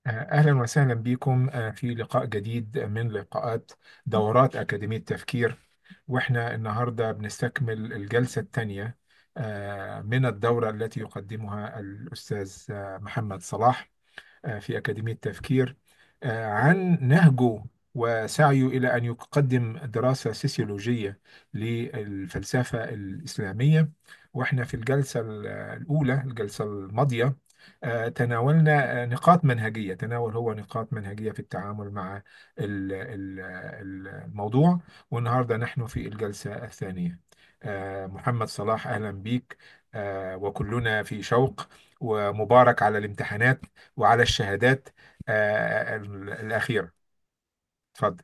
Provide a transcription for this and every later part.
أهلا وسهلا بكم آه، في لقاء جديد من لقاءات دورات أكاديمية تفكير وإحنا النهاردة بنستكمل الجلسة الثانية آه، من الدورة التي يقدمها الأستاذ آه، محمد صلاح آه، في أكاديمية تفكير آه، عن نهجه وسعيه إلى أن يقدم دراسة سيسيولوجية للفلسفة الإسلامية وإحنا في الجلسة الأولى الجلسة الماضية آه، تناولنا آه، نقاط منهجية تناول هو نقاط منهجية في التعامل مع ال- ال- الموضوع والنهاردة نحن في الجلسة الثانية آه، محمد صلاح أهلا بيك آه، وكلنا في شوق ومبارك على الامتحانات وعلى الشهادات آه، ال- الأخيرة اتفضل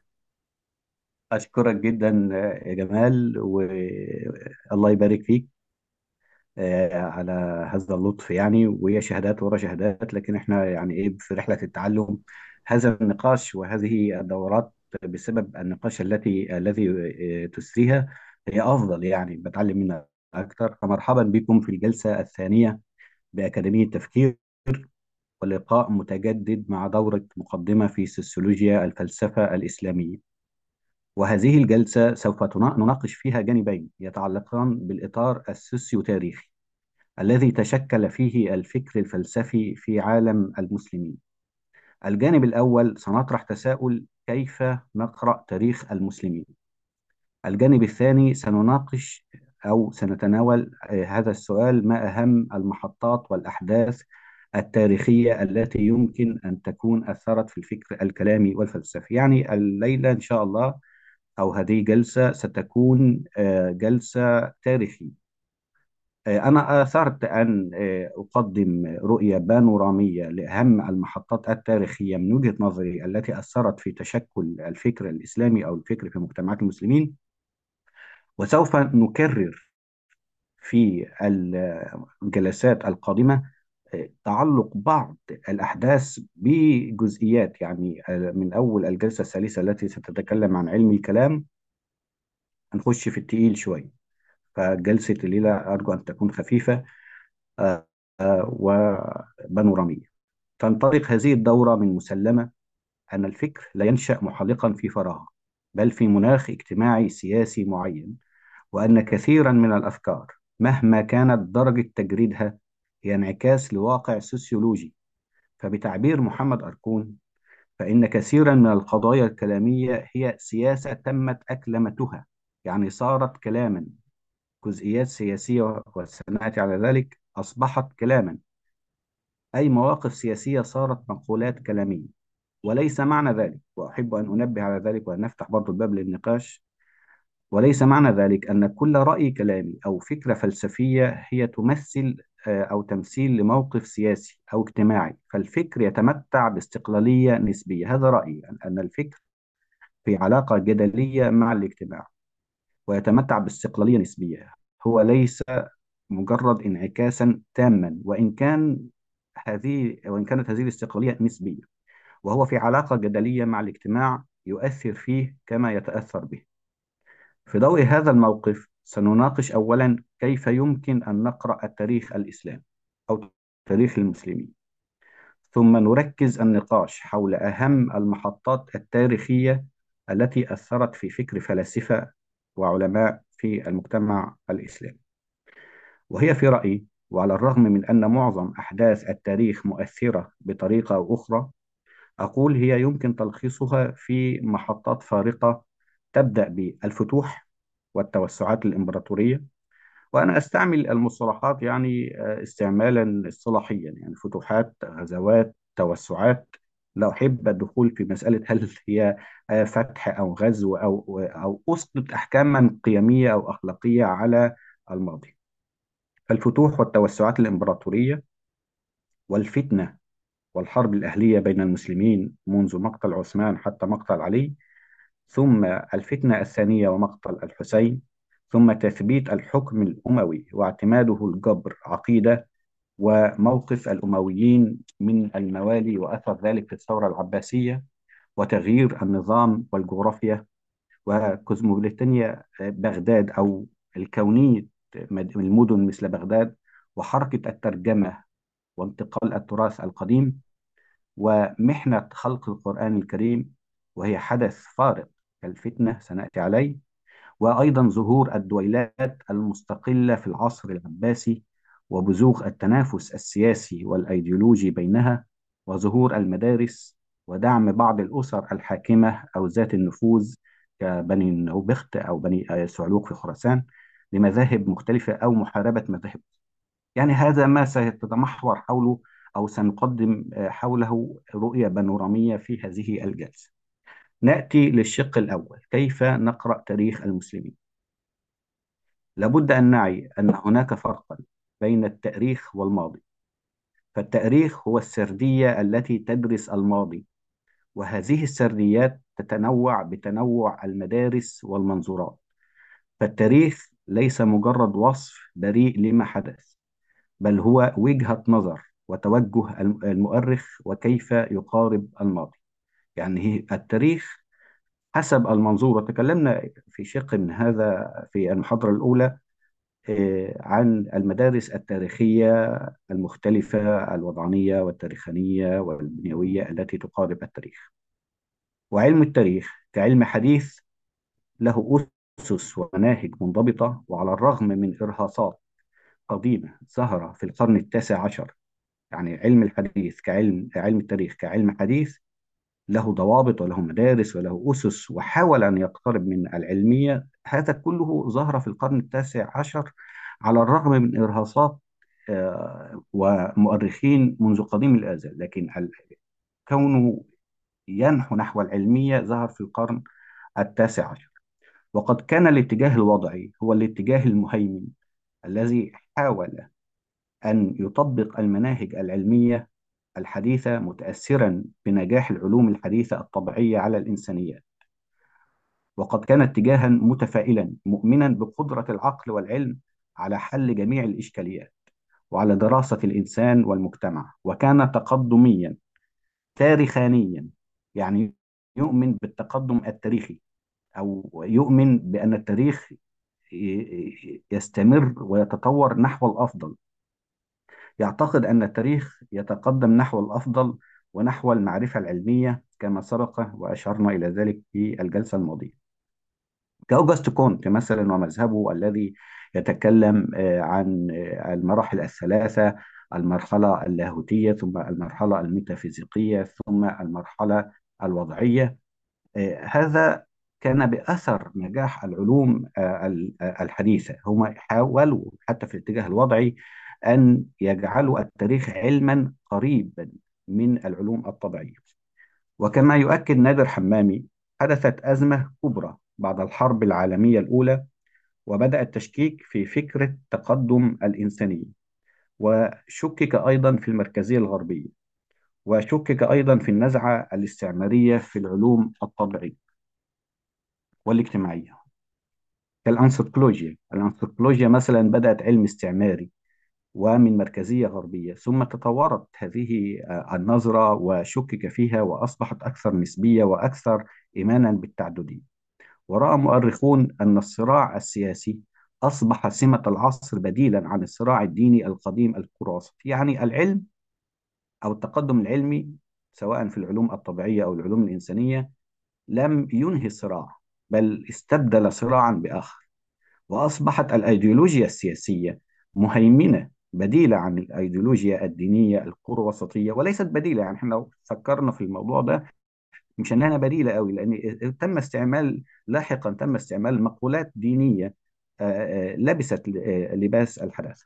أشكرك جدا آه، يا جمال والله يبارك فيك آه، على هذا اللطف يعني وهي شهادات ورا شهادات لكن احنا يعني ايه في رحلة التعلم هذا النقاش وهذه الدورات بسبب النقاش التي الذي آه، تسريها هي أفضل يعني بتعلم منها أكثر فمرحبا بكم في الجلسة الثانية بأكاديمية تفكير ولقاء متجدد مع دورة مقدمة في سوسيولوجيا الفلسفة الإسلامية وهذه الجلسة سوف تنا- نناقش فيها جانبين يتعلقان بالإطار السوسيو-تاريخي الذي تشكل فيه الفكر الفلسفي في عالم المسلمين. الجانب الأول سنطرح تساؤل كيف نقرأ تاريخ المسلمين. الجانب الثاني سنناقش أو سنتناول آه، هذا السؤال ما أهم المحطات والأحداث التاريخية التي يمكن أن تكون أثرت في الفكر الكلامي والفلسفي. يعني الليلة إن شاء الله أو هذه جلسة ستكون آه، جلسة تاريخية آه، أنا آثرت أن آه، أقدم رؤية بانورامية لأهم المحطات التاريخية من وجهة نظري التي أثرت في تشكل الفكر الإسلامي أو الفكر في مجتمعات المسلمين وسوف نكرر في الجلسات القادمة آه، تعلق بعض الأحداث بجزئيات يعني آه، من أول الجلسة الثالثة التي ستتكلم عن علم الكلام هنخش في التقيل شوية فجلسة الليلة أرجو أن تكون خفيفة آه، آه، وبانورامية تنطلق هذه الدورة من مسلمة أن الفكر لا ينشأ محلقا في فراغ بل في مناخ اجتماعي سياسي معين وأن كثيرا من الأفكار مهما كانت درجة تجريدها هي انعكاس لواقع سوسيولوجي فبتعبير محمد أركون فإن كثيرا من القضايا الكلامية هي سياسة تمت أكلمتها يعني صارت كلاما جزئيات سياسية وسنأتي على ذلك أصبحت كلاما أي مواقف سياسية صارت مقولات كلامية وليس معنى ذلك وأحب أن أنبه على ذلك وأن نفتح برضو الباب للنقاش وليس معنى ذلك أن كل رأي كلامي أو فكرة فلسفية هي تمثل آه، أو تمثيل لموقف سياسي أو اجتماعي فالفكر يتمتع باستقلالية نسبية هذا رأيي أن الفكر في علاقة جدلية مع الاجتماع ويتمتع باستقلالية نسبية هو ليس مجرد انعكاسا تاما وإن كان هذه وإن كانت هذه الاستقلالية نسبية وهو في علاقة جدلية مع الاجتماع يؤثر فيه كما يتأثر به في ضوء هذا الموقف سنناقش أولا كيف يمكن أن نقرأ التاريخ الإسلامي أو تاريخ المسلمين ثم نركز النقاش حول أهم المحطات التاريخية التي أثرت في فكر فلاسفة وعلماء في المجتمع الإسلامي وهي في رأيي وعلى الرغم من أن معظم أحداث التاريخ مؤثرة بطريقة أو أخرى أقول هي يمكن تلخيصها في محطات فارقة تبدأ بالفتوح والتوسعات الإمبراطورية وأنا أستعمل المصطلحات يعني آه، استعمالا اصطلاحيا يعني فتوحات غزوات توسعات لا أحب الدخول في مسألة هل هي آه، فتح أو غزو أو أو أسقط أحكاما قيمية أو أخلاقية على الماضي الفتوح والتوسعات الإمبراطورية والفتنة والحرب الأهلية بين المسلمين منذ مقتل عثمان حتى مقتل علي ثم الفتنة الثانية ومقتل الحسين ثم تثبيت الحكم الأموي واعتماده الجبر عقيدة وموقف الأمويين من الموالي وأثر ذلك في الثورة العباسية وتغيير النظام والجغرافيا وكوزموبوليتانيا بغداد أو الكونية المدن مثل بغداد وحركة الترجمة وانتقال التراث القديم ومحنة خلق القرآن الكريم وهي حدث فارق كالفتنة سنأتي عليه وأيضا ظهور الدويلات المستقلة في العصر العباسي وبزوغ التنافس السياسي والأيديولوجي بينها وظهور المدارس ودعم بعض الأسر الحاكمة أو ذات النفوذ كبني نوبخت أو بني صعلوق في خراسان لمذاهب مختلفة أو محاربة مذاهب يعني هذا ما سيتمحور حوله أو سنقدم حوله رؤية بانورامية في هذه الجلسة نأتي للشق الأول كيف نقرأ تاريخ المسلمين لابد أن نعي أن هناك فرقا بين التاريخ والماضي فالتاريخ هو السردية التي تدرس الماضي وهذه السرديات تتنوع بتنوع المدارس والمنظورات فالتاريخ ليس مجرد وصف بريء لما حدث بل هو وجهة نظر وتوجه المؤرخ وكيف يقارب الماضي يعني التاريخ حسب المنظور وتكلمنا في شق من هذا في المحاضرة الأولى عن المدارس التاريخية المختلفة الوضعانية والتاريخانية والبنيوية التي تقارب التاريخ وعلم التاريخ كعلم حديث له أسس ومناهج منضبطة وعلى الرغم من إرهاصات قديمة ظهر في القرن التاسع عشر يعني علم الحديث كعلم علم التاريخ كعلم حديث له ضوابط وله مدارس وله أسس وحاول أن يقترب من العلمية هذا كله ظهر في القرن التاسع عشر على الرغم من إرهاصات ومؤرخين منذ قديم الأزل لكن كونه ينحو نحو العلمية ظهر في القرن التاسع عشر وقد كان الاتجاه الوضعي هو الاتجاه المهيمن الذي حاول أن يطبق المناهج العلمية الحديثة متأثرا بنجاح العلوم الحديثة الطبيعية على الإنسانيات وقد كان اتجاها متفائلا مؤمنا بقدرة العقل والعلم على حل جميع الإشكاليات وعلى دراسة الإنسان والمجتمع وكان تقدميا تاريخانيا يعني يؤمن بالتقدم التاريخي أو يؤمن بأن التاريخ يستمر ويتطور نحو الأفضل يعتقد أن التاريخ يتقدم نحو الأفضل ونحو المعرفة العلمية كما سبق وأشرنا إلى ذلك في الجلسة الماضية كأوغست كونت مثلا ومذهبه الذي يتكلم عن المراحل الثلاثة المرحلة اللاهوتية ثم المرحلة الميتافيزيقية ثم المرحلة الوضعية هذا كان بأثر نجاح العلوم الحديثة هم حاولوا حتى في الاتجاه الوضعي أن يجعلوا التاريخ علما قريبا من العلوم الطبيعية وكما يؤكد نادر حمامي حدثت أزمة كبرى بعد الحرب العالمية الأولى وبدأ التشكيك في فكرة تقدم الإنسانية وشكك أيضا في المركزية الغربية وشكك أيضا في النزعة الاستعمارية في العلوم الطبيعية والاجتماعية كالأنثروبولوجيا الأنثروبولوجيا مثلا بدأت علم استعماري ومن مركزية غربية ثم تطورت هذه النظرة وشكك فيها وأصبحت أكثر نسبية وأكثر إيمانا بالتعددية ورأى مؤرخون أن الصراع السياسي أصبح سمة العصر بديلا عن الصراع الديني القديم الكراسي يعني العلم أو التقدم العلمي سواء في العلوم الطبيعية أو العلوم الإنسانية لم ينهي الصراع بل استبدل صراعا بآخر وأصبحت الأيديولوجيا السياسية مهيمنة بديلة عن الأيديولوجيا الدينية القروسطية وليست بديلة يعني احنا لو فكرنا في الموضوع ده مش انها بديلة قوي لأن تم استعمال لاحقا تم استعمال مقولات دينية لبست لباس الحداثة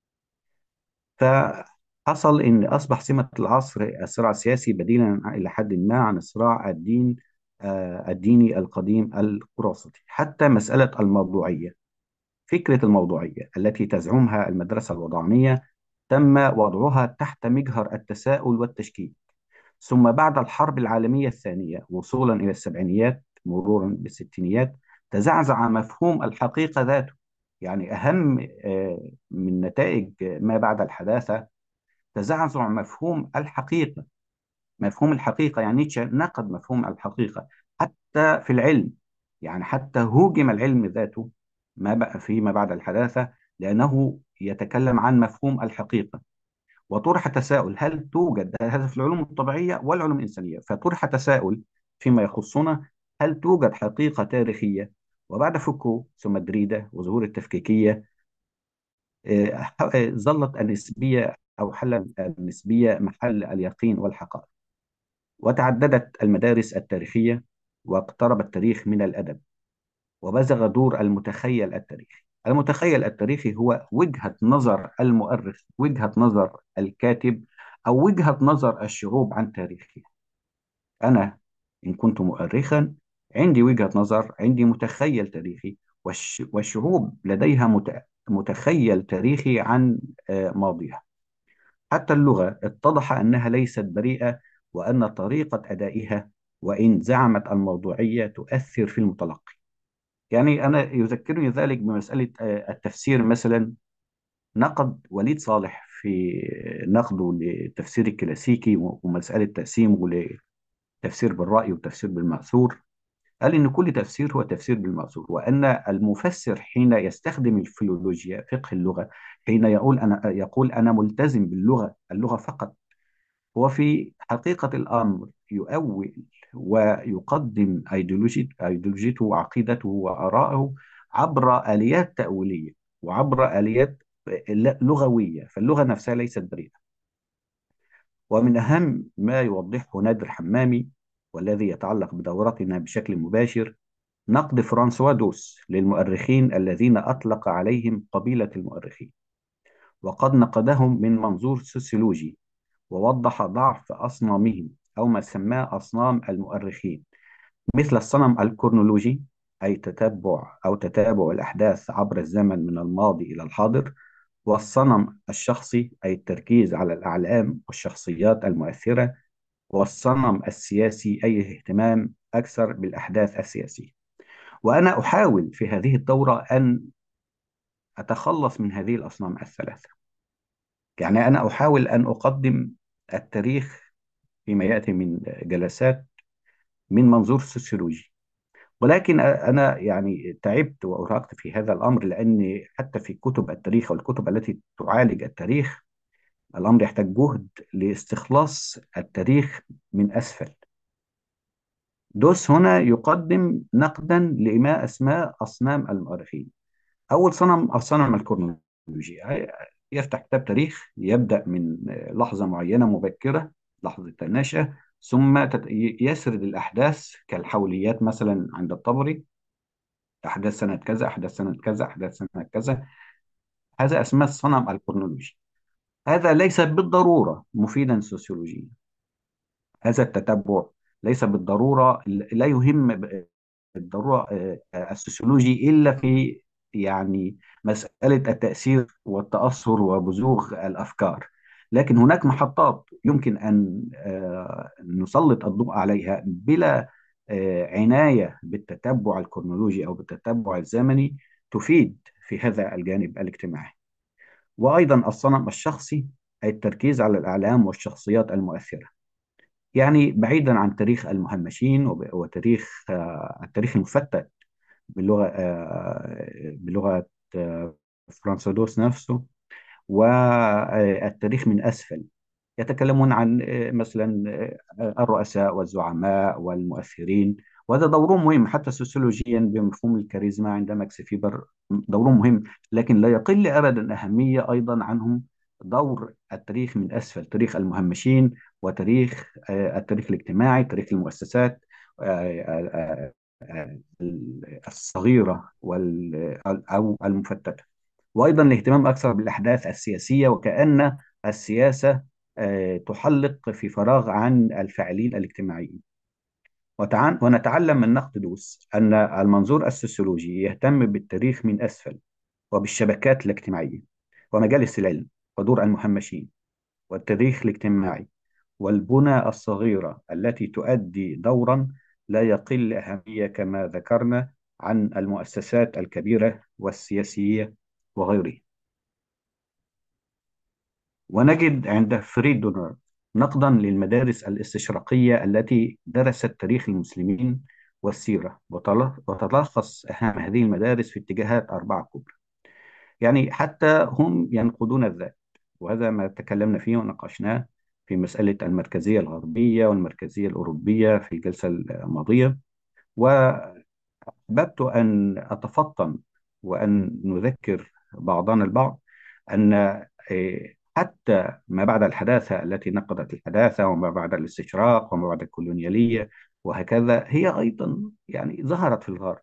فحصل ان اصبح سمة العصر الصراع السياسي بديلا الى حد ما عن الصراع الدين الديني القديم القراصطي حتى مسألة الموضوعية فكرة الموضوعية التي تزعمها المدرسة الوضعانية تم وضعها تحت مجهر التساؤل والتشكيك ثم بعد الحرب العالمية الثانية وصولا إلى السبعينيات مرورا بالستينيات تزعزع مفهوم الحقيقة ذاته يعني أهم من نتائج ما بعد الحداثة تزعزع مفهوم الحقيقة مفهوم الحقيقة يعني نيتشه نقد مفهوم الحقيقة حتى في العلم يعني حتى هوجم العلم ذاته ما بقى فيما بعد الحداثة لأنه يتكلم عن مفهوم الحقيقة وطرح تساؤل هل توجد هذا في العلوم الطبيعية والعلوم الإنسانية فطرح تساؤل فيما يخصنا هل توجد حقيقة تاريخية وبعد فوكو ثم دريدا وظهور التفكيكية آه، آه، ظلت النسبية أو حل النسبية محل اليقين والحقائق وتعددت المدارس التاريخية واقترب التاريخ من الأدب وبزغ دور المتخيل التاريخي المتخيل التاريخي هو وجهة نظر المؤرخ وجهة نظر الكاتب أو وجهة نظر الشعوب عن تاريخها أنا إن كنت مؤرخا عندي وجهة نظر عندي متخيل تاريخي والش... والشعوب لديها مت... متخيل تاريخي عن آه، ماضيها حتى اللغة اتضح أنها ليست بريئة وأن طريقة أدائها وإن زعمت الموضوعية تؤثر في المتلقي يعني أنا يذكرني ذلك بمسألة آه، التفسير مثلا نقد وليد صالح في نقده للتفسير الكلاسيكي ومسألة تقسيمه لتفسير بالرأي وتفسير بالمأثور قال إن كل تفسير هو تفسير بالمأثور وأن المفسر حين يستخدم الفيلولوجيا فقه اللغة حين يقول أنا يقول أنا ملتزم باللغة اللغة فقط هو في حقيقة الأمر يؤول ويقدم أيديولوجي أيديولوجيته وعقيدته وآرائه عبر آليات تأويلية وعبر آليات لغوية فاللغة نفسها ليست بريئة ومن أهم ما يوضحه نادر حمامي والذي يتعلق بدورتنا بشكل مباشر نقد فرانسوا دوس للمؤرخين الذين أطلق عليهم قبيلة المؤرخين وقد نقدهم من منظور سوسيولوجي ووضح ضعف أصنامهم أو ما سماه أصنام المؤرخين مثل الصنم الكرونولوجي أي تتبع أو تتابع الأحداث عبر الزمن من الماضي إلى الحاضر والصنم الشخصي أي التركيز على الأعلام والشخصيات المؤثرة والصنم السياسي أي الاهتمام أكثر بالأحداث السياسية وأنا أحاول في هذه الدورة أن أتخلص من هذه الأصنام الثلاثة يعني أنا أحاول أن أقدم التاريخ فيما يأتي من جلسات من منظور سوسيولوجي ولكن أنا يعني تعبت وأرهقت في هذا الأمر لأن حتى في كتب التاريخ والكتب التي تعالج التاريخ الأمر يحتاج جهد لاستخلاص التاريخ من أسفل دوس هنا يقدم نقدا لما أسماء أصنام المؤرخين أول صنم الصنم الكرونولوجي يفتح كتاب تاريخ يبدأ من لحظة معينة مبكرة لحظة النشأة ثم يسرد الأحداث كالحوليات مثلا عند الطبري أحداث سنة كذا أحداث سنة كذا أحداث سنة كذا هذا أسماء الصنم الكرونولوجي هذا ليس بالضرورة مفيدا سوسيولوجيا هذا التتبع ليس بالضرورة لا يهم بالضرورة آه، السوسيولوجي إلا في يعني مسألة التأثير والتأثر وبزوغ الأفكار لكن هناك محطات يمكن أن آه، نسلط الضوء عليها بلا آه، عناية بالتتبع الكرونولوجي أو بالتتبع الزمني تفيد في هذا الجانب الاجتماعي وأيضا الصنم الشخصي أي التركيز على الأعلام والشخصيات المؤثرة يعني بعيدا عن تاريخ المهمشين وتاريخ آه، التاريخ المفتت باللغة بلغة فرانسوا دوس نفسه والتاريخ من أسفل يتكلمون عن آه، مثلا آه، الرؤساء والزعماء والمؤثرين وهذا دورهم مهم حتى سوسيولوجيا بمفهوم الكاريزما عند ماكس فيبر دورهم مهم لكن لا يقل أبدا أهمية أيضا عنهم دور التاريخ من أسفل تاريخ المهمشين وتاريخ آه، التاريخ الاجتماعي تاريخ المؤسسات الصغيرة أو المفتتة وأيضا الاهتمام أكثر بالأحداث السياسية وكأن السياسة آه، تحلق في فراغ عن الفاعلين الاجتماعيين ونتعلم من نقد دوس أن المنظور السوسيولوجي يهتم بالتاريخ من أسفل وبالشبكات الاجتماعية ومجالس العلم ودور المهمشين والتاريخ الاجتماعي والبنى الصغيرة التي تؤدي دورا لا يقل أهمية كما ذكرنا عن المؤسسات الكبيرة والسياسية وغيره ونجد عند فريدونر نقدا للمدارس الاستشراقية التي درست تاريخ المسلمين والسيرة وتلخص أهم هذه المدارس في اتجاهات أربعة كبرى يعني حتى هم ينقدون الذات وهذا ما تكلمنا فيه وناقشناه في مسألة المركزية الغربية والمركزية الأوروبية في الجلسة الماضية وأحببت أن أتفطن وأن نذكر بعضنا البعض أن إيه، حتى ما بعد الحداثة التي نقضت الحداثة وما بعد الاستشراق وما بعد الكولونيالية وهكذا هي أيضا يعني ظهرت في الغرب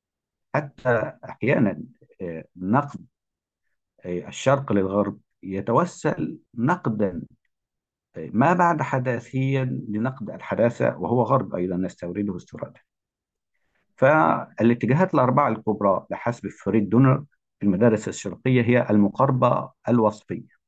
حتى أحيانا إيه، نقد إيه، الشرق للغرب يتوسل نقدا ما بعد حداثيا لنقد الحداثة وهو غرب أيضا نستورده استيرادا فالاتجاهات الأربعة الكبرى بحسب فريد دونر في المدارس الشرقية هي المقاربة الوصفية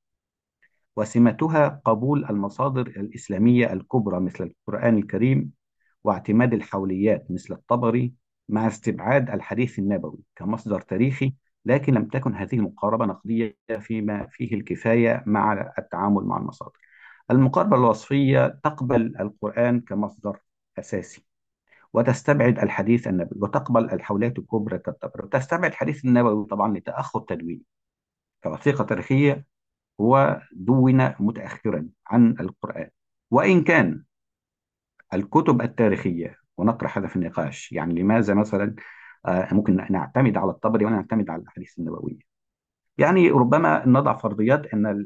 وسمتها قبول المصادر الإسلامية الكبرى مثل القرآن الكريم واعتماد الحوليات مثل الطبري مع استبعاد الحديث النبوي كمصدر تاريخي لكن لم تكن هذه المقاربة نقدية فيما فيه الكفاية مع التعامل مع المصادر المقاربة الوصفية تقبل القرآن كمصدر أساسي وتستبعد الحديث النبوي وتقبل الحولات الكبرى كالطبري وتستبعد الحديث النبوي طبعا لتأخر تدوينه كوثيقة تاريخية هو دون متأخرا عن القرآن وإن كان الكتب التاريخية ونطرح هذا في النقاش يعني لماذا مثلا آه، ممكن نعتمد على الطبري ولا نعتمد على الأحاديث النبوية يعني ربما نضع فرضيات أن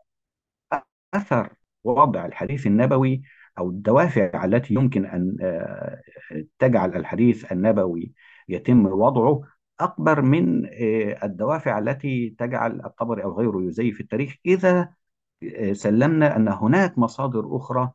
أثر وضع الحديث النبوي أو الدوافع التي يمكن أن آه، تجعل الحديث النبوي يتم وضعه أكبر من آه، الدوافع التي تجعل الطبري أو غيره يزيف التاريخ إذا آه، سلمنا أن هناك مصادر أخرى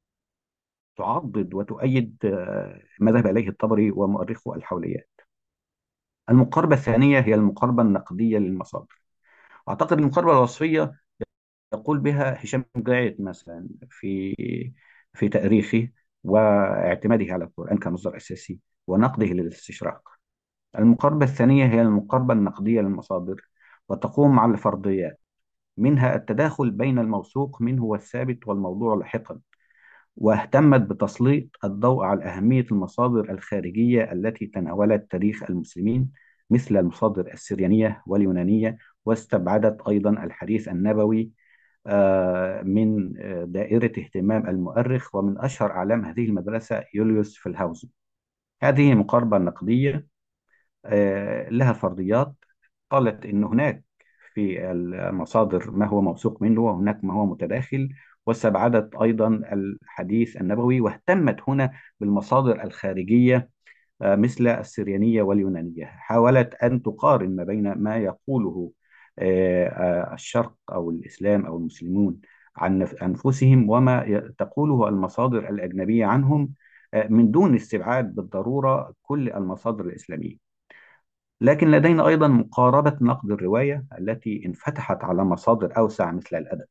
تعضد وتؤيد ما ذهب إليه الطبري ومؤرخو الحوليات المقاربة الثانية هي المقاربة النقدية للمصادر أعتقد المقاربة الوصفية يقول بها هشام جاعد مثلا في في تأريخه واعتماده على القرآن كمصدر أساسي ونقده للاستشراق المقاربة الثانية هي المقاربة النقدية للمصادر وتقوم على الفرضيات منها التداخل بين الموثوق منه والثابت والموضوع لاحقا واهتمت بتسليط الضوء على أهمية المصادر الخارجية التي تناولت تاريخ المسلمين مثل المصادر السريانية واليونانية واستبعدت أيضا الحديث النبوي آه، من آه، دائرة اهتمام المؤرخ ومن أشهر أعلام هذه المدرسة يوليوس فيلهاوزن هذه مقاربة نقدية آه، لها فرضيات قالت إن هناك في المصادر ما هو موثوق منه وهناك ما هو متداخل واستبعدت أيضا الحديث النبوي واهتمت هنا بالمصادر الخارجية مثل السريانية واليونانية حاولت أن تقارن ما بين ما يقوله آه، آه، الشرق أو الإسلام أو المسلمون عن أنفسهم وما تقوله المصادر الأجنبية عنهم آه، من دون استبعاد بالضرورة كل المصادر الإسلامية لكن لدينا أيضا مقاربة نقد الرواية التي انفتحت على مصادر أوسع مثل الأدب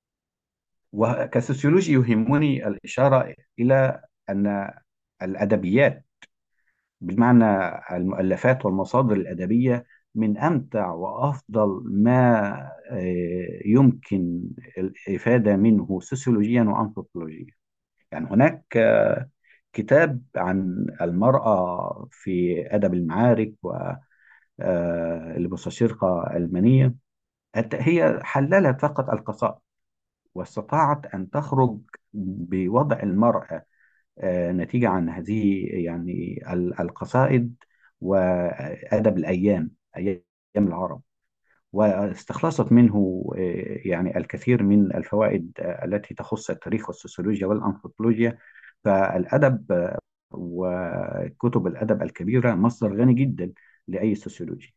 وكسوسيولوجي يهمني الإشارة إلى أن الأدبيات بمعنى المؤلفات والمصادر الأدبية من أمتع وأفضل ما آه، يمكن الإفادة منه سوسيولوجيا وأنثروبولوجيا يعني هناك آه، كتاب عن المرأة في أدب المعارك والمستشرقة المنية هي حللت فقط القصائد واستطاعت أن تخرج بوضع المرأة آه، نتيجة عن هذه يعني القصائد وأدب الأيام أيام العرب واستخلصت منه آه، يعني الكثير من الفوائد آه، التي تخص التاريخ والسوسيولوجيا والأنثروبولوجيا فالأدب آه، وكتب الأدب الكبيرة مصدر غني جدا لأي سوسيولوجي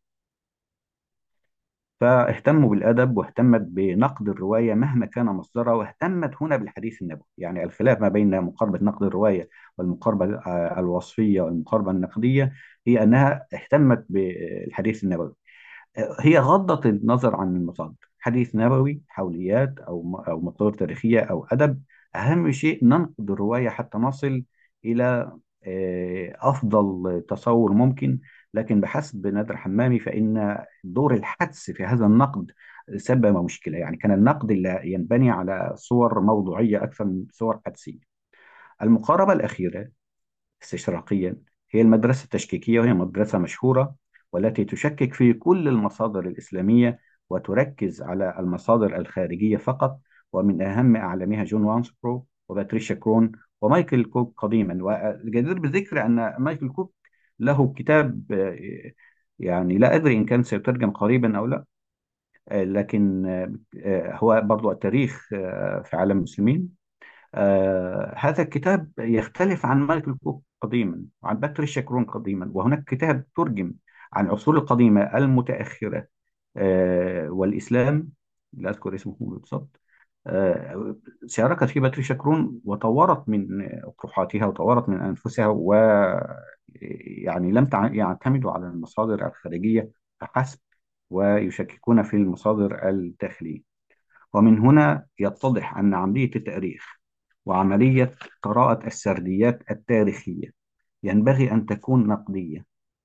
فاهتموا بالأدب واهتمت بنقد الرواية مهما كان مصدرها واهتمت هنا بالحديث النبوي يعني الخلاف ما بين مقاربة نقد الرواية والمقاربة الوصفية والمقاربة النقدية هي أنها اهتمت بالحديث النبوي هي غضت النظر عن المصادر حديث نبوي حوليات أو أو مصادر تاريخية أو أدب أهم شيء ننقد الرواية حتى نصل إلى آه، أفضل تصور ممكن لكن بحسب نادر حمامي فإن دور الحدس في هذا النقد سبب مشكلة يعني كان النقد اللي ينبني على صور موضوعية أكثر من صور حدسية المقاربة الأخيرة استشراقيا هي المدرسة التشكيكية وهي مدرسة مشهورة والتي تشكك في كل المصادر الإسلامية وتركز على المصادر الخارجية فقط ومن أهم أعلامها جون وانسبرو وباتريشا كرون ومايكل كوك قديما والجدير بالذكر أن مايكل كوك له كتاب آه، يعني لا أدري إن كان سيترجم قريبا أو لا آه، لكن آه، هو برضو التاريخ في عالم المسلمين آه هذا الكتاب يختلف عن مايكل كوك قديما وعن باتريشا كرون قديما وهناك كتاب ترجم عن العصور القديمة المتأخرة آه والإسلام لا أذكر اسمه بالضبط آه شاركت فيه باتريشا كرون وطورت من أطروحاتها وطورت من أنفسها و يعني لم تع- يعتمدوا على المصادر الخارجية فحسب ويشككون في المصادر الداخلية ومن هنا يتضح أن عملية التأريخ وعملية قراءة السرديات التاريخية ينبغي أن تكون نقدية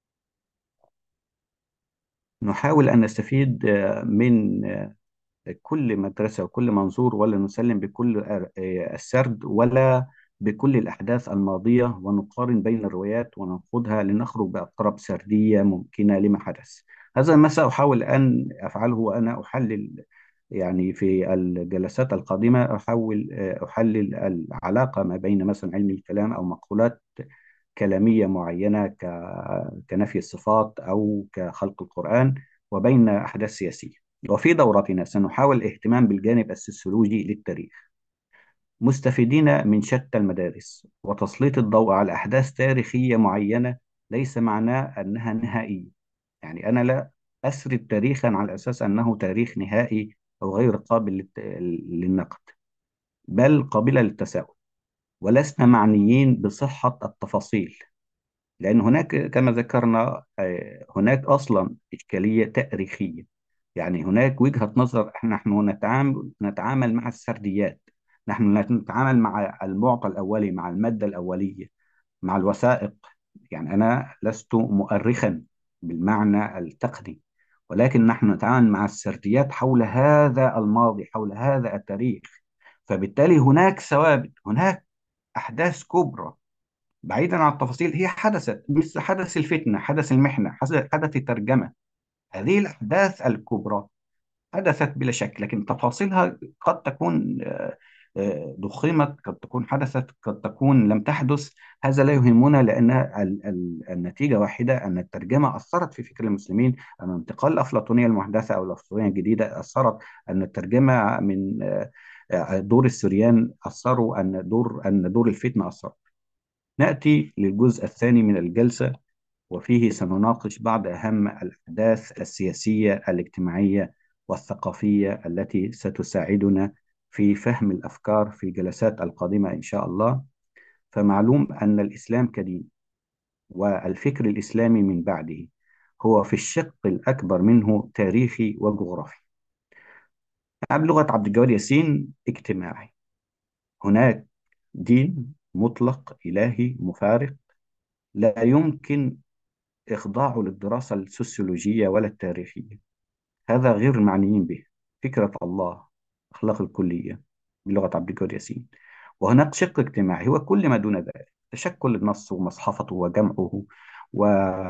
نحاول أن نستفيد آه، من آه، كل مدرسة وكل منظور ولا نسلم بكل آه، السرد ولا بكل الأحداث الماضية ونقارن بين الروايات وننقدها لنخرج بأقرب سردية ممكنة لما حدث هذا ما سأحاول أن أفعله وأنا أحلل يعني في الجلسات القادمة أحاول أحلل العلاقة ما بين مثلا علم الكلام أو مقولات كلامية معينة ك- كنفي الصفات أو كخلق القرآن وبين أحداث سياسية وفي دورتنا سنحاول الاهتمام بالجانب السوسيولوجي للتاريخ مستفيدين من شتى المدارس وتسليط الضوء على أحداث تاريخية معينة ليس معناه أنها نهائية يعني أنا لا أسرد تاريخا على أساس أنه تاريخ نهائي أو غير قابل للت- للنقد بل قابلة للتساؤل ولسنا معنيين بصحة التفاصيل لأن هناك كما ذكرنا آه، هناك أصلا إشكالية تاريخية يعني هناك وجهة نظر احنا نحن نتعامل نتعامل مع السرديات نحن نتعامل مع المعطى الأولي مع المادة الأولية مع الوثائق يعني أنا لست مؤرخا بالمعنى التقني ولكن نحن نتعامل مع السرديات حول هذا الماضي حول هذا التاريخ فبالتالي هناك ثوابت هناك أحداث كبرى بعيدا عن التفاصيل هي حدثت مثل حدث الفتنة حدث المحنة حدث حدث الترجمة هذه الأحداث الكبرى حدثت بلا شك لكن تفاصيلها قد تكون آه، آه، ضخمت قد تكون حدثت قد تكون لم تحدث هذا لا يهمنا لأن ال- ال- النتيجة واحدة أن الترجمة أثرت في فكر المسلمين أن انتقال الأفلاطونية المحدثة أو الأفلاطونية الجديدة أثرت أن الترجمة من آه، آه، دور السريان أثروا أن دور أن دور الفتنة أثر نأتي للجزء الثاني من الجلسة وفيه سنناقش بعض أهم الأحداث السياسية الاجتماعية والثقافية التي ستساعدنا في فهم الأفكار في الجلسات القادمة إن شاء الله فمعلوم أن الإسلام كدين والفكر الإسلامي من بعده هو في الشق الأكبر منه تاريخي وجغرافي بلغة عبد الجواد ياسين اجتماعي هناك دين مطلق إلهي مفارق لا يمكن إخضاعه للدراسة السوسيولوجية ولا التاريخية هذا غير المعنيين به فكرة الله أخلاق الكلية بلغة عبد الجواد ياسين وهناك شق اجتماعي هو كل ما دون ذلك تشكل النص ومصحفته وجمعه و...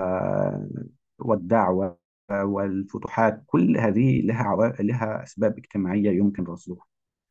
والدعوة والفتوحات كل هذه لها عوا... لها أسباب اجتماعية يمكن رصدها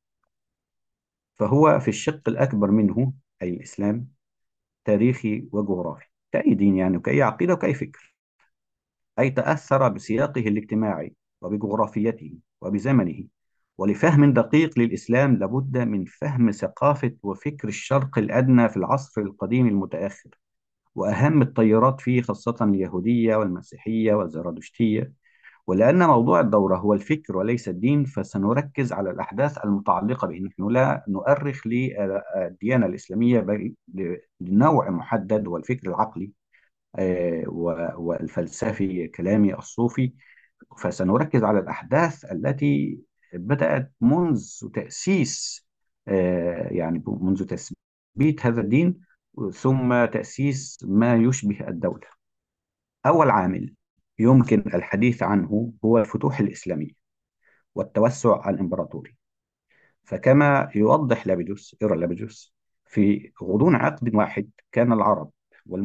فهو في الشق الأكبر منه أي الإسلام تاريخي وجغرافي كأي دين يعني وكأي عقيدة وكأي فكر أي تأثر بسياقه الاجتماعي وبجغرافيته وبزمنه ولفهم دقيق للإسلام لابد من فهم ثقافة وفكر الشرق الأدنى في العصر القديم المتأخر وأهم التيارات فيه خاصة اليهودية والمسيحية والزرادشتية ولأن موضوع الدورة هو الفكر وليس الدين فسنركز على الأحداث المتعلقة به نحن لا نؤرخ للديانة الإسلامية بل لنوع محدد والفكر العقلي آه، و- والفلسفي كلامي الصوفي فسنركز على الأحداث التي بدأت منذ تأسيس آه، يعني منذ تثبيت هذا الدين ثم تأسيس ما يشبه الدولة أول عامل يمكن الحديث عنه هو الفتوح الإسلامية والتوسع الإمبراطوري فكما يوضح لابيدوس إيرا لابيدوس في غضون عقد واحد كان العرب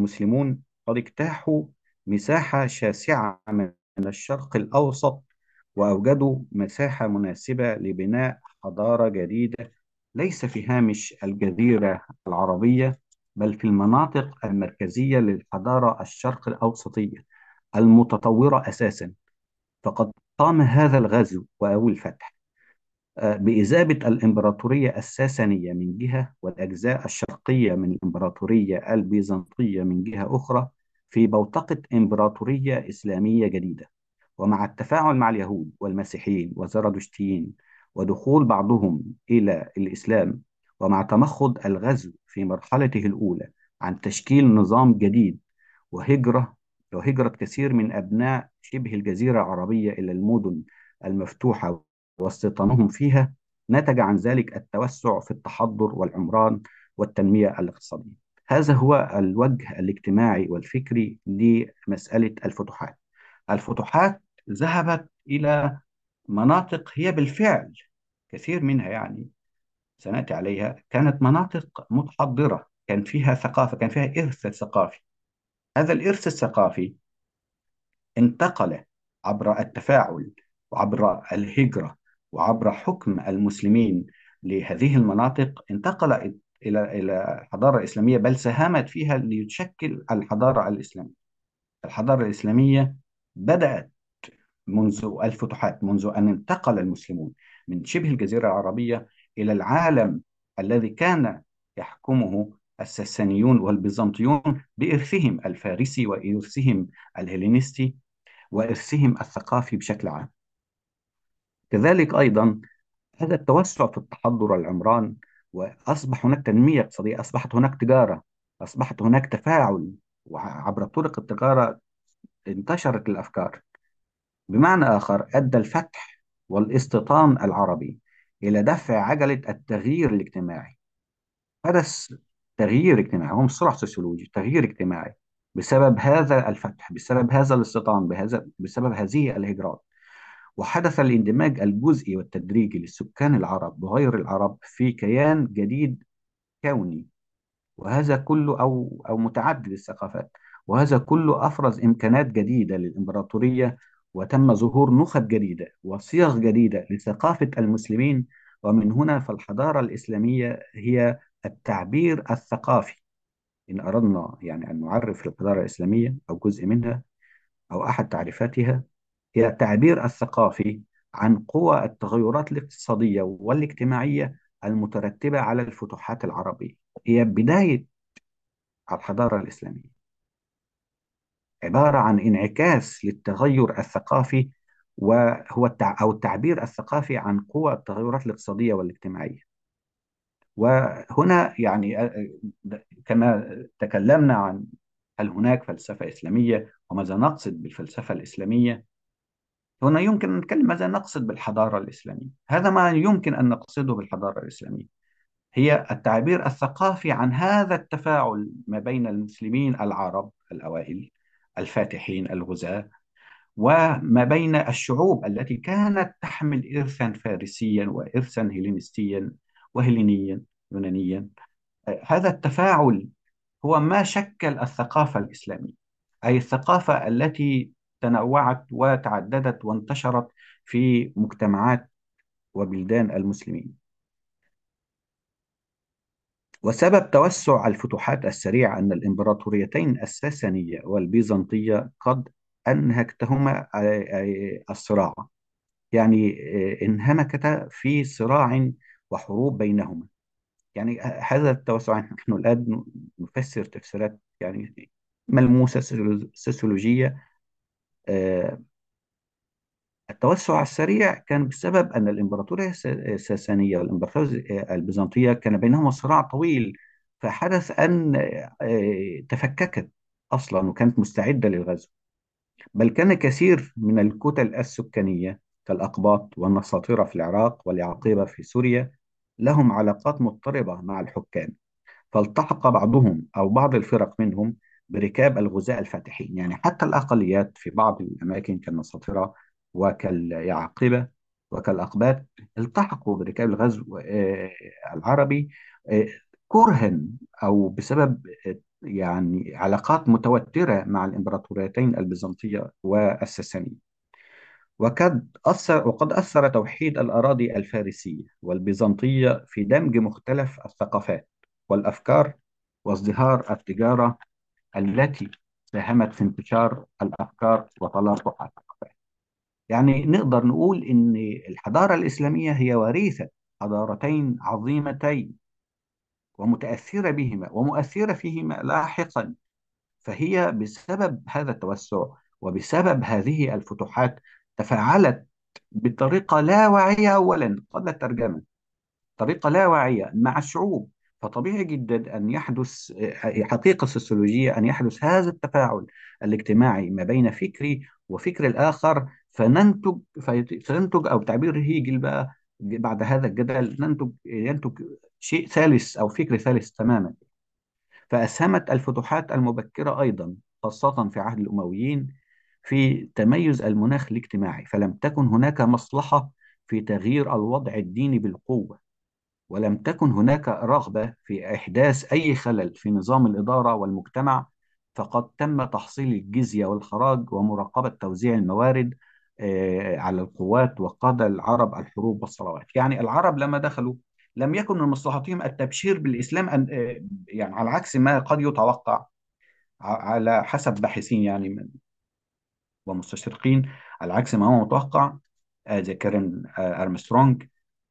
والمسلمون قد اجتاحوا مساحة شاسعة من الشرق الأوسط وأوجدوا مساحة مناسبة لبناء حضارة جديدة ليس في هامش الجزيرة العربية بل في المناطق المركزية للحضارة الشرق الأوسطية المتطورة أساسا فقد قام هذا الغزو أو الفتح آه، بإذابة الإمبراطورية الساسانية من جهة والأجزاء الشرقية من الإمبراطورية البيزنطية من جهة أخرى في بوتقة إمبراطورية إسلامية جديدة ومع التفاعل مع اليهود والمسيحيين والزرادشتيين ودخول بعضهم إلى الإسلام ومع تمخض الغزو في مرحلته الأولى عن تشكيل نظام جديد وهجرة وهجرة كثير من أبناء شبه الجزيرة العربية إلى المدن المفتوحة واستيطانهم فيها نتج عن ذلك التوسع في التحضر والعمران والتنمية الاقتصادية هذا هو الوجه الاجتماعي والفكري لمسألة الفتوحات الفتوحات ذهبت إلى مناطق هي بالفعل كثير منها يعني سنأتي عليها كانت مناطق متحضرة كان فيها ثقافة كان فيها إرث ثقافي هذا الإرث الثقافي انتقل عبر التفاعل وعبر الهجرة وعبر حكم المسلمين لهذه المناطق انتقل إلى إلى الحضارة الإسلامية بل ساهمت فيها لتشكل الحضارة الإسلامية الحضارة الإسلامية بدأت منذ الفتوحات منذ أن انتقل المسلمون من شبه الجزيرة العربية إلى العالم الذي كان يحكمه الساسانيون والبيزنطيون بإرثهم الفارسي وإرثهم الهلينستي وإرثهم الثقافي بشكل عام كذلك أيضا هذا التوسع في التحضر والعمران وأصبح هناك تنمية اقتصادية أصبحت هناك تجارة أصبحت هناك تفاعل وعبر طرق التجارة انتشرت الأفكار بمعنى آخر أدى الفتح والاستيطان العربي إلى دفع عجلة التغيير الاجتماعي حدث تغيير اجتماعي هو مش صراع سوسيولوجي تغيير اجتماعي بسبب هذا الفتح بسبب هذا الاستيطان بهذا بسبب هذه الهجرات وحدث الاندماج الجزئي والتدريجي للسكان العرب وغير العرب في كيان جديد كوني وهذا كله أو أو متعدد الثقافات وهذا كله أفرز إمكانات جديدة للإمبراطورية وتم ظهور نخب جديدة وصيغ جديدة لثقافة المسلمين ومن هنا فالحضارة الإسلامية هي التعبير الثقافي إن أردنا يعني أن نعرف الحضارة الإسلامية أو جزء منها أو أحد تعريفاتها هي التعبير الثقافي عن قوى التغيرات الاقتصادية والاجتماعية المترتبة على الفتوحات العربية هي بداية الحضارة الإسلامية عبارة عن انعكاس للتغير الثقافي وهو التع... أو التعبير الثقافي عن قوى التغيرات الاقتصادية والاجتماعية وهنا يعني آه، آه، كما تكلمنا عن هل هناك فلسفة إسلامية وماذا نقصد بالفلسفة الإسلامية هنا يمكن أن نتكلم ماذا نقصد بالحضارة الإسلامية هذا ما يمكن أن نقصده بالحضارة الإسلامية هي التعبير الثقافي عن هذا التفاعل ما بين المسلمين العرب الأوائل الفاتحين الغزاة وما بين الشعوب التي كانت تحمل إرثا فارسيا وإرثا هيلينستيا وهيلينيا يونانيا هذا التفاعل هو ما شكل الثقافة الإسلامية أي الثقافة التي تنوعت وتعددت وانتشرت في مجتمعات وبلدان المسلمين وسبب توسع الفتوحات السريعة أن الإمبراطوريتين الساسانية والبيزنطية قد أنهكتهما الصراع يعني انهمكتا في صراع وحروب بينهما يعني هذا التوسع نحن الآن نفسر تفسيرات يعني ملموسة سوسيولوجية التوسع السريع كان بسبب أن الإمبراطورية الساسانية والإمبراطورية البيزنطية كان بينهما صراع طويل فحدث أن آه، تفككت أصلا وكانت مستعدة للغزو بل كان كثير من الكتل السكانية كالأقباط والنساطرة في العراق واليعقيبة في سوريا لهم علاقات مضطربة مع الحكام فالتحق بعضهم أو بعض الفرق منهم بركاب الغزاة الفاتحين يعني حتى الأقليات في بعض الأماكن كالنساطرة وكاليعقبة وكالأقباط التحقوا بركاب الغزو آه، العربي آه، كرها أو بسبب آه، يعني علاقات متوترة مع الإمبراطوريتين البيزنطية والساسانية وقد أثر وقد أثر توحيد الأراضي الفارسية والبيزنطية في دمج مختلف الثقافات والأفكار وازدهار التجارة التي ساهمت في انتشار الأفكار وتلاقح الثقافات يعني نقدر نقول إن الحضارة الإسلامية هي وريثة حضارتين عظيمتين ومتأثرة بهما ومؤثرة فيهما لاحقا فهي بسبب هذا التوسع وبسبب هذه الفتوحات تفاعلت بطريقة لا واعية أولا قبل الترجمة طريقة لا واعية مع الشعوب فطبيعي جدا أن يحدث حقيقة سوسيولوجية أن يحدث هذا التفاعل الاجتماعي ما بين فكري وفكر الآخر فننتج فينتج أو تعبير هيجل بقى بعد هذا الجدل ننتج ينتج شيء ثالث أو فكر ثالث تماما فأسهمت الفتوحات المبكرة أيضا خاصة في عهد الأمويين في تميز المناخ الاجتماعي فلم تكن هناك مصلحة في تغيير الوضع الديني بالقوة ولم تكن هناك رغبة في إحداث أي خلل في نظام الإدارة والمجتمع فقد تم تحصيل الجزية والخراج ومراقبة توزيع الموارد آه، على القوات وقاد العرب الحروب والصلوات يعني العرب لما دخلوا لم يكن من مصلحتهم التبشير بالإسلام أن آه، يعني على عكس ما قد يتوقع ع- على حسب باحثين يعني من ومستشرقين على عكس ما هو متوقع آه، زي كارين آه، أرمسترونج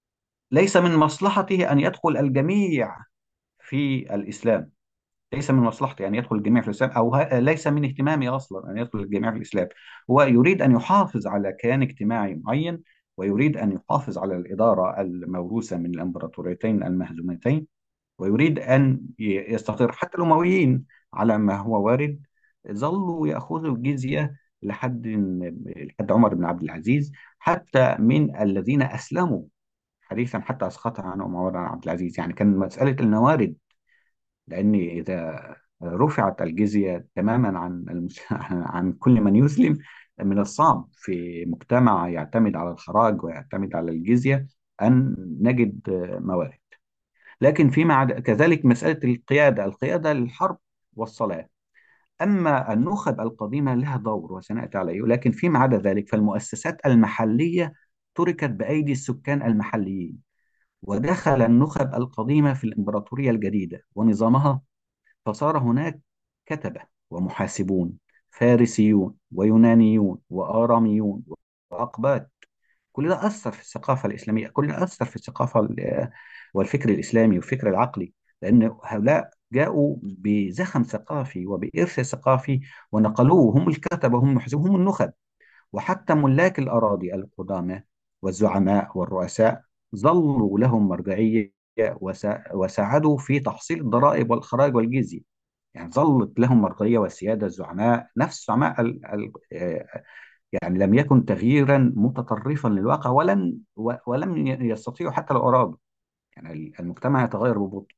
ليس من مصلحته أن يدخل الجميع في الإسلام ليس من مصلحته أن يدخل الجميع في الإسلام أو ه- ليس من اهتمامه أصلا أن يدخل الجميع في الإسلام هو يريد أن يحافظ على كيان اجتماعي معين ويريد أن يحافظ على الإدارة الموروثة من الإمبراطوريتين المهزومتين ويريد أن ي- يستقر حتى الأمويين على ما هو وارد ظلوا يأخذوا الجزية لحد لحد عمر بن عبد العزيز حتى من الذين أسلموا حديثا حتى أسقطها عن عمر بن عبد العزيز يعني كان مسألة الموارد لأن إذا رفعت الجزية تماما عن المس... عن كل من يسلم من الصعب في مجتمع يعتمد على الخراج ويعتمد على الجزية أن نجد موارد لكن فيما عدا كذلك مسألة القيادة القيادة للحرب والصلاة أما النخب القديمة لها دور وسنأتي عليه لكن فيما عدا ذلك فالمؤسسات المحلية تركت بأيدي السكان المحليين ودخل النخب القديمة في الإمبراطورية الجديدة ونظامها فصار هناك كتبة ومحاسبون فارسيون ويونانيون وآراميون وأقباط كل ده أثر في الثقافة الإسلامية كل ده أثر في الثقافة ال- والفكر الإسلامي والفكر العقلي لأن هؤلاء جاءوا بزخم ثقافي وبإرث ثقافي ونقلوه هم الكتبة هم المحاسبون هم النخب وحتى ملاك الأراضي القدامى والزعماء والرؤساء ظلوا لهم مرجعية وسا- وساعدوا في تحصيل الضرائب والخراج والجزية يعني ظلت لهم مرجعية والسيادة الزعماء نفس زعماء ال- ال- آه، يعني لم يكن تغييرا متطرفا للواقع ولن و- ولم ي- يستطيعوا حتى لو أرادوا يعني المجتمع يتغير ببطء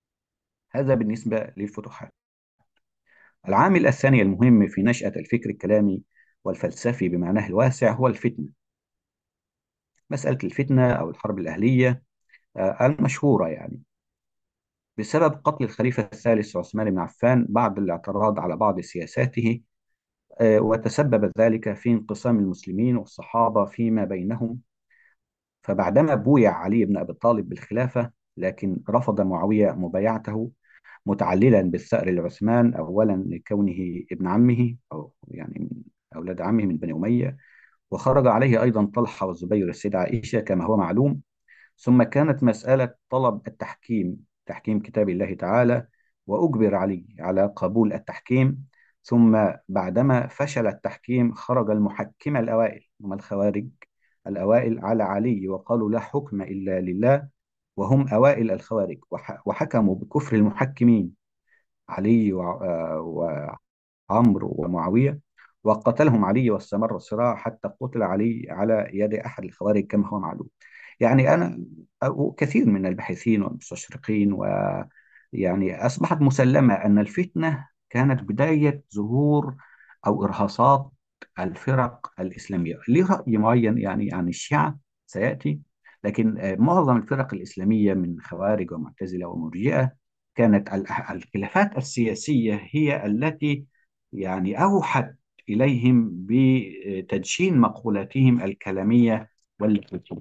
هذا بالنسبة للفتوحات العامل الثاني المهم في نشأة الفكر الكلامي والفلسفي بمعناه الواسع هو الفتنة مسألة الفتنة أو الحرب الأهلية آه، المشهورة يعني بسبب قتل الخليفة الثالث عثمان بن عفان بعد الاعتراض على بعض سياساته آه، وتسبب ذلك في انقسام المسلمين والصحابة فيما بينهم فبعدما بويع علي بن أبي طالب بالخلافة لكن رفض معاوية مبايعته متعللا بالثأر لعثمان أولا لكونه ابن عمه أو يعني من أولاد عمه من بني أمية وخرج عليه أيضا طلحة والزبير السيدة عائشة كما هو معلوم ثم كانت مسألة طلب التحكيم تحكيم كتاب الله تعالى وأجبر علي على قبول التحكيم ثم بعدما فشل التحكيم خرج المحكمة الأوائل هم الخوارج الأوائل على علي وقالوا لا حكم إلا لله وهم أوائل الخوارج وح- وحكموا بكفر المحكمين علي وعمرو ومعاوية وقتلهم علي واستمر الصراع حتى قتل علي على يد أحد الخوارج كما هو معلوم يعني أنا أو كثير من الباحثين والمستشرقين ويعني أصبحت مسلمة أن الفتنة كانت بداية ظهور أو إرهاصات الفرق الإسلامية ليه رأي معين يعني عن الشيعة سيأتي لكن آه، معظم الفرق الإسلامية من خوارج ومعتزلة ومرجئة كانت ال- الخلافات السياسية هي التي يعني أوحت إليهم بتدشين مقولاتهم الكلامية واللاهوتية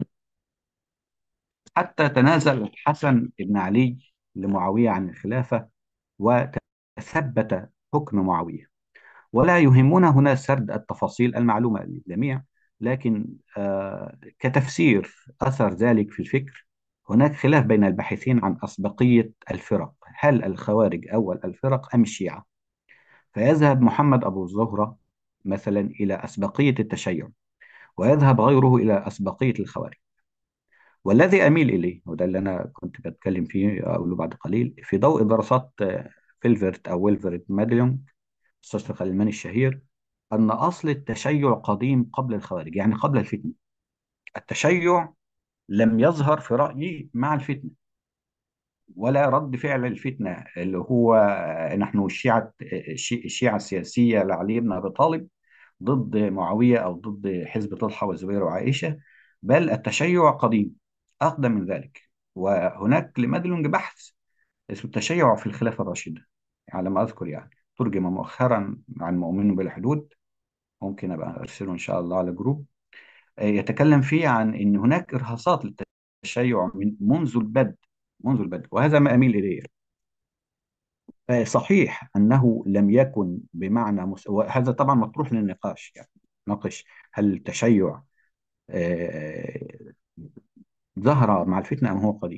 حتى تنازل الحسن بن علي لمعاوية عن الخلافة وتثبت حكم معاوية ولا يهمنا هنا سرد التفاصيل المعلومة للجميع لكن آه، كتفسير أثر ذلك في الفكر هناك خلاف بين الباحثين عن أسبقية الفرق هل الخوارج أول الفرق أم الشيعة فيذهب محمد أبو زهرة مثلا إلى أسبقية التشيع ويذهب غيره إلى أسبقية الخوارج والذي أميل إليه وده اللي أنا كنت بتكلم فيه أقوله بعد قليل في ضوء دراسات آه، فيلفرت أو ويلفرد مادليون المستشرق الألماني الشهير أن أصل التشيع قديم قبل الخوارج يعني قبل الفتنة التشيع لم يظهر في رأيي مع الفتنة ولا رد فعل الفتنة اللي هو نحن الشيعة الشيعة السياسية لعلي بن أبي طالب ضد معاوية أو ضد حزب طلحة والزبير وعائشة بل التشيع قديم أقدم من ذلك وهناك لمادلونج بحث اسمه التشيع في الخلافة الراشدة على ما أذكر يعني ترجم مؤخرا عن مؤمن بالحدود ممكن أبقى أرسله إن شاء الله على جروب آه، يتكلم فيه عن أن هناك إرهاصات للتشيع من منذ البدء منذ البدء وهذا ما أميل إليه آه، صحيح أنه لم يكن بمعنى مس... وهذا طبعا مطروح للنقاش يعني ناقش هل التشيع آه، ظهر مع الفتنة أم هو قديم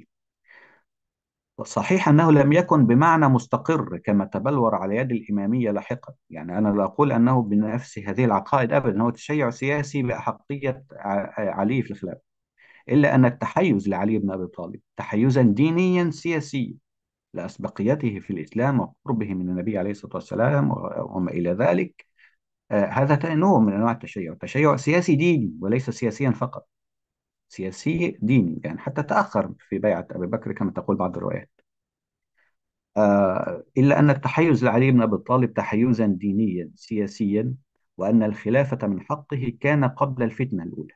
صحيح أنه لم يكن بمعنى مستقر كما تبلور على يد الإمامية لاحقا يعني أنا لا أقول أنه بنفس هذه العقائد أبدا هو تشيع سياسي بأحقية ع- علي في الخلافة إلا أن التحيز لعلي بن أبي طالب تحيزا دينيا سياسيا لأسبقيته في الإسلام وقربه من النبي عليه الصلاة والسلام و- وما إلى ذلك آه، هذا نوع من أنواع التشيع التشيع سياسي ديني وليس سياسيا فقط سياسي ديني يعني حتى تأخر في بيعة أبي بكر كما تقول بعض الروايات آه، إلا أن التحيز لعلي بن أبي طالب تحيزا دينيا سياسيا وأن الخلافة من حقه كان قبل الفتنة الأولى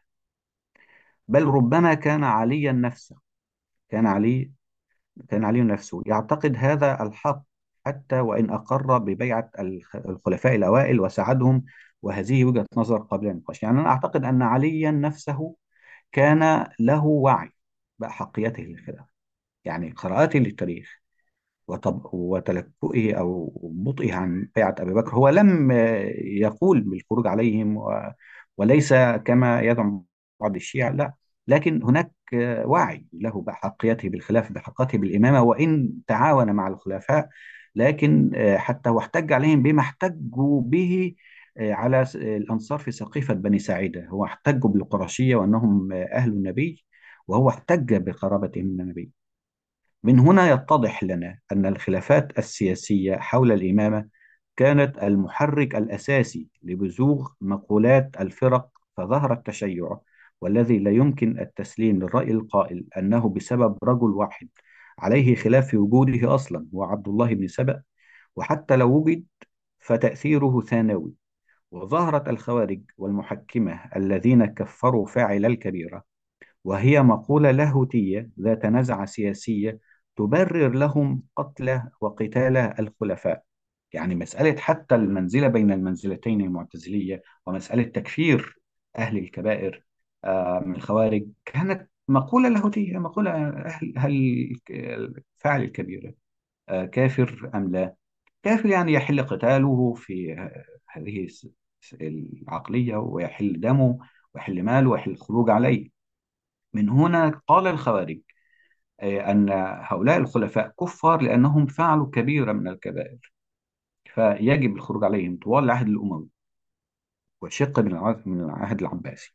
بل ربما كان عليا نفسه كان علي كان علي نفسه يعتقد هذا الحق حتى وإن أقر ببيعة الخ- الخلفاء الأوائل وساعدهم وهذه وجهة نظر قبل النقاش يعني أنا أعتقد أن عليا نفسه كان له وعي بأحقيته للخلافة يعني قراءاتي للتاريخ وطب وتلكؤه أو بطئه عن بيعة أبي بكر هو لم آه، يقول بالخروج عليهم و... وليس كما يزعم بعض الشيعة لا لكن هناك آه، وعي له بحقيته بالخلافة بحقيته بالإمامة وإن تعاون مع الخلفاء لكن آه، حتى واحتج عليهم بما احتجوا به آه، على س- الأنصار في سقيفة بني ساعدة هو احتجوا بالقرشية وأنهم آه، أهل النبي وهو احتج بقرابتهم من النبي من هنا يتضح لنا أن الخلافات السياسية حول الإمامة كانت المحرك الأساسي لبزوغ مقولات الفرق فظهر التشيع والذي لا يمكن التسليم للرأي القائل أنه بسبب رجل واحد عليه خلاف في وجوده أصلا هو عبد الله بن سبأ وحتى لو وجد فتأثيره ثانوي وظهرت الخوارج والمحكمة الذين كفروا فاعل الكبيرة وهي مقولة لاهوتية ذات نزعة سياسية تبرر لهم قتل وقتال الخلفاء يعني مسألة حتى المنزلة بين المنزلتين المعتزلية ومسألة تكفير أهل الكبائر آه، من الخوارج كانت مقولة لاهوتية مقولة هل هل فاعل الكبيرة آه، كافر أم لا كافر يعني يحل قتاله في هذه العقلية ويحل دمه ويحل ماله ويحل الخروج عليه من هنا قال الخوارج آه، أن هؤلاء الخلفاء كفار لأنهم فعلوا كبيرة من الكبائر فيجب الخروج عليهم طوال العهد الأموي وشق من العهد من العهد العباسي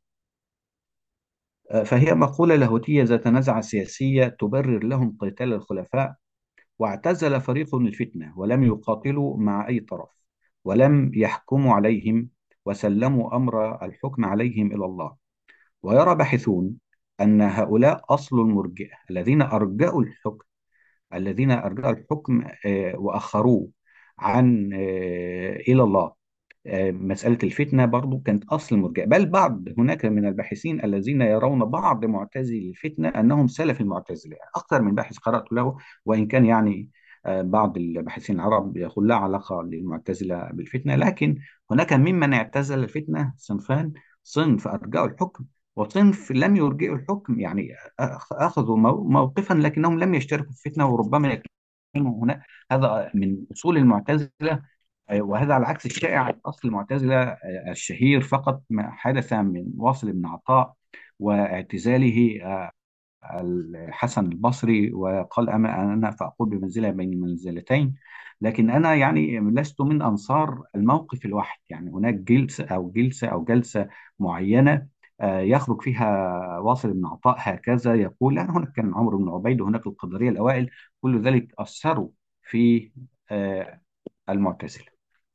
آه، فهي مقولة لاهوتية ذات نزعة سياسية تبرر لهم قتال الخلفاء واعتزل فريق الفتنة ولم يقاتلوا مع أي طرف ولم يحكموا عليهم وسلموا أمر الحكم عليهم إلى الله ويرى باحثون أن هؤلاء أصل المرجئة الذين أرجأوا الحكم الذين أرجأوا الحكم آه، وأخروه عن آه، إلى الله آه، مسألة الفتنة برضو كانت أصل المرجئة بل بعض هناك من الباحثين الذين يرون بعض معتزلي الفتنة أنهم سلف المعتزلة يعني أكثر من باحث قرأت له وإن كان يعني آه، بعض الباحثين العرب يقول لا علاقة للمعتزلة بالفتنة لكن هناك ممن اعتزل الفتنة صنفان صنف أرجعوا الحكم وصنف لم يرجئوا الحكم يعني أخ- أخذوا مو- موقفا لكنهم لم يشتركوا في الفتنة وربما يكونوا هنا هذا من أصول المعتزلة آه، وهذا على عكس الشائع عن أصل المعتزلة آه، الشهير فقط ما حدث من واصل بن عطاء واعتزاله آه، الحسن البصري وقال أما أنا فأقول بمنزلة بين المنزلتين لكن أنا يعني لست من أنصار الموقف الواحد يعني هناك جلسة أو جلسة أو جلسة معينة آه، يخرج فيها واصل بن عطاء هكذا يقول لا هناك كان عمرو بن عبيد وهناك القدرية الأوائل كل ذلك أثروا في آه، المعتزلة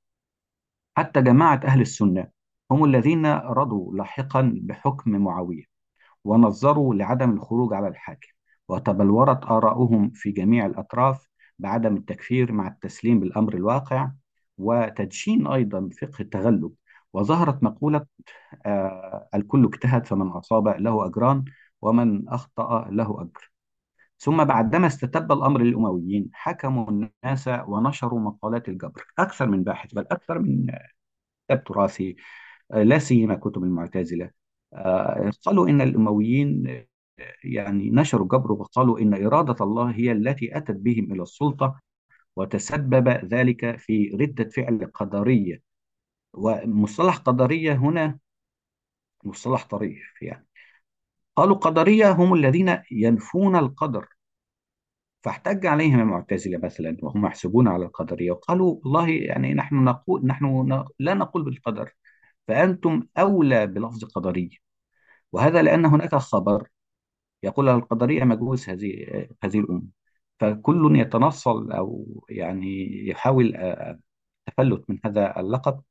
حتى جماعة أهل السنة هم الذين رضوا لاحقا بحكم معاوية ونظروا لعدم الخروج على الحاكم وتبلورت آراؤهم في جميع الأطراف بعدم التكفير مع التسليم بالأمر الواقع وتدشين أيضا فقه التغلب وظهرت مقولة آه الكل اجتهد فمن أصاب له أجران ومن أخطأ له أجر ثم بعدما استتب الأمر للأمويين حكموا الناس ونشروا مقالات الجبر أكثر من باحث بل أكثر من كتاب تراثي آه، لا سيما كتب المعتزلة آه، قالوا إن الأمويين آه، يعني نشروا جبر وقالوا إن إرادة الله هي التي أتت بهم إلى السلطة وتسبب ذلك في ردة فعل قدرية ومصطلح قدرية هنا مصطلح طريف يعني قالوا قدرية هم الذين ينفون القدر فاحتج عليهم المعتزلة مثلا وهم يحسبون على القدرية وقالوا والله يعني نحن نقول نحن ن- لا نقول بالقدر فأنتم أولى بلفظ قدرية وهذا لأن هناك خبر يقول القدرية مجوس هذه هذه الأمة فكل يتنصل أو يعني يحاول آه، التفلت من هذا اللقب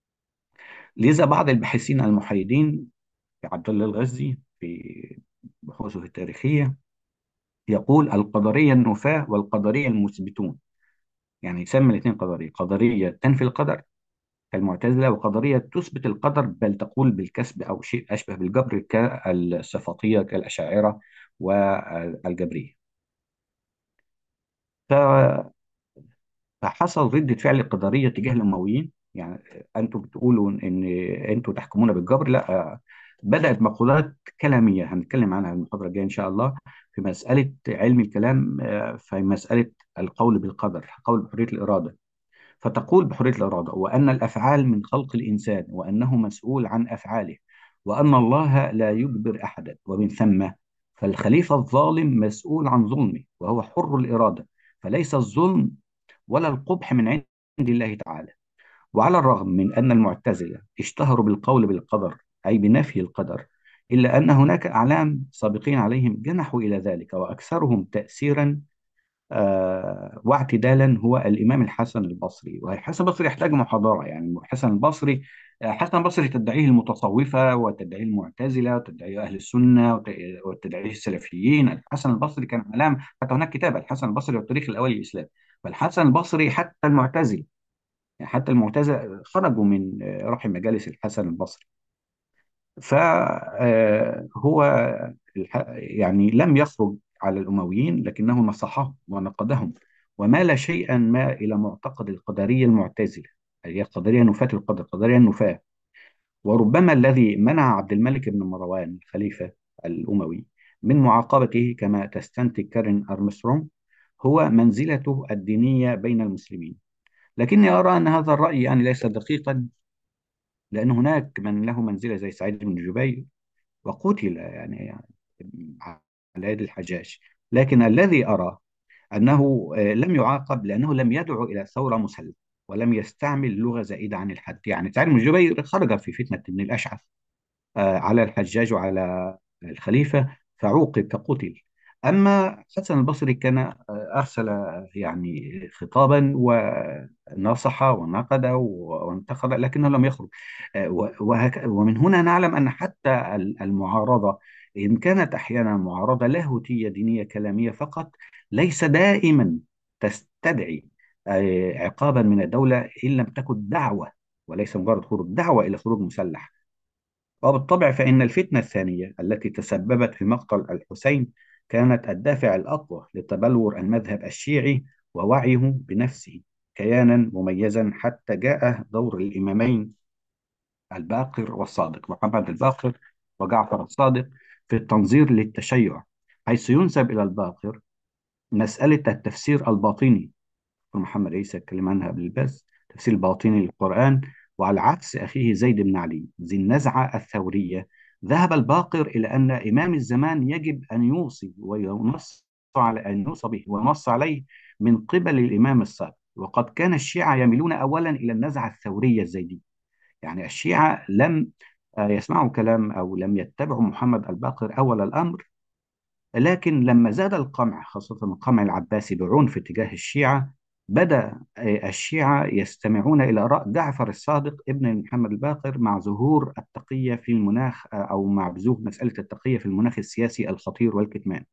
لذا بعض الباحثين المحايدين في عبد الله الغزي في بحوثه التاريخية يقول القدرية النفاة والقدرية المثبتون يعني يسمي الاثنين قدرية قدرية تنفي القدر كالمعتزلة وقدرية تثبت القدر بل تقول بالكسب أو شيء أشبه بالجبر كالصفاتية كالأشاعرة والجبرية ف- فحصل ردة فعل قدرية تجاه الأمويين يعني أنتوا بتقولوا إن أنتوا تحكمون بالجبر لا بدأت مقولات كلامية هنتكلم عنها المحاضرة الجاية إن شاء الله في مسألة علم الكلام آه، في مسألة القول بالقدر قول بحرية الإرادة فتقول بحرية الإرادة وأن الأفعال من خلق الإنسان وأنه مسؤول عن أفعاله وأن الله لا يجبر أحدا ومن ثم فالخليفة الظالم مسؤول عن ظلمه وهو حر الإرادة فليس الظلم ولا القبح من عند الله تعالى وعلى الرغم من أن المعتزلة اشتهروا بالقول بالقدر أي بنفي القدر إلا أن هناك أعلام سابقين عليهم جنحوا إلى ذلك وأكثرهم تأثيرا آه، واعتدالا هو الإمام الحسن البصري والحسن البصري يحتاج محاضرة يعني الحسن البصري آه، حسن البصري تدعيه المتصوفة وتدعيه المعتزلة وتدعيه أهل السنة وت- وتدعيه السلفيين الحسن البصري كان علام حتى هناك كتاب الحسن البصري والتاريخ الأول للإسلام فالحسن البصري حتى المعتزلة يعني حتى المعتزلة خرجوا من آه، رحم مجالس الحسن البصري فهو يعني لم يخرج على الأمويين لكنه نصحهم ونقدهم ومال شيئا ما إلى معتقد القدرية المعتزلة هي القدرية نفاة القدر القدرية النفاة وربما الذي منع عبد الملك بن مروان الخليفة الأموي من معاقبته كما تستنتج كارين أرمسترونغ هو منزلته الدينية بين المسلمين لكني أرى أن هذا الرأي يعني ليس دقيقا لأن هناك من له منزلة زي سعيد بن جبير وقتل يعني, يعني على يد الحجاج لكن الذي أرى أنه آه، لم يعاقب لأنه لم يدعو إلى ثورة مسلحة ولم يستعمل لغة زائدة عن الحد يعني سعيد بن جبير خرج في فتنة ابن الأشعث آه، على الحجاج وعلى الخليفة فعوقب فقتل أما حسن البصري كان آه، أرسل يعني خطابا ونصح ونقد وانتقد لكنه لم يخرج آه، و- وهك- ومن هنا نعلم أن حتى ال- المعارضة إن كانت أحيانا معارضة لاهوتية دينية كلامية فقط ليس دائما تستدعي آه، عقابا من الدولة إن لم تكن دعوة وليس مجرد خروج دعوة إلى خروج مسلح وبالطبع فإن الفتنة الثانية التي تسببت في مقتل الحسين كانت الدافع الأقوى لتبلور المذهب الشيعي ووعيه بنفسه كيانا مميزا حتى جاء دور الإمامين الباقر والصادق محمد الباقر وجعفر الصادق في التنظير للتشيع حيث ينسب إلى الباقر مسألة التفسير الباطني محمد عيسى اتكلم عنها قبل البث تفسير الباطني للقرآن وعلى عكس أخيه زيد بن علي ذي النزعة الثورية ذهب الباقر إلى أن إمام الزمان يجب أن يوصي وينص على أن يوصى به ونص عليه من قبل الإمام الصادق وقد كان الشيعة يميلون أولا إلى النزعة الثورية الزيدية يعني الشيعة لم آه، يسمعوا كلام أو لم يتبعوا محمد الباقر أول الأمر لكن لما زاد القمع خاصة القمع العباسي بعنف تجاه الشيعة بدأ آه، الشيعة يستمعون إلى آراء جعفر الصادق ابن محمد الباقر مع ظهور التقية في المناخ آه، أو مع بزوغ مسألة التقية في المناخ السياسي الخطير والكتمان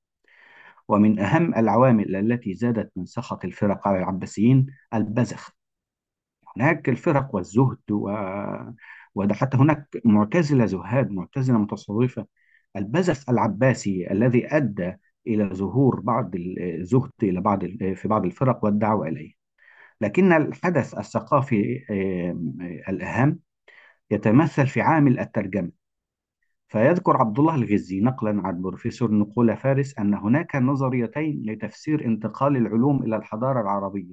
ومن أهم العوامل التي زادت من سخط الفرق على العباسيين البذخ هناك الفرق والزهد و... وده حتى هناك معتزلة زهاد معتزلة متصوفة البزخ العباسي الذي أدى إلى ظهور بعض الزهد إلى بعض ال- في بعض الفرق والدعوة إليه لكن الحدث الثقافي آه، الأهم يتمثل في عامل الترجمة فيذكر عبد الله الغزي نقلا عن بروفيسور نقولة فارس أن هناك نظريتين لتفسير انتقال العلوم إلى الحضارة العربية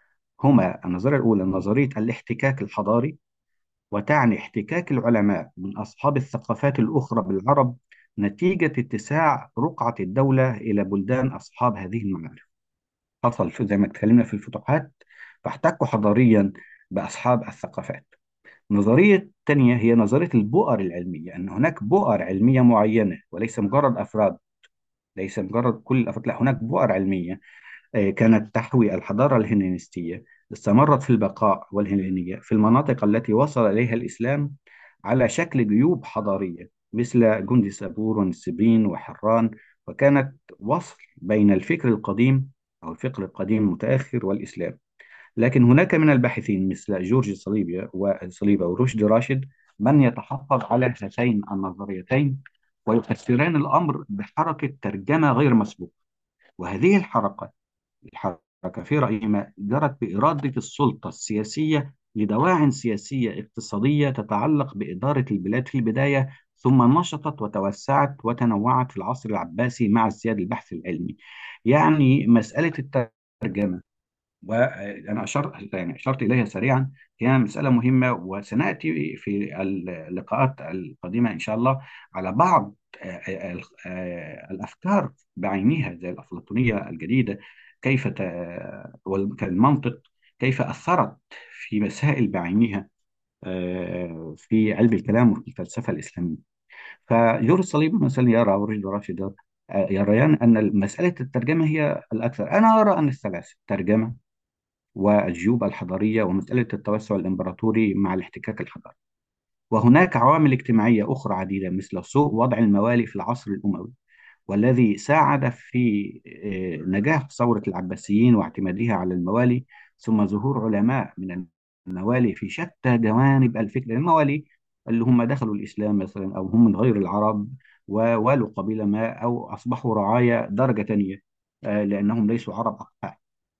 هما النظرية الأولى نظرية الاحتكاك الحضاري وتعني احتكاك العلماء من أصحاب الثقافات الأخرى بالعرب نتيجة اتساع رقعة الدولة إلى بلدان أصحاب هذه المعارف حصل في- زي ما اتكلمنا في الفتوحات فاحتكوا حضاريا بأصحاب الثقافات النظرية الثانية هي نظرية البؤر العلمية أن هناك بؤر علمية معينة وليس مجرد أفراد ليس مجرد كل الأفراد لا هناك بؤر علمية آه، كانت تحوي الحضارة الهلينستية استمرت في البقاء والهلينية في المناطق التي وصل إليها الإسلام على شكل جيوب حضارية مثل جندي سابور ونسبين وحران وكانت وصل بين الفكر القديم أو الفكر القديم المتأخر والإسلام لكن هناك من الباحثين مثل جورج صليبيا وصليبا ورشدي راشد من يتحفظ على هاتين النظريتين ويفسران الأمر بحركة ترجمة غير مسبوقة وهذه الحركة الحركة في رأيي ما جرت بإرادة السلطة السياسية لدواعٍ سياسية اقتصادية تتعلق بإدارة البلاد في البداية ثم نشطت وتوسعت وتنوعت في العصر العباسي مع ازدياد البحث العلمي يعني مسألة الترجمة وأنا أشرت يعني أشرت إليها سريعا هي مسألة مهمة وسنأتي في اللقاءات القادمة إن شاء الله على بعض آه، آه، آه، الأفكار بعينها زي الأفلاطونية الجديدة كيف ت- والمنطق كيف أثرت في مسائل بعينها آه، في علم الكلام وفي الفلسفة الإسلامية فجورج صليب مثلا يرى ورشد راشد آه، يريان أن مسألة الترجمة هي الأكثر أنا أرى أن الثلاثة ترجمة والجيوب الحضارية ومسألة التوسع الإمبراطوري مع الاحتكاك الحضاري وهناك عوامل اجتماعية أخرى عديدة مثل سوء وضع الموالي في العصر الأموي والذي ساعد في آه، نجاح ثورة العباسيين واعتمادها على الموالي ثم ظهور علماء من الموالي في شتى جوانب الفكر الموالي اللي هم دخلوا الإسلام مثلا أو هم من غير العرب ووالوا قبيلة ما أو أصبحوا رعايا درجة تانية آه، لأنهم ليسوا عرب أقحاء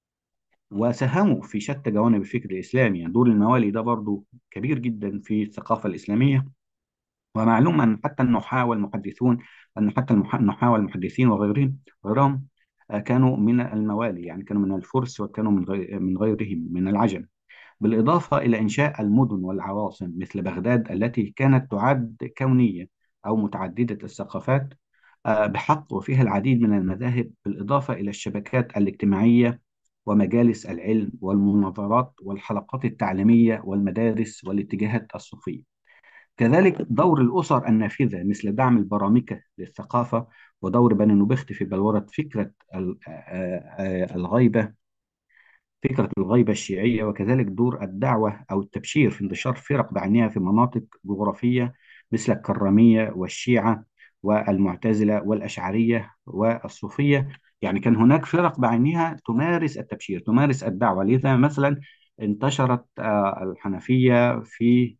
وساهموا في شتى جوانب الفكر الإسلامي يعني دور الموالي ده برضو كبير جدا في الثقافة الإسلامية ومعلوم أن حتى النحاة والمحدثون أن حتى المح- النحاة والمحدثين وغيرهم غيرهم آه، كانوا من الموالي يعني كانوا من الفرس وكانوا من غير من غيرهم من العجم بالإضافة إلى إنشاء المدن والعواصم مثل بغداد التي كانت تعد كونية أو متعددة الثقافات آه، بحق وفيها العديد من المذاهب بالإضافة إلى الشبكات الاجتماعية ومجالس العلم والمناظرات والحلقات التعليمية والمدارس والاتجاهات الصوفية كذلك دور الأسر النافذة مثل دعم البرامكة للثقافة ودور بني نوبخت في بلورة فكرة ال- آه، آه، الغيبة فكرة الغيبة الشيعية وكذلك دور الدعوة أو التبشير في انتشار فرق بعينها في مناطق جغرافية مثل الكرامية والشيعة والمعتزلة والأشعرية والصوفية يعني كان هناك فرق بعينها تمارس التبشير تمارس الدعوة لذا مثلا انتشرت آه، الحنفية في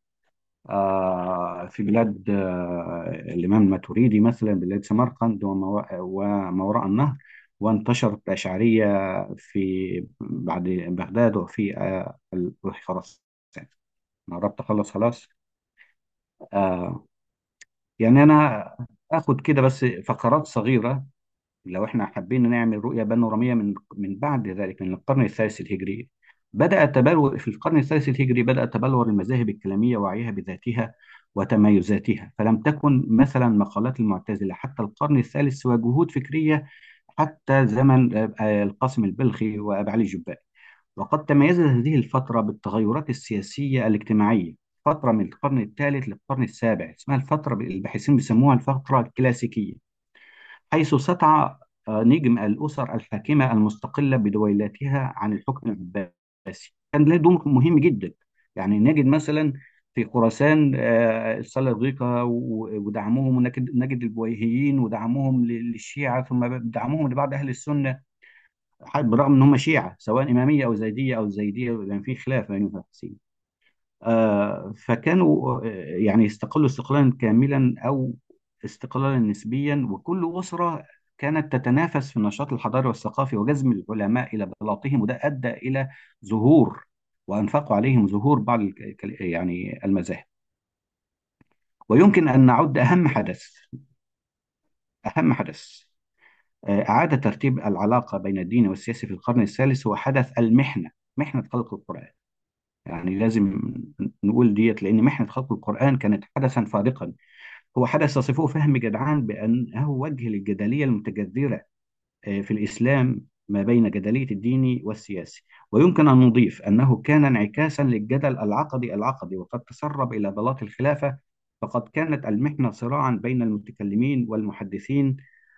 آه، في بلاد آه، الإمام الماتريدي مثلا بلاد سمرقند وما وما وراء النهر وانتشرت الأشعرية في بعد بغداد وفي آه، ال- وفي خراسان أنا قربت أخلص خلاص آه يعني أنا آخد كده بس فقرات صغيرة لو احنا حابين نعمل رؤية بانورامية من من بعد ذلك من القرن الثالث الهجري بدأ التبلور في القرن الثالث الهجري بدأ تبلور المذاهب الكلامية وعيها بذاتها وتميزاتها فلم تكن مثلا مقالات المعتزلة حتى القرن الثالث سوى جهود فكرية حتى زمن آه، آه، القاسم البلخي وأبي علي الجبائي وقد تميزت هذه الفترة بالتغيرات السياسية الاجتماعية فترة من القرن الثالث للقرن السابع اسمها الفترة الباحثين بيسموها الفترة الكلاسيكية حيث سطع آه، نجم الأسر الحاكمة المستقلة بدويلاتها عن الحكم العباسي كان له دور مهم جدا يعني نجد مثلا في خراسان آه، السلاجقة و- ودعمهم ونجد نجد البويهيين ودعمهم ل- للشيعة ثم دعمهم لبعض أهل السنة برغم ان هم شيعة سواء إمامية أو زيدية أو زيدية يعني في خلاف بين المفسرين آه، فكانوا آه، يعني يستقلوا استقلالا كاملا أو استقلالا نسبيا وكل أسرة كانت تتنافس في النشاط الحضاري والثقافي وجذب العلماء إلى بلاطهم وده أدى إلى ظهور وأنفقوا عليهم ظهور بعض الك- يعني المذاهب ويمكن أن نعد أهم حدث أهم حدث آه، أعاد ترتيب العلاقة بين الدين والسياسة في القرن الثالث هو حدث المحنة محنة خلق القرآن يعني لازم نقول ديت لأن محنة خلق القرآن كانت حدثا فارقا هو حدث يصفه فهم جدعان بأنه وجه للجدلية المتجذرة آه، في الإسلام ما بين جدلية الدين والسياسي ويمكن أن نضيف أنه كان انعكاسا للجدل العقدي العقدي وقد تسرب إلى بلاط الخلافة فقد كانت المحنة صراعا بين المتكلمين والمحدثين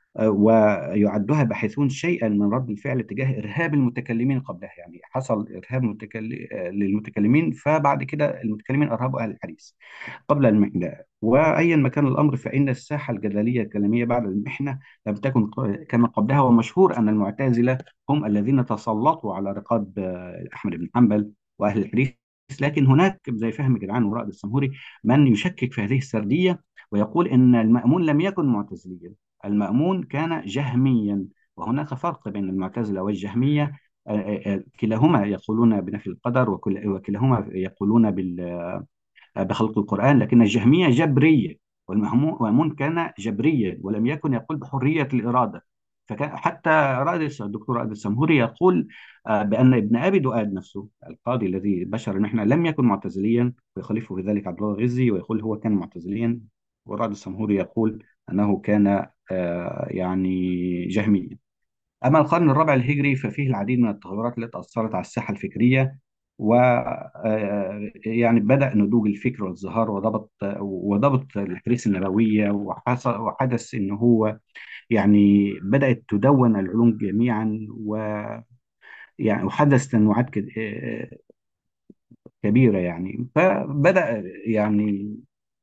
ويعدها باحثون شيئا من رد الفعل تجاه إرهاب المتكلمين قبلها يعني حصل إرهاب متكل... للمتكلمين فبعد كده المتكلمين أرهبوا أهل الحديث قبل المحنة وأيا ما كان الأمر فإن الساحة الجدلية الكلامية بعد المحنة لم تكن ق- كما قبلها ومشهور أن المعتزلة هم الذين تسلطوا على رقاب آه، أحمد بن حنبل وأهل الحديث لكن هناك زي فهم جدعان ورائد السمهوري من يشكك في هذه السردية ويقول إن المأمون لم يكن معتزليا المأمون كان جهميا وهناك فرق بين المعتزلة والجهمية آه، آه، آه، كلاهما يقولون بنفي القدر وكل- وكلاهما يقولون بال- بخلق القرآن لكن الجهمية جبرية والمأمون كان جبريا ولم يكن يقول بحرية الإرادة فكان حتى رائد الس- الدكتور رائد السمهوري يقول آه، بأن ابن أبي دؤاد نفسه القاضي الذي بشر المحنة لم يكن معتزليا ويخالفه في ذلك عبد الله الغزي ويقول هو كان معتزليا ورائد السمهوري يقول أنه كان آه، يعني جهميا أما القرن الرابع الهجري ففيه العديد من التغيرات التي أثرت على الساحة الفكرية و آه، يعني بدأ نضوج الفكر والازدهار وضبط وضبط الحديث النبوية وحصل وحدث إن هو يعني بدأت تدون العلوم جميعا ويعني وحدث تنوعات كد- آه، كبيرة يعني فبدأ يعني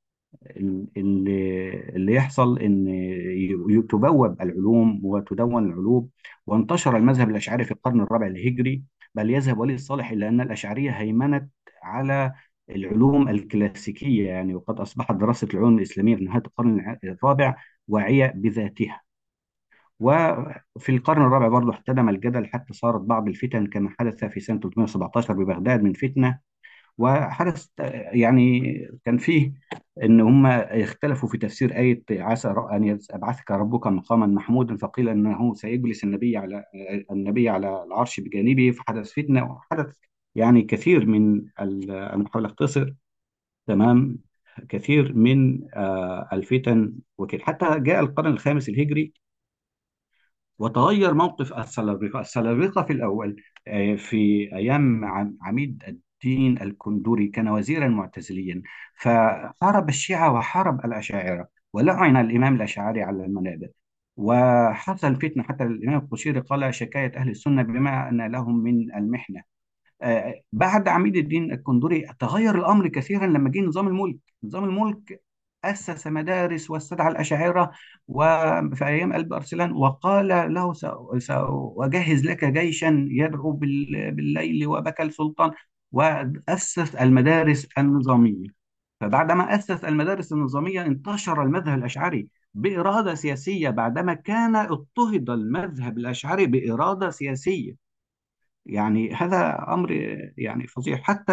اللي اللي يحصل ان ي- تبوب العلوم وتدون العلوم وانتشر المذهب الاشعري في القرن الرابع الهجري بل يذهب ولي الصالح الى ان الاشعريه هيمنت على العلوم الكلاسيكيه يعني وقد اصبحت دراسه العلوم الاسلاميه في نهايه القرن الرابع واعيه بذاتها وفي القرن الرابع برضه احتدم الجدل حتى صارت بعض الفتن كما حدث في سنه 317 ببغداد من فتنه وحدث يعني كان فيه ان هم اختلفوا في تفسير آية عسى ان يبعثك ربك مقاما محمودا فقيل انه سيجلس النبي على النبي على العرش بجانبه فحدث فتنة وحدث يعني كثير من ال- انا بحاول اختصر تمام كثير من آه، الفتن وكده حتى جاء القرن الخامس الهجري وتغير موقف السلاجقة السلاجقة في الأول آه، في أيام عم- عميد الدين الكندوري كان وزيرا معتزليا فحارب الشيعة وحارب الأشاعرة ولعن الإمام الأشعري على المنابر وحصل فتنة حتى الإمام القشيري قال شكاية أهل السنة بما أن لهم من المحنة آه، بعد عميد الدين الكندوري تغير الأمر كثيرا لما جه نظام الملك نظام الملك أسس مدارس واستدعى الأشاعرة وفي أيام قلب أرسلان وقال له سأ- سأجهز لك جيشا يدعو بال- بالليل وبكى السلطان وأسس المدارس النظامية فبعدما أسس المدارس النظامية انتشر المذهب الأشعري بإرادة سياسية بعدما كان اضطهد المذهب الأشعري بإرادة سياسية يعني هذا أمر يعني فظيع حتى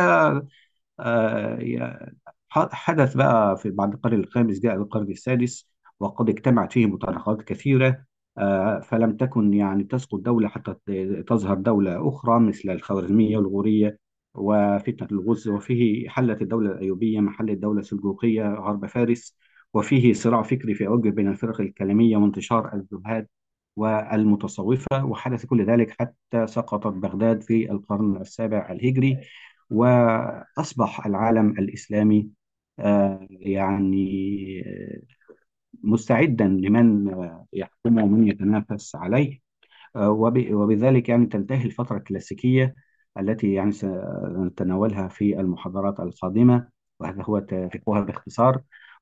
آه، حدث بقى في بعد القرن الخامس جاء القرن السادس وقد اجتمعت فيه متناقضات كثيرة آه، فلم تكن يعني تسقط دولة حتى تظهر دولة أخرى مثل الخوارزمية والغورية وفتنة الغز وفيه حلت الدولة الأيوبية محل الدولة السلجوقية غرب فارس وفيه صراع فكري في أوجه بين الفرق الكلامية وانتشار الزهاد والمتصوفة وحدث كل ذلك حتى سقطت بغداد في القرن السابع الهجري وأصبح العالم الإسلامي آه، يعني آه، مستعدا لمن آه، يحكمه ومن يتنافس عليه وب- وبذلك يعني تنتهي الفترة الكلاسيكية التي يعني سنتناولها في المحاضرات القادمة وهذا هو تاريخها باختصار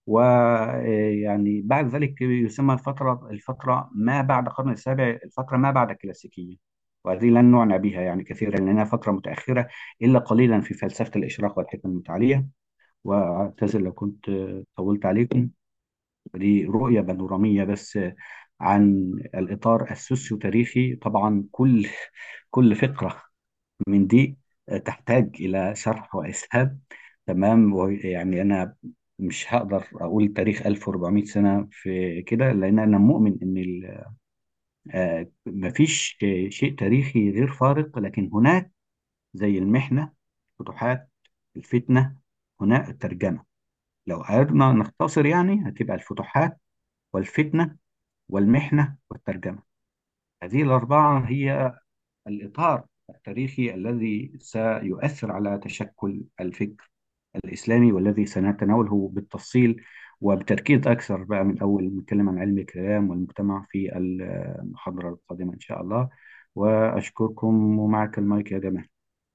ويعني بعد ذلك يسمى الفترة الفترة ما بعد القرن السابع الفترة ما بعد الكلاسيكية وهذه لن نعنى بها يعني كثيرا لأنها فترة متأخرة إلا قليلا في فلسفة الإشراق والحكمة المتعالية وأعتذر لو كنت طولت عليكم دي رؤية بانورامية بس عن الإطار السوسيو تاريخي طبعا كل كل فقرة من دي تحتاج إلى شرح وإسهاب تمام ويعني أنا مش هقدر أقول تاريخ 1400 سنة في كده لأن أنا مؤمن إن ال- آه، مفيش شيء تاريخي غير فارق لكن هناك زي المحنة فتوحات الفتنة هناك الترجمة لو قعدنا نختصر يعني هتبقى الفتوحات والفتنة والمحنة والترجمة هذه الأربعة هي الإطار التاريخي الذي سيؤثر على تشكل الفكر الإسلامي والذي سنتناوله بالتفصيل وبتركيز أكثر بقى من أول نتكلم عن علم الكلام والمجتمع في المحاضرة القادمة إن شاء الله وأشكركم ومعك المايك يا جمال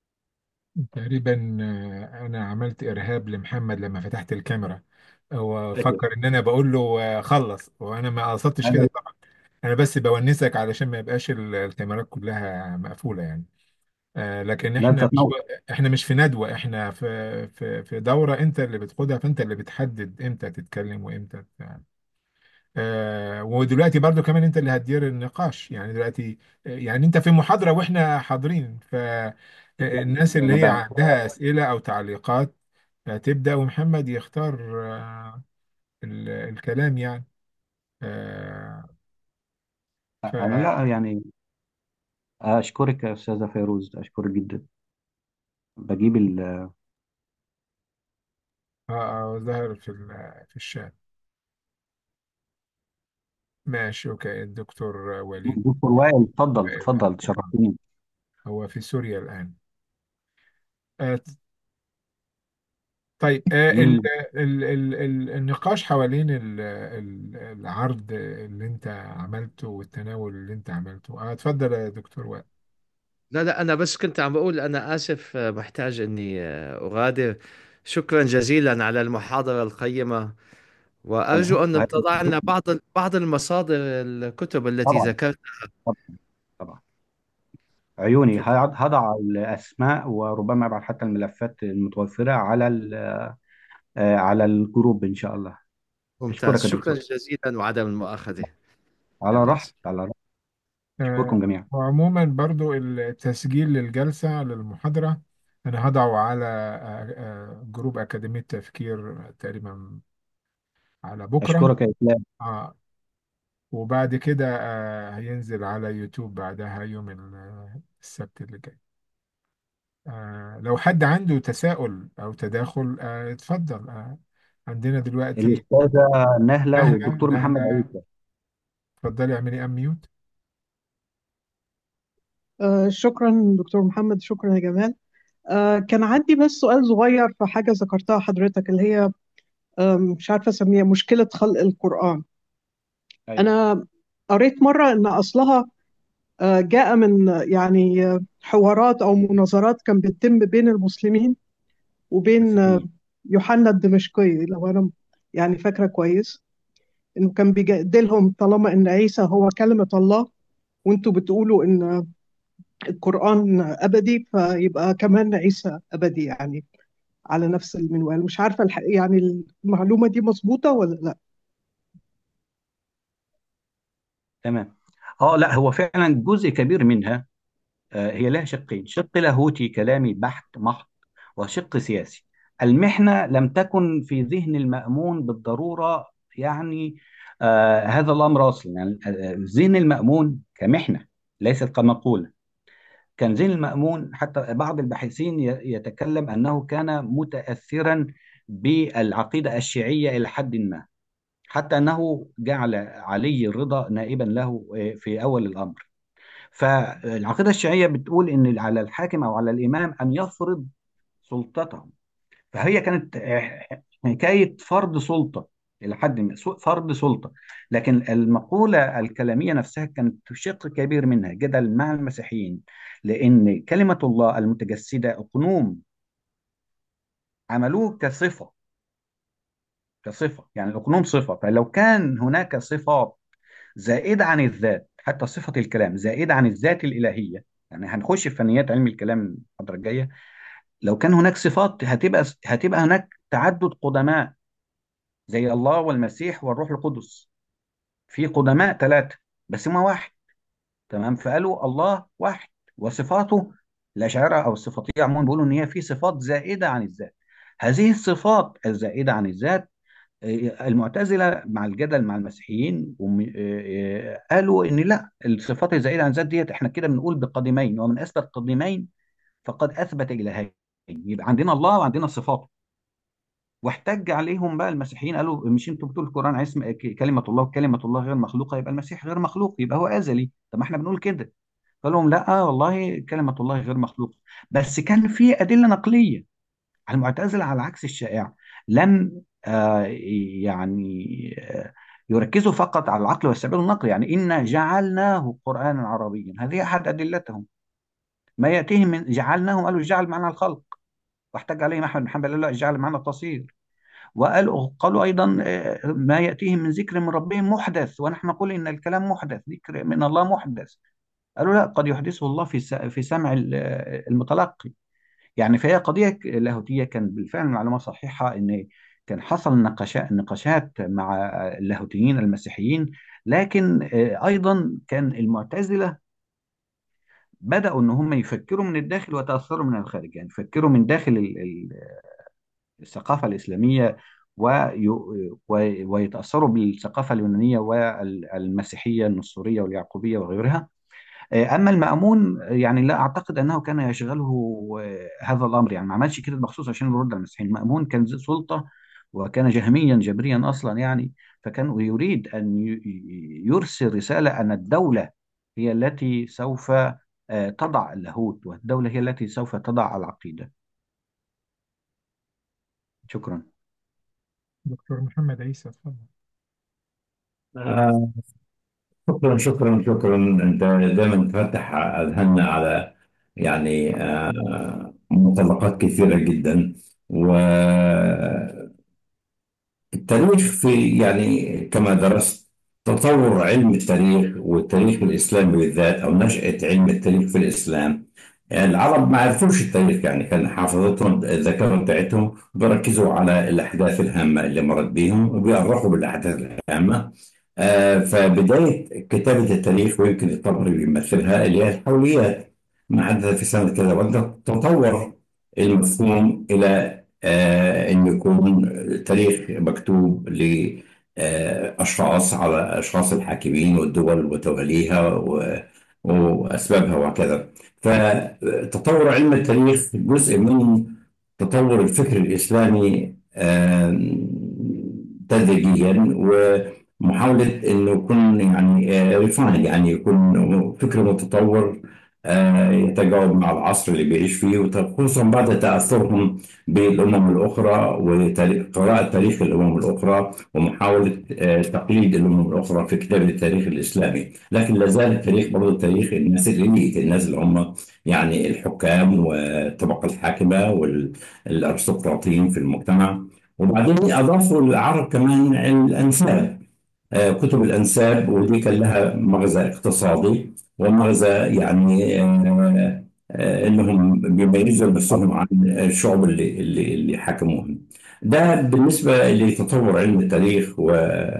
تقريبا آه، انا عملت ارهاب لمحمد لما فتحت الكاميرا هو فكر ان انا بقول له آه، خلص وانا ما قصدتش كده أنا طبعا انا بس بونسك علشان ما يبقاش ال- الكاميرات كلها مقفولة يعني آه، لكن لا احنا مش تتنور احنا مش في ندوة احنا في في في دورة انت اللي بتاخدها فانت اللي بتحدد امتى تتكلم وامتى ت- آه، ودلوقتي برضو كمان انت اللي هتدير النقاش يعني دلوقتي آه، يعني انت في محاضرة واحنا حاضرين فالناس اللي هي أنا عندها أسئلة او تعليقات آه، تبدأ ومحمد يختار آه، ال- الكلام يعني آه، ف أنا لا يعني أشكرك يا أستاذة فيروز أشكرك جدا بجيب ال- آه، آه، ظهر في ال- في الشات ماشي اوكي الدكتور وليد دكتور وائل اتفضل وائل اتفضل آه، تشرفوني هو في سوريا الآن آه، طيب آه، ال مين ال ال ال النقاش حوالين ال ال العرض اللي انت عملته والتناول اللي انت عملته آه، اتفضل يا دكتور وائل لا لا أنا بس كنت عم بقول أنا آسف آه، محتاج إني آه، أغادر شكرا جزيلا على المحاضرة القيمة وأرجو أن تضع لنا بعض بعض المصادر الكتب التي طبعا ذكرت طبعا طبعا عيوني شكرا هض- هضع الأسماء وربما أبعت حتى الملفات المتوفرة على ال- آه، على الجروب إن شاء الله ممتاز أشكرك يا شكرا دكتور جزيلا وعدم المؤاخذة على يلا راحتك على راحتك أشكركم آه، جميعا وعموما برضو التسجيل للجلسة للمحاضرة أنا هضعه على آه، آه، جروب أكاديمية تفكير تقريبا على بكرة أشكرك يا إسلام آه، وبعد كده آه، هينزل على يوتيوب بعدها يوم ال- السبت اللي جاي آه لو حد عنده تساؤل أو تداخل آه اتفضل آه عندنا دلوقتي الأستاذة نهلة نهلة والدكتور محمد نهلة عيسى اتفضلي اعملي أم ميوت آه، شكرا دكتور محمد شكرا يا جمال آه، كان عندي بس سؤال صغير في حاجة ذكرتها حضرتك اللي هي آم، مش عارفة أسميها مشكلة خلق القرآن أيوه أنا قريت مرة إن أصلها آه، جاء من يعني آه، حوارات أو مناظرات كان بتتم بين المسلمين وبين آه، مسيحيين يوحنا الدمشقي لو أنا يعني فاكرة كويس إنه كان بيجادلهم طالما إن عيسى هو كلمة الله وأنتوا بتقولوا إن القرآن أبدي فيبقى كمان عيسى أبدي يعني على نفس المنوال مش عارفة الح... يعني المعلومة دي مظبوطة ولا لا تمام اه لا هو فعلا جزء كبير منها آه، هي لها شقين شق لاهوتي كلامي بحت محض وشق سياسي المحنة لم تكن في ذهن المأمون بالضرورة يعني آه هذا الأمر أصلا يعني آه، ذهن المأمون كمحنة ليست كمقولة كان ذهن المأمون حتى بعض الباحثين ي- يتكلم أنه كان متأثرا بالعقيدة الشيعية إلى حد ما حتى أنه جعل علي الرضا نائبا له آه، في أول الأمر فالعقيدة الشيعية بتقول إن على الحاكم أو على الإمام أن يفرض سلطته فهي كانت آه، حكاية فرض سلطة إلى حد ما سو- فرض سلطة لكن المقولة الكلامية نفسها كانت شق كبير منها جدل مع المسيحيين لأن كلمة الله المتجسدة أقنوم عملوه كصفة كصفة يعني الأقنوم صفة فلو كان هناك صفات زائدة عن الذات حتى صفة الكلام زائدة عن الذات الإلهية يعني هنخش في فنيات علم الكلام الفترة الجاية لو كان هناك صفات هتبقى هتبقى هناك تعدد قدماء زي الله والمسيح والروح القدس في قدماء ثلاثة بس هما واحد تمام فقالوا الله واحد وصفاته الأشاعرة أو الصفاتية عموما بيقولوا إن هي في صفات زائدة عن الذات هذه الصفات الزائدة عن الذات آه، المعتزلة مع الجدل مع المسيحيين وم- آه، آه، قالوا إن لا الصفات الزائدة عن الذات ديت إحنا كده بنقول بقدمين ومن أثبت قدمين فقد أثبت إلهين يبقى عندنا الله وعندنا صفاته واحتج عليهم بقى المسيحيين قالوا مش انتوا بتقولوا القرآن اسم ك- كلمة الله وكلمة الله غير مخلوقة يبقى المسيح غير مخلوق يبقى هو أزلي طب ما احنا بنقول كده قال لهم لا والله كلمة الله غير مخلوق بس كان في أدلة نقلية المعتزلة على عكس الشائع لم آه يعني آه يركزوا فقط على العقل والسبيل النقل يعني إنا جعلناه قرآنا عربيا هذه أحد أدلتهم ما يأتيهم من جعلناهم قالوا جعل معنى الخلق واحتج عليهم أحمد بن حنبل قال لا جعل معنى التصير وقالوا قالوا أيضا آه، ما يأتيهم من ذكر من ربهم محدث ونحن نقول إن الكلام محدث ذكر من الله محدث قالوا لا قد يحدثه الله في س- في سمع ال- المتلقي يعني فهي قضية لاهوتية كان بالفعل المعلومة صحيحة إن كان حصل نقاشات نقاشات مع اللاهوتيين المسيحيين لكن آه، أيضا كان المعتزلة بدأوا إن هم يفكروا من الداخل ويتأثروا من الخارج يعني يفكروا من داخل ال- ال- الثقافة الإسلامية وي- وي- ويتأثروا بالثقافة اليونانية والمسيحية النصورية واليعقوبية وغيرها آه، أما المأمون آه، يعني لا أعتقد أنه كان يشغله آه، هذا الأمر يعني ما عملش كده مخصوص عشان يرد على المسيحيين المأمون كان ذي سلطة وكان جهميا جبريا أصلا يعني فكان يريد أن ي- ي- يرسل رسالة أن الدولة هي التي سوف آه، تضع اللاهوت والدولة هي التي سوف تضع العقيدة شكرا دكتور محمد عيسى اتفضل آه، شكرا شكرا شكرا انت دائما تفتح اذهاننا على يعني آه، مطلقات كثيره جدا والتاريخ في يعني كما درست تطور علم التاريخ والتاريخ الاسلامي بالذات او نشاه علم التاريخ في الاسلام يعني العرب ما عرفوش التاريخ يعني كان حافظتهم الذاكره بتاعتهم بيركزوا على الاحداث الهامه اللي مرت بيهم وبيأرخوا بالاحداث الهامه آه، فبداية كتابة التاريخ ويمكن الطبري بيمثلها اللي هي الحوليات ما حدث في سنة كذا وكذا تطور المفهوم إلى آه، أن يكون تاريخ مكتوب لأشخاص على أشخاص الحاكمين والدول وتواليها و- وأسبابها وكذا فتطور علم التاريخ جزء من تطور الفكر الإسلامي آم، تدريجيا محاولة إنه يكون يعني ريفاين يعني يكون فكر متطور آه، يتجاوب مع العصر اللي بيعيش فيه وخصوصا بعد تأثرهم بالأمم الأخرى وقراءة تاريخ الأمم الأخرى ومحاولة آه، تقليد الأمم الأخرى في كتابة التاريخ الإسلامي لكن لا زال التاريخ برضه تاريخ الناس الإليت الناس اللي هم يعني الحكام والطبقة الحاكمة والأرستقراطيين في المجتمع وبعدين أضافوا العرب كمان الأنساب آه، كتب الأنساب ودي كان لها مغزى اقتصادي ومغزى يعني آه، آه، إنهم بيميزوا نفسهم عن الشعوب اللي اللي اللي حكموهم. ده بالنسبة لتطور علم التاريخ و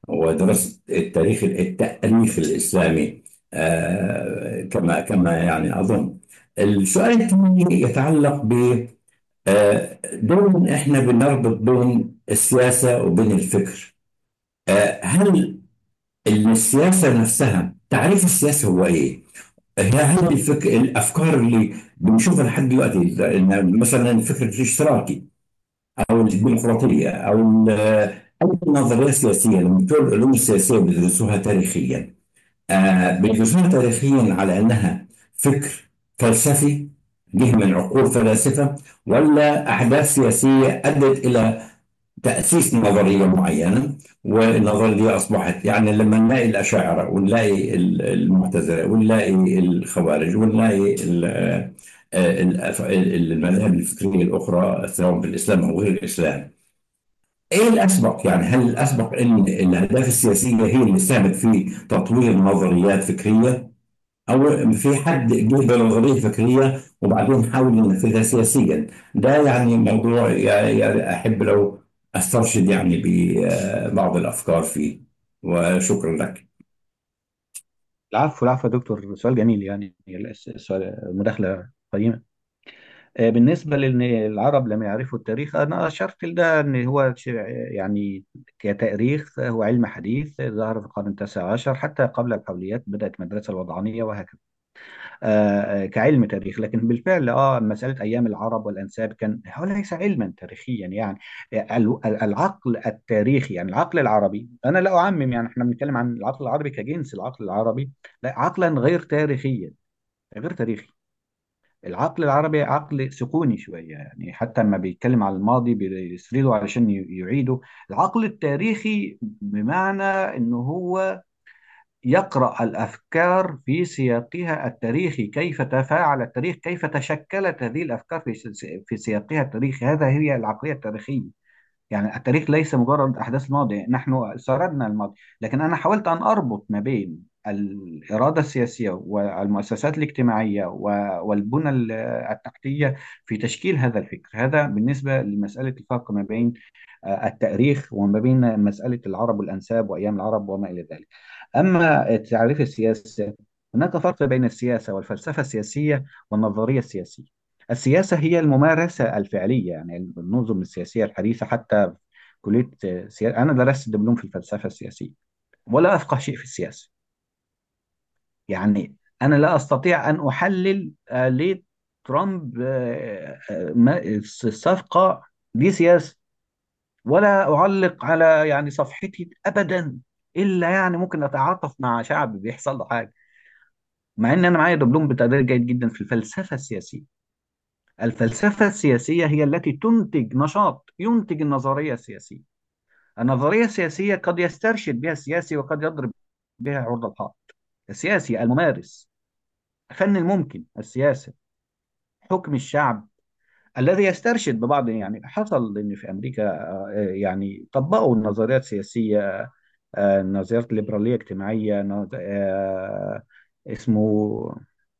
ودراسة التاريخ التأريخ الإسلامي آه، كما كما يعني أظن السؤال الثاني يتعلق ب آه، دايما احنا بنربط بين السياسة وبين الفكر آه، هل السياسة نفسها تعريف السياسة هو ايه؟ هي هل الفكر الافكار اللي بنشوفها لحد دلوقتي إن مثلا الفكر الاشتراكي او الديمقراطية او ال- اي نظرية سياسية لما بتوع العلوم السياسية بيدرسوها تاريخيا آه بيدرسوها تاريخيا على انها فكر فلسفي جه من عقول فلاسفة ولا أحداث سياسية أدت إلى تأسيس نظرية معينة والنظرية دي أصبحت يعني لما نلاقي الأشاعرة ونلاقي ال- المعتزلة ونلاقي الخوارج ونلاقي ال- آه، الأف- المذاهب الفكرية الأخرى سواء بالإسلام أو غير الإسلام ايه الاسبق يعني هل الاسبق ان الاهداف السياسيه هي اللي ساهمت في تطوير نظريات فكريه او في حد جه بنظريه فكريه وبعدين حاول ينفذها سياسيا ده يعني موضوع يا- يا احب لو استرشد يعني ببعض الافكار فيه وشكرا لك العفو العفو يا دكتور سؤال جميل يعني السؤال مداخلة قيمة آه، بالنسبة لأن العرب لم يعرفوا التاريخ أنا أشرت لده أن هو شيء- يعني كتاريخ هو علم حديث ظهر في القرن التاسع عشر حتى قبل الحوليات بدأت المدرسة الوضعانية وهكذا آه، آه، كعلم تاريخ لكن بالفعل اه مسألة أيام العرب والأنساب كان هو ليس علما تاريخيا يعني ال- ال- العقل التاريخي يعني العقل العربي أنا لا أعمم يعني احنا بنتكلم عن العقل العربي كجنس العقل العربي لا عقلا غير تاريخيا غير تاريخي العقل العربي عقل سكوني شوية يعني حتى لما بيتكلم على الماضي بيسرده علشان ي- يعيده العقل التاريخي بمعنى انه هو يقرأ الأفكار في سياقها التاريخي كيف تفاعل التاريخ كيف تشكلت هذه الأفكار في س- في سياقها التاريخي هذا هي العقلية التاريخية يعني التاريخ ليس مجرد أحداث الماضي نحن سردنا الماضي لكن أنا حاولت أن أربط ما بين الإرادة السياسية والمؤسسات الاجتماعية و- والبنى ال- التحتية في تشكيل هذا الفكر هذا بالنسبة لمسألة الفرق ما بين آه، التاريخ وما بين مسألة العرب والأنساب وأيام العرب وما إلى ذلك أما تعريف السياسة هناك فرق بين السياسة والفلسفة السياسية والنظرية السياسية السياسة هي الممارسة الفعلية يعني النظم السياسية الحديثة حتى كلية سياسة أنا درست دبلوم في الفلسفة السياسية ولا أفقه شيء في السياسة يعني أنا لا أستطيع أن أحلل آه، ليه ترامب آه، آه، ما- الصفقة دي سياسة ولا أعلق على يعني صفحتي أبدا إلا يعني ممكن أتعاطف مع شعب بيحصل له حاجة مع إن أنا معايا دبلوم بتقدير جيد جدا في الفلسفة السياسية الفلسفة السياسية هي التي تنتج نشاط ينتج النظرية السياسية النظرية السياسية قد يسترشد بها السياسي وقد يضرب بها عرض الحائط السياسي الممارس فن الممكن السياسة حكم الشعب الذي يسترشد ببعض يعني حصل ان في امريكا آه، يعني طبقوا النظريات السياسيه آه، النظريات الليبراليه اجتماعيه نظ- آه، اسمه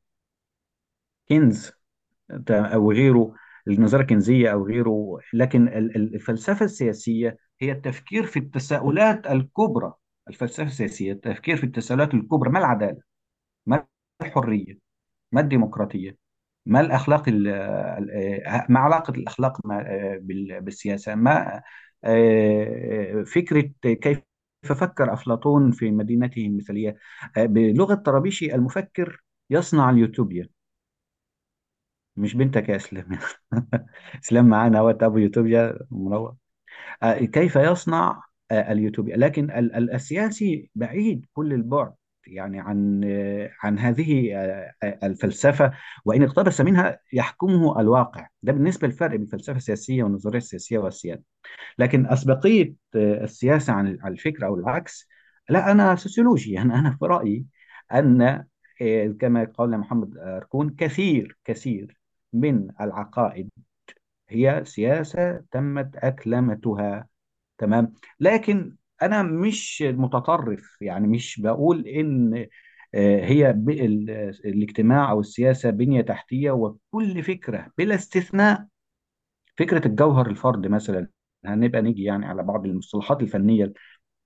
كينز او غيره النظريه الكنزيه او غيره لكن ال- ال- الفلسفه السياسيه هي التفكير في التساؤلات الكبرى الفلسفه السياسيه التفكير في التساؤلات الكبرى ما العداله ما الحريه ما الديمقراطيه ما الأخلاق ال- ال- ما علاقة الأخلاق مع- بال- بالسياسة ما آه، فكرة كيف فكر أفلاطون في مدينته المثالية آه، بلغة طرابيشي المفكر يصنع اليوتوبيا مش بنتك يا إسلام إسلام معانا وقت أبو يوتوبيا منور آه، كيف يصنع آه، اليوتوبيا لكن ال- ال- السياسي بعيد كل البعد يعني عن آه، عن هذه آه، آه، الفلسفة وإن اقتبس منها يحكمه الواقع ده بالنسبة للفرق بين الفلسفة السياسية والنظرية السياسية والسيادة لكن أسبقية آه، السياسة عن عن الفكر أو العكس لا أنا سوسيولوجي يعني أنا في رأيي أن آه، كما قال محمد أركون كثير كثير من العقائد هي سياسة تمت أكلمتها تمام لكن انا مش متطرف يعني مش بقول ان آه، هي ب- ال- الاجتماع او السياسه بنيه تحتيه وكل فكره بلا استثناء فكره الجوهر الفرد مثلا هنبقى نيجي يعني على بعض المصطلحات الفنيه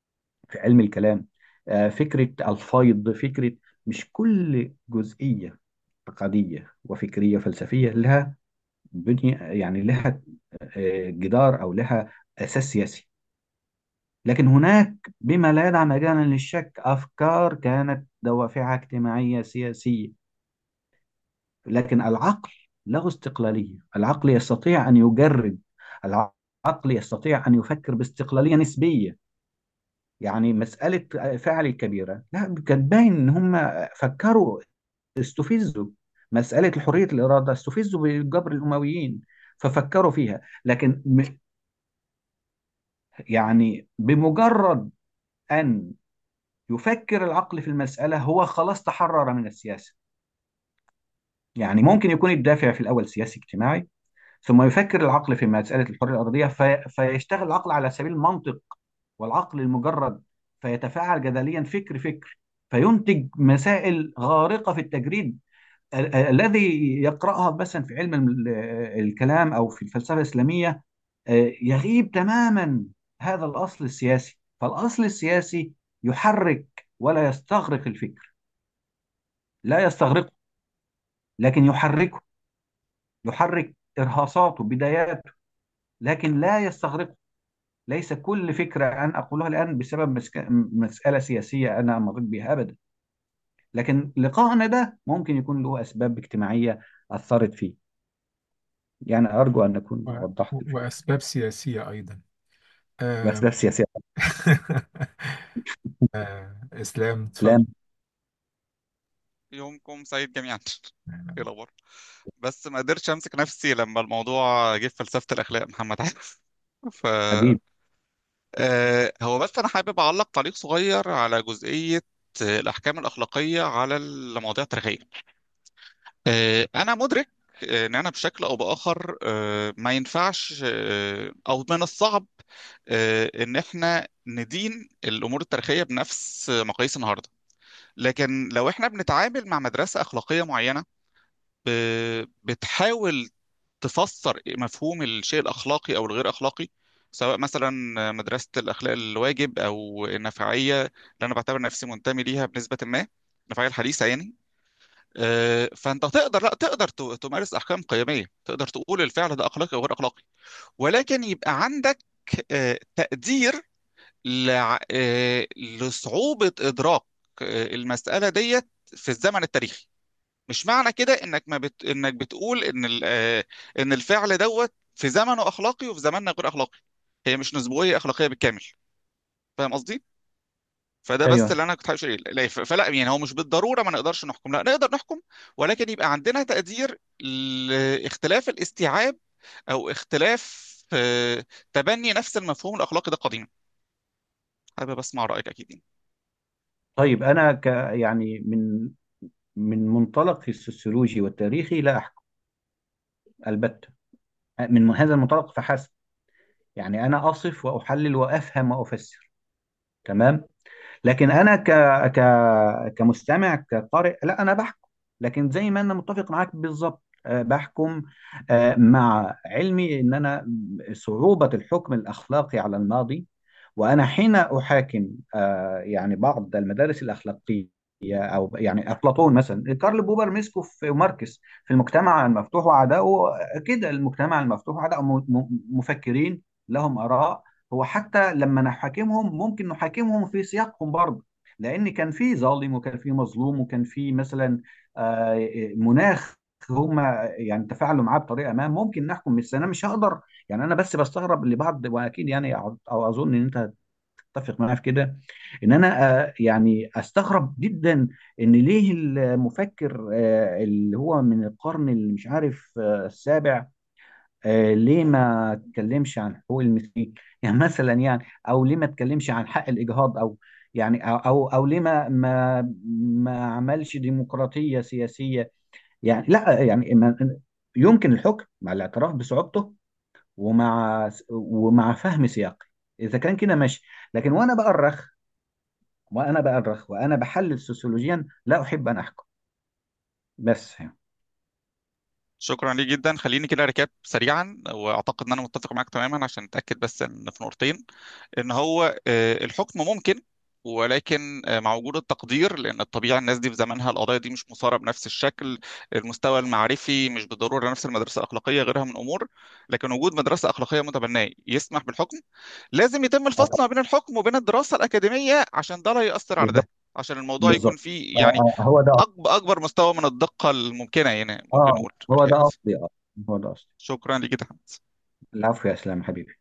في علم الكلام آه، فكرة الفيض فكرة مش كل جزئية عقدية وفكرية فلسفية لها بني يعني لها آه، جدار أو لها أساس سياسي لكن هناك بما لا يدع مجالا للشك أفكار كانت دوافعها اجتماعية سياسية لكن العقل له استقلالية العقل يستطيع أن يجرد العقل يستطيع أن يفكر باستقلالية نسبية يعني مسألة فعل الكبيرة لا كان باين إن هم فكروا استفزوا مسألة حرية الإرادة استفزوا بالجبر الأمويين ففكروا فيها لكن م- يعني بمجرد أن يفكر العقل في المسألة هو خلاص تحرر من السياسة يعني ممكن يكون الدافع في الأول سياسي اجتماعي ثم يفكر العقل في مسألة الحرية الأرضية في فيشتغل العقل على سبيل المنطق والعقل المجرد فيتفاعل جدليا فكر فكر فينتج مسائل غارقة في التجريد ال- ال- الذي يقرأها مثلا في علم ال- الكلام أو في الفلسفة الإسلامية آه، يغيب تماما هذا الأصل السياسي فالأصل السياسي يحرك ولا يستغرق الفكر لا يستغرقه لكن يحركه يحرك إرهاصاته بداياته لكن لا يستغرقه ليس كل فكرة أن أقولها الآن بسبب مسك- مسألة سياسية أنا مريت بها أبدا لكن لقائنا ده ممكن يكون له أسباب اجتماعية أثرت فيه يعني أرجو أن أكون و- وضحت الفكرة وأسباب سياسية أيضا آه وأسباب سياسية آه إسلام اتفضل لا يومكم سعيد جميعا ايه الاخبار بس ما قدرتش امسك نفسي لما الموضوع جه في فلسفة الاخلاق محمد عارف ف حبيبي آه، هو بس انا حابب اعلق تعليق صغير على جزئية آه، الاحكام الاخلاقية على المواضيع التاريخية آه، انا مدرك آه، ان انا بشكل او باخر آه، ما ينفعش آه، او من الصعب آه، ان احنا ندين الامور التاريخية بنفس مقاييس النهارده لكن لو احنا بنتعامل مع مدرسة اخلاقية معينة ب- بتحاول تفسر مفهوم الشيء الأخلاقي أو الغير أخلاقي سواء مثلا مدرسة الأخلاق الواجب أو النفعية اللي أنا بعتبر نفسي منتمي ليها بنسبة ما النفعية الحديثة يعني آه، فأنت تقدر لا تقدر ت- تمارس أحكام قيمية تقدر تقول الفعل ده أخلاقي أو غير أخلاقي ولكن يبقى عندك آه، تقدير لع- آه، لصعوبة إدراك آه، المسألة ديت في الزمن التاريخي مش معنى كده انك ما بت... انك بتقول ان ال... آه، ان الفعل دوت في زمنه اخلاقي وفي زماننا غير اخلاقي هي مش نسبويه اخلاقيه بالكامل فاهم قصدي فده بس أيوه اللي انا كنت حابب أقوله. لا ف- فلا يعني هو مش بالضروره ما نقدرش نحكم لا نقدر نحكم ولكن يبقى عندنا تقدير لاختلاف الاستيعاب او اختلاف آه، تبني نفس المفهوم الاخلاقي ده قديما حابب اسمع رايك اكيد يعني. طيب أنا ك يعني من من منطلق السوسيولوجي والتاريخي لا أحكم البتة من هذا المنطلق فحسب يعني أنا أصف وأحلل وأفهم وأفسر تمام لكن انا ك... ك... كمستمع كقارئ لا انا بحكم لكن زي ما انا متفق معاك بالظبط آه، بحكم آه، مع علمي ان انا صعوبة الحكم الاخلاقي على الماضي وانا حين احاكم آه، يعني بعض المدارس الاخلاقية او يعني افلاطون مثلا كارل بوبر مسكه في ماركس في المجتمع المفتوح وعداؤه كده المجتمع المفتوح وعداؤه م- م- مفكرين لهم اراء هو حتى لما نحاكمهم ممكن نحاكمهم في سياقهم برضه لان كان في ظالم وكان في مظلوم وكان في مثلا آه، مناخ هم يعني تفاعلوا معاه بطريقه ما ممكن نحكم بس انا مش هقدر يعني انا بس بستغرب لبعض واكيد يعني او اظن ان انت تتفق معايا في كده ان انا آه، يعني استغرب جدا ان ليه المفكر آه، اللي هو من القرن اللي مش عارف آه، السابع آه، ليه ما اتكلمش عن حقوق المسكين يعني مثلا يعني او ليه ما اتكلمش عن حق الاجهاض او يعني او او, أو ليه ما ما ما عملش ديمقراطيه سياسيه يعني لا يعني ما يمكن الحكم مع الاعتراف بصعوبته ومع ومع فهم سياقي اذا كان كده ماشي لكن وانا بأرخ وانا بأرخ وانا بحلل سوسيولوجيا لا احب ان احكم بس يعني. شكرا ليك جدا خليني كده ريكاب سريعا واعتقد ان انا متفق معاك تماما عشان اتاكد بس ان في نقطتين ان هو آه، الحكم ممكن ولكن آه، مع وجود التقدير لان الطبيعه الناس دي في زمانها القضايا دي مش مثاره بنفس الشكل المستوى المعرفي مش بالضروره نفس المدرسه الاخلاقيه غيرها من امور لكن وجود مدرسه اخلاقيه متبنيه يسمح بالحكم لازم يتم الفصل ما بين الحكم وبين الدراسه الاكاديميه عشان ده لا يؤثر على بالظبط ده عشان الموضوع يكون بالظبط فيه يعني آه، هو ده أكبر, أكبر مستوى من الدقة الممكنة يعني ممكن اه نقول هو ده بالكامل قصدي اه هو ده قصدي شكرا لك يا حمد العفو يا اسلام حبيبي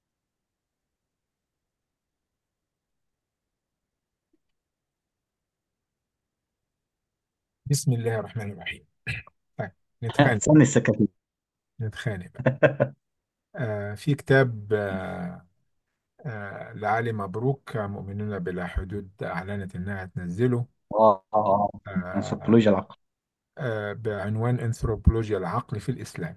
بسم الله الرحمن الرحيم طيب نتخانق سن السكاكين نتخانق بقى آه في كتاب آه آه لعلي مبروك مؤمنون بلا حدود أعلنت إنها تنزله اه اه اه آه انثروبولوجيا العقل آه بعنوان أنثروبولوجيا العقل في الإسلام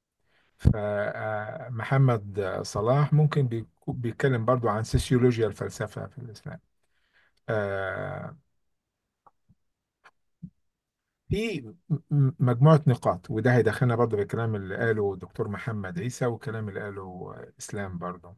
فمحمد صلاح ممكن بيكو- بيتكلم برضو عن سيسيولوجيا الفلسفة في الإسلام آه في م- م- مجموعة نقاط وده هيدخلنا برضو بالكلام اللي قاله دكتور محمد عيسى والكلام اللي قاله إسلام برضو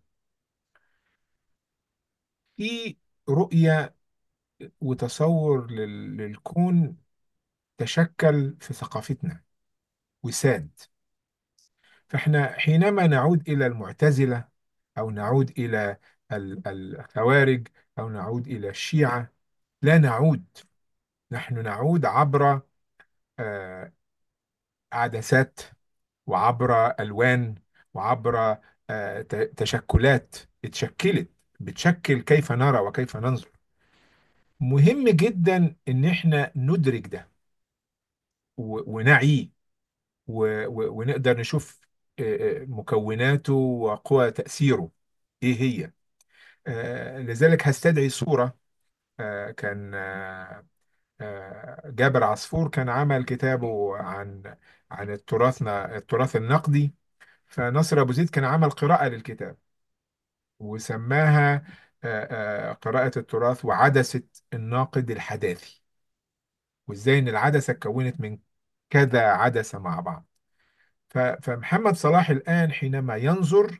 في رؤية وتصور لل- للكون تشكل في ثقافتنا وساد فاحنا حينما نعود إلى المعتزلة أو نعود إلى ال- الخوارج أو نعود إلى الشيعة لا نعود نحن نعود عبر آه، عدسات وعبر ألوان وعبر آه، ت- تشكلات اتشكلت بتشكل كيف نرى وكيف ننظر مهم جدا ان احنا ندرك ده و- ونعيه و- و- ونقدر نشوف آه، آه، مكوناته وقوى تأثيره ايه هي آه، لذلك هستدعي صورة آه، كان آه، آه، جابر عصفور كان عمل كتابه عن عن التراثنا التراث النقدي فنصر أبو زيد كان عمل قراءة للكتاب وسماها آه، آه، قراءة التراث وعدسة الناقد الحداثي وازاي ان العدسة اتكونت من كذا عدسة مع بعض ف- فمحمد صلاح الآن حينما ينظر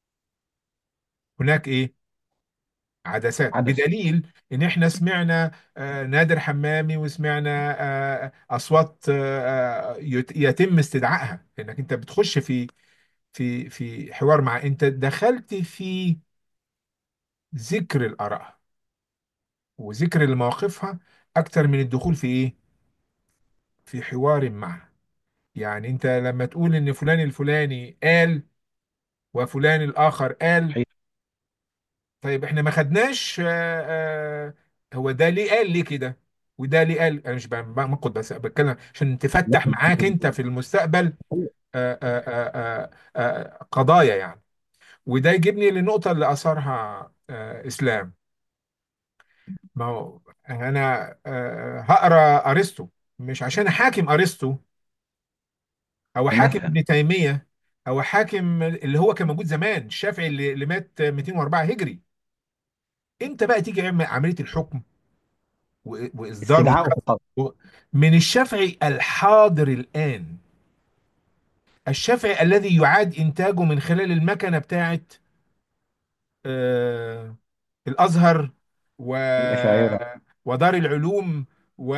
هناك ايه عدسات عدس بدليل ان احنا سمعنا آه، نادر حمامي وسمعنا آه، اصوات آه، يت- يتم استدعائها انك انت بتخش في في في حوار مع انت دخلت في ذكر الاراء وذكر لمواقفها اكتر من الدخول في ايه في حوار معها يعني انت لما تقول ان فلان الفلاني قال وفلان الاخر قال صحيح طيب احنا ما خدناش آه، آه، هو ده ليه قال ليه كده وده ليه قال انا مش بنقد بس بتكلم عشان لا تفتح معاك انت في المستقبل آه، آه، آه، آه، آه، قضايا يعني وده يجيبني للنقطة اللي أثارها آه، إسلام ما هو أنا آه، هقرا أرسطو مش عشان أحاكم أرسطو أو عشان أحاكم افهم ابن تيمية أو أحاكم اللي هو كان موجود زمان الشافعي اللي اللي مات 204 هجري أنت بقى تيجي عم- عملية الحكم و- وإصدار استدعاء واتخاذ وخطاب من الشافعي الحاضر الآن الشافعي الذي يعاد إنتاجه من خلال المكنة بتاعت آه، الأزهر و... الاشاعره ودار العلوم و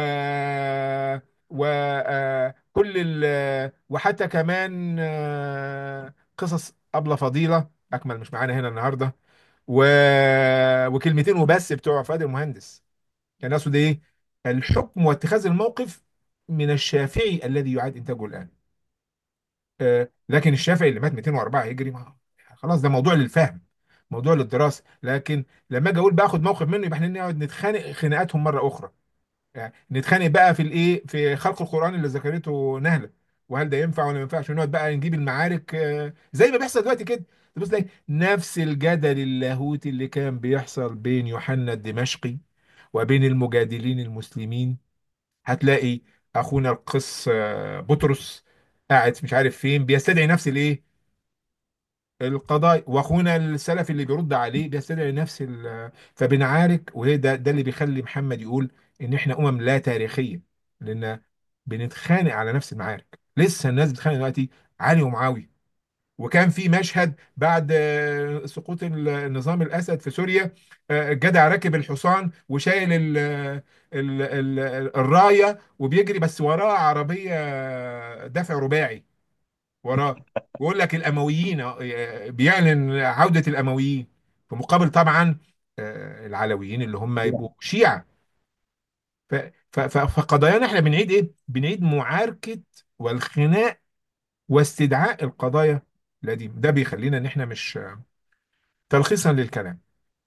وكل ال... وحتى كمان آه، قصص أبلة فضيلة أكمل مش معانا هنا النهاردة و... وكلمتين وبس بتوع فؤاد المهندس كان يقصد إيه الحكم واتخاذ الموقف من الشافعي الذي يعاد إنتاجه الآن آه، لكن الشافعي اللي مات 204 هجري ما خلاص ده موضوع للفهم موضوع للدراسه لكن لما اجي اقول باخد موقف منه يبقى احنا نقعد نتخانق خناقاتهم مره اخرى يعني نتخانق بقى في الايه في خلق القران اللي ذكرته نهله وهل ده ينفع ولا ما ينفعش ونقعد بقى نجيب المعارك آه، زي ما بيحصل دلوقتي كده تبص تلاقي نفس الجدل اللاهوتي اللي كان بيحصل بين يوحنا الدمشقي وبين المجادلين المسلمين هتلاقي اخونا القس آه، بطرس قاعد مش عارف فين بيستدعي نفس الايه القضايا واخونا السلفي اللي بيرد عليه بيستدعي نفس ال فبنعارك وهي ده ده اللي بيخلي محمد يقول ان احنا امم لا تاريخيه لان بنتخانق على نفس المعارك لسه الناس بتتخانق دلوقتي علي ومعاويه وكان في مشهد بعد آه، سقوط ال- النظام الأسد في سوريا آه، الجدع راكب الحصان وشايل ال ال ال الراية وبيجري بس وراه عربية دفع رباعي وراه بيقول لك الأمويين آه، بيعلن عودة الأمويين في مقابل طبعا آه، العلويين اللي هم يبقوا شيعة ف- ف- ف- فقضايانا احنا بنعيد ايه؟ بنعيد معاركة والخناق واستدعاء القضايا القديمة ده بيخلينا ان احنا مش تلخيصا للكلام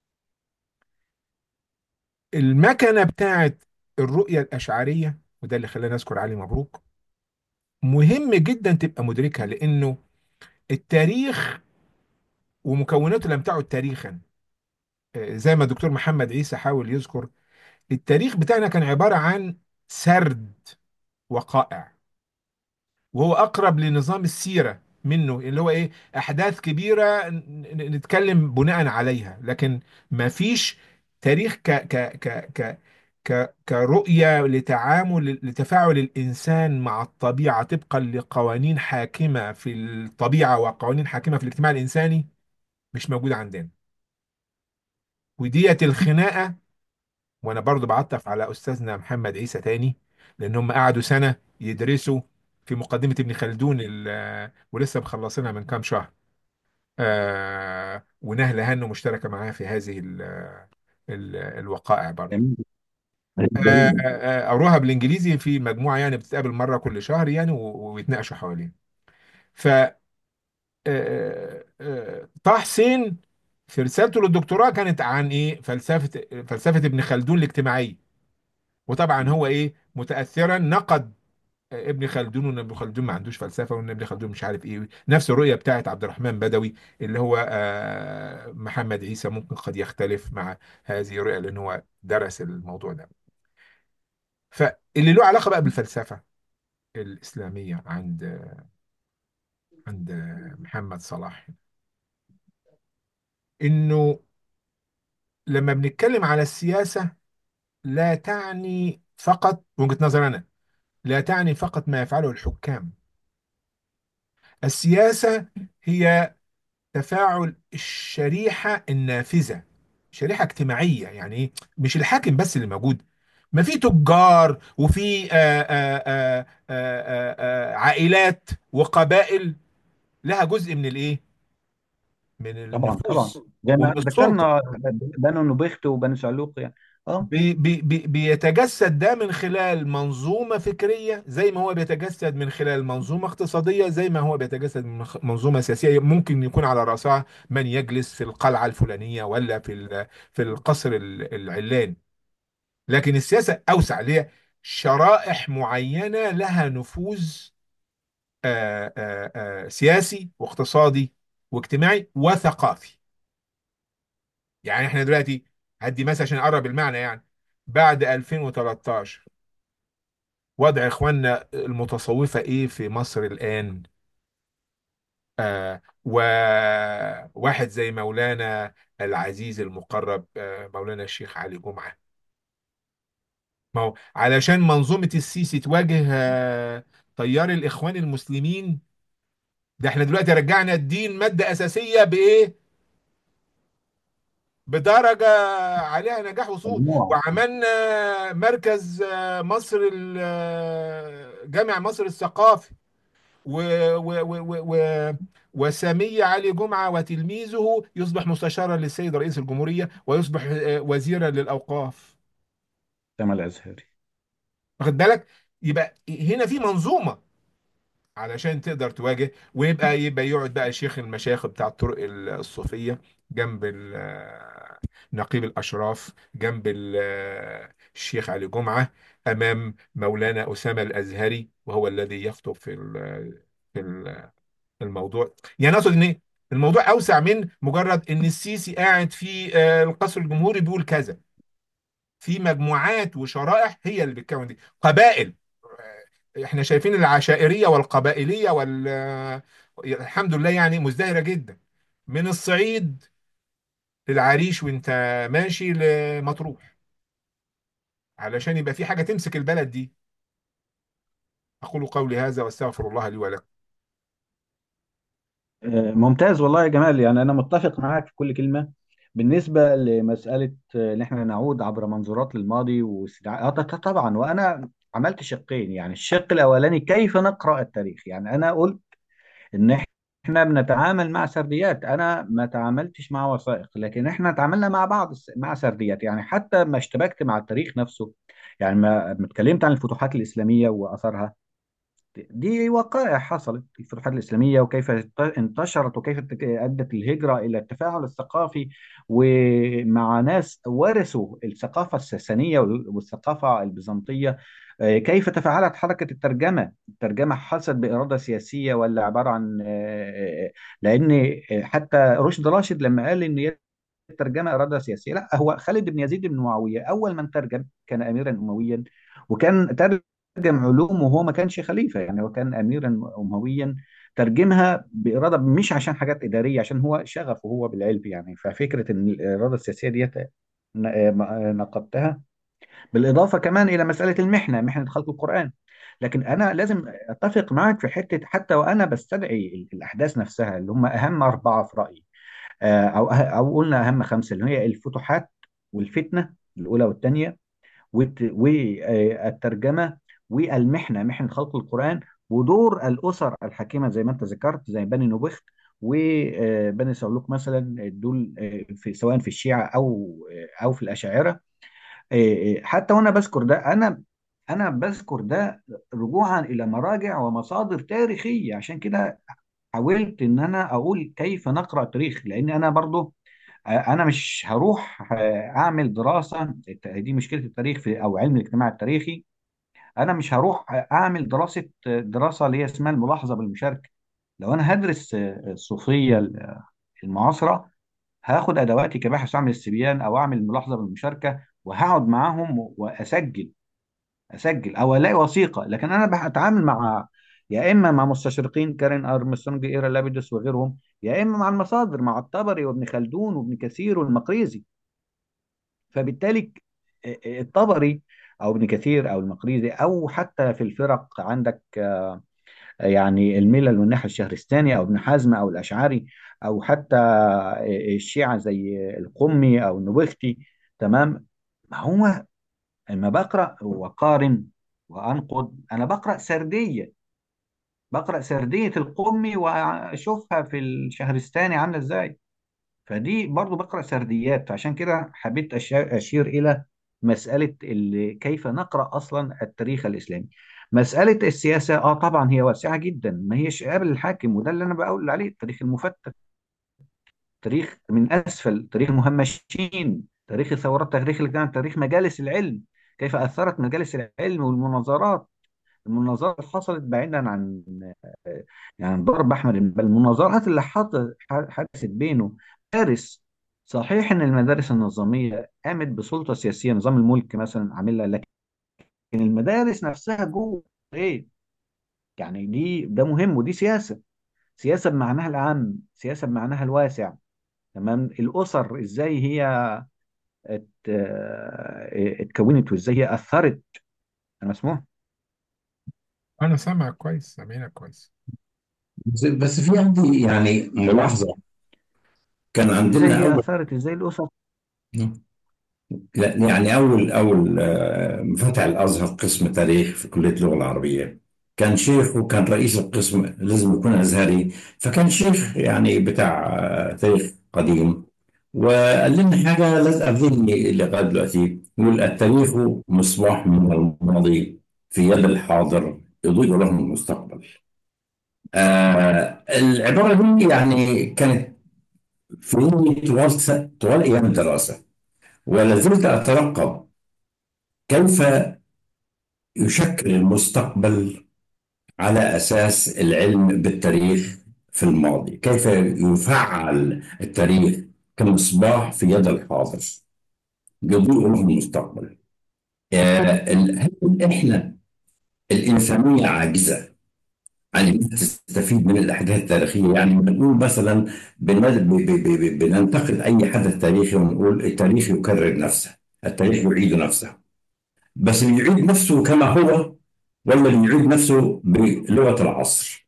المكنة بتاعت الرؤية الأشعرية وده اللي خلاني أذكر علي مبروك مهم جدا تبقى مدركها لأنه التاريخ ومكوناته لم تعد تاريخا آه، زي ما الدكتور محمد عيسى حاول يذكر التاريخ بتاعنا كان عبارة عن سرد وقائع وهو اقرب لنظام السيره منه اللي هو ايه احداث كبيره ن- ن- نتكلم بناء عليها لكن ما فيش تاريخ ك ك ك ك ك كرؤيه لتعامل لتفاعل الانسان مع الطبيعه طبقا لقوانين حاكمه في الطبيعه وقوانين حاكمه في الاجتماع الانساني مش موجوده عندنا وديت الخناقه وانا برضو بعطف على استاذنا محمد عيسى تاني لان هم قعدوا سنه يدرسوا في مقدمه ابن خلدون ال- ولسه مخلصينها من كام شهر آه ونهله هانو مشتركه معاه في هذه ال ال الوقائع برضو جميل آه جميل آه، قروها بالانجليزي في مجموعه يعني بتتقابل مره كل شهر يعني و- ويتناقشوا حوالين ف آه، آه، طه حسين في رسالته للدكتوراه كانت عن ايه فلسفه فلسفه ابن خلدون الاجتماعيه وطبعا هو ايه متاثرا نقد ابن خلدون وان ابن خلدون ما عندوش فلسفه وان ابن خلدون مش عارف ايه نفس الرؤيه بتاعت عبد الرحمن بدوي اللي هو آه، محمد عيسى ممكن قد يختلف مع هذه الرؤيه لان هو درس الموضوع ده فاللي له علاقه بقى بالفلسفه الاسلاميه عند عند محمد صلاح انه لما بنتكلم على السياسه لا تعني فقط وجهه نظر انا لا تعني فقط ما يفعله الحكام السياسه هي تفاعل الشريحة النافذة شريحة اجتماعية يعني ايه مش الحاكم بس اللي موجود ما في تجار وفي آه، آه، آه، آه، آه، آه، عائلات وقبائل لها جزء من الايه من طبعا طبعا النفوذ زي ما ومن السلطة ذكرنا بنو نبيخت وبنو سلوق يعني اه بي بي بي بيتجسد ده من خلال منظومة فكرية زي ما هو بيتجسد من خلال منظومة اقتصادية زي ما هو بيتجسد من خ- منظومة سياسية ممكن يكون على رأسها من يجلس في القلعة الفلانية ولا في ال- في القصر ال- العلاني لكن السياسة أوسع اللي هي شرائح معينة لها نفوذ آه، آه، آه، سياسي واقتصادي واجتماعي وثقافي يعني احنا دلوقتي هدي مثلا عشان اقرب المعنى يعني بعد 2013 وضع اخواننا المتصوفة ايه في مصر الان آه وواحد زي مولانا العزيز المقرب آه مولانا الشيخ علي جمعة ما هو علشان منظومة السيسي تواجه آه تيار الاخوان المسلمين ده احنا دلوقتي رجعنا الدين مادة اساسية بايه بدرجة عليها نجاح وصول مجموعة وعملنا مركز آه، مصر ال- آه، جامع مصر الثقافي و و و و و وسامية علي جمعة وتلميذه يصبح مستشارا للسيد رئيس الجمهورية ويصبح آه، وزيرا للأوقاف جمال الازهري واخد بالك يبقى هنا في منظومة علشان تقدر تواجه ويبقى يبقى يقعد بقى شيخ المشايخ بتاع الطرق الصوفية جنب ال- نقيب الأشراف جنب ال- الشيخ علي جمعة أمام مولانا أسامة الأزهري وهو الذي يخطب في ال- في ال- الموضوع يعني أقصد إن إيه؟ الموضوع أوسع من مجرد إن السيسي قاعد في آه، القصر الجمهوري بيقول كذا في مجموعات وشرائح هي اللي بتكون دي قبائل احنا شايفين العشائرية والقبائلية وال الحمد لله يعني مزدهرة جدا من الصعيد للعريش وانت ماشي لمطروح علشان يبقى في حاجة تمسك البلد دي أقول قولي هذا واستغفر الله لي ولكم آه، ممتاز والله يا جمال يعني أنا متفق معاك في كل كلمة بالنسبة لمسألة آه، إن إحنا نعود عبر منظورات للماضي واستدعاء آه، ط- طبعا وأنا عملت شقين يعني الشق الأولاني كيف نقرأ التاريخ يعني أنا قلت ان احنا بنتعامل مع سرديات انا ما تعاملتش مع وثائق لكن احنا تعاملنا مع بعض الس- مع سرديات يعني حتى ما اشتبكت مع التاريخ نفسه يعني ما ما اتكلمت عن الفتوحات الإسلامية وأثرها دي وقائع حصلت في الفتوحات الإسلامية وكيف انتشرت وكيف أدت الهجرة إلى التفاعل الثقافي ومع ناس ورثوا الثقافة الساسانية والثقافة البيزنطية آه، كيف تفاعلت حركة الترجمة الترجمة حصلت بإرادة سياسية ولا عبارة عن آه، آه، لأن حتى رشد راشد لما قال إن هي الترجمة إرادة سياسية لا هو خالد بن يزيد بن معاوية أول من ترجم كان أميرا أمويا وكان ترجم علوم وهو ما كانش خليفة يعني هو كان أميرا أمويا ترجمها بإرادة مش عشان حاجات إدارية عشان هو شغفه هو بالعلم يعني ففكرة إن الإرادة السياسية ديت ن- نقدتها بالإضافة كمان إلى مسألة المحنة محنة خلق القرآن لكن أنا لازم أتفق معك في حتة حتى وأنا بستدعي الأحداث نفسها اللي هم أهم أربعة في رأيي آه، او او قلنا اهم خمسه اللي هي الفتوحات والفتنه الاولى والثانيه والترجمه والمحنه محنه خلق القران ودور الاسر الحاكمه زي ما انت ذكرت زي بني نوبخت وبني صعلوك مثلا دول آه، في سواء في الشيعه او آه، او في الاشاعره آه، آه، حتى وانا بذكر ده انا انا بذكر ده رجوعا الى مراجع ومصادر تاريخيه عشان كده حاولت ان انا اقول كيف نقرا تاريخ لان انا برضو انا مش هروح اعمل دراسه دي مشكله التاريخ في او علم الاجتماع التاريخي انا مش هروح اعمل دراسه دراسه اللي هي اسمها الملاحظه بالمشاركه لو انا هدرس الصوفيه المعاصره هاخد ادواتي كباحث اعمل استبيان او اعمل ملاحظه بالمشاركه وهقعد معاهم واسجل اسجل او الاقي وثيقه لكن انا بتعامل مع يا اما مع مستشرقين كارين ارمسترونج ايرا لابيدوس وغيرهم يا اما مع المصادر مع الطبري وابن خلدون وابن كثير والمقريزي فبالتالي الطبري او ابن كثير او المقريزي او حتى في الفرق عندك آه، يعني الملل والنحو الشهرستاني او ابن حزم او الاشعري او حتى الشيعه زي القمي او النبختي تمام ما هو لما بقرا وقارن وانقد انا بقرا سرديه بقرا سرديه القمي واشوفها في الشهرستاني عامله ازاي فدي برضو بقرأ سرديات عشان كده حبيت أش- أشير إلى مسألة ال- كيف نقرأ أصلا التاريخ الإسلامي مسألة السياسة آه طبعا هي واسعة جدا ما هيش قابل الحاكم وده اللي أنا بقول عليه التاريخ المفتت تاريخ من أسفل تاريخ المهمشين تاريخ الثورات تاريخ الجامعة تاريخ مجالس العلم كيف أثرت مجالس العلم والمناظرات المناظرات حصلت بعيدا عن يعني ضرب احمد بل المناظرات اللي حط- حدثت بينه فارس صحيح ان المدارس النظاميه قامت بسلطه سياسيه نظام الملك مثلا عاملها لكن المدارس نفسها جوه ايه يعني دي ده مهم ودي سياسه سياسه بمعناها العام سياسه بمعناها الواسع تمام الاسر ازاي هي ات- اه، اتكونت وازاي هي اثرت انا مسموح أنا سامعك كويس سامعينك كويس بس بس في عندي يعني ملاحظة كان ازاي عندنا هي أول اثرت ازاي الاسر لا يعني أول أول آه، ما فتح الأزهر قسم تاريخ في كلية اللغة العربية كان شيخ وكان رئيس القسم لازم يكون أزهري فكان شيخ يعني بتاع آه، تاريخ قديم وقال لنا حاجة لازقة في ذهني لغاية دلوقتي يقول التاريخ مصباح من الماضي في يد الحاضر يضيء له المستقبل آه العبارة دي يعني كانت في ذهني طوال س- طوال أيام الدراسة ولا زلت أترقب كيف يشكل المستقبل على أساس العلم بالتاريخ في الماضي كيف يفعل التاريخ كمصباح في يد الحاضر يضيء له المستقبل آه، ال- هل إحنا الإنسانية عاجزة عن إنها تستفيد من الأحداث التاريخية يعني بنقول مثلا بن- ب- ب- ب- بننتقد أي حدث تاريخي ونقول التاريخ يكرر نفسه التاريخ يعيد نفسه بس بيعيد نفسه كما هو ولا بيعيد نفسه بلغة العصر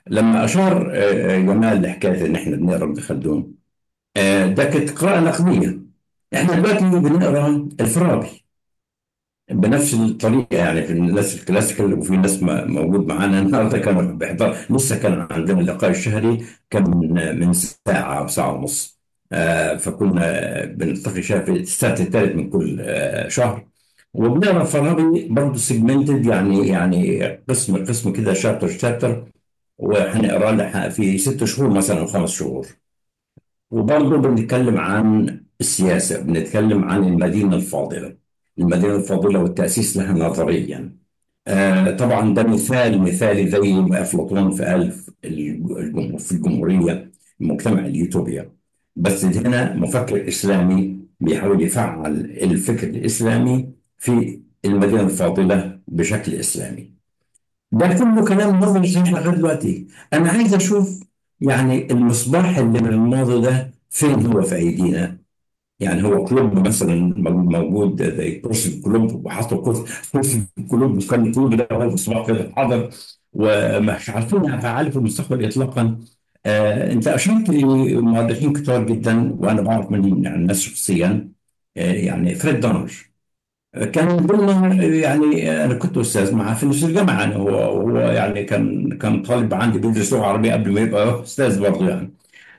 لما اشار آه، جمال لحكايه ان احنا بنقرا ابن خلدون آه، ده كانت قراءه نقديه احنا دلوقتي بنقرا الفارابي بنفس الطريقه يعني في الناس الكلاسيكال وفي ناس ما- موجود معانا النهارده كانوا بيحضر لسه كان عندنا اللقاء الشهري كان من من ساعه او ساعه ونص آه، فكنا بنلتقي شهر في السبت الثالث من كل آه، شهر وبنقرا فارابي برضه سيجمنتد يعني يعني قسم قسم كده شابتر شابتر وهنقرا لها في ست شهور مثلا او خمس شهور وبرضه بنتكلم عن السياسة بنتكلم عن المدينة الفاضلة المدينة الفاضلة والتأسيس لها نظريا آه طبعا ده مثال مثالي زي ما أفلاطون في ألف الجم- في الجمهورية المجتمع اليوتوبيا بس هنا مفكر إسلامي بيحاول يفعل الفكر الإسلامي في المدينة الفاضلة بشكل إسلامي ده كله كلام نظري صحيح لغايه دلوقتي انا عايز اشوف يعني المصباح اللي من الماضي ده فين هو في ايدينا يعني هو كلوب مثلا موجود زي كرسي الكلوب وحطوا كرسي كرسي الكلوب وكان الكلوب ده هو المصباح كده حاضر ومش عارفين افعاله في المستقبل اطلاقا آه انت اشرت لمؤرخين كتار جدا وانا بعرف من يعني الناس شخصيا آه يعني فريد دانر كان من ضمن يعني انا كنت استاذ معاه في نفس الجامعه يعني هو هو يعني كان كان طالب عندي بيدرس لغه عربيه قبل ما يبقى استاذ برضه يعني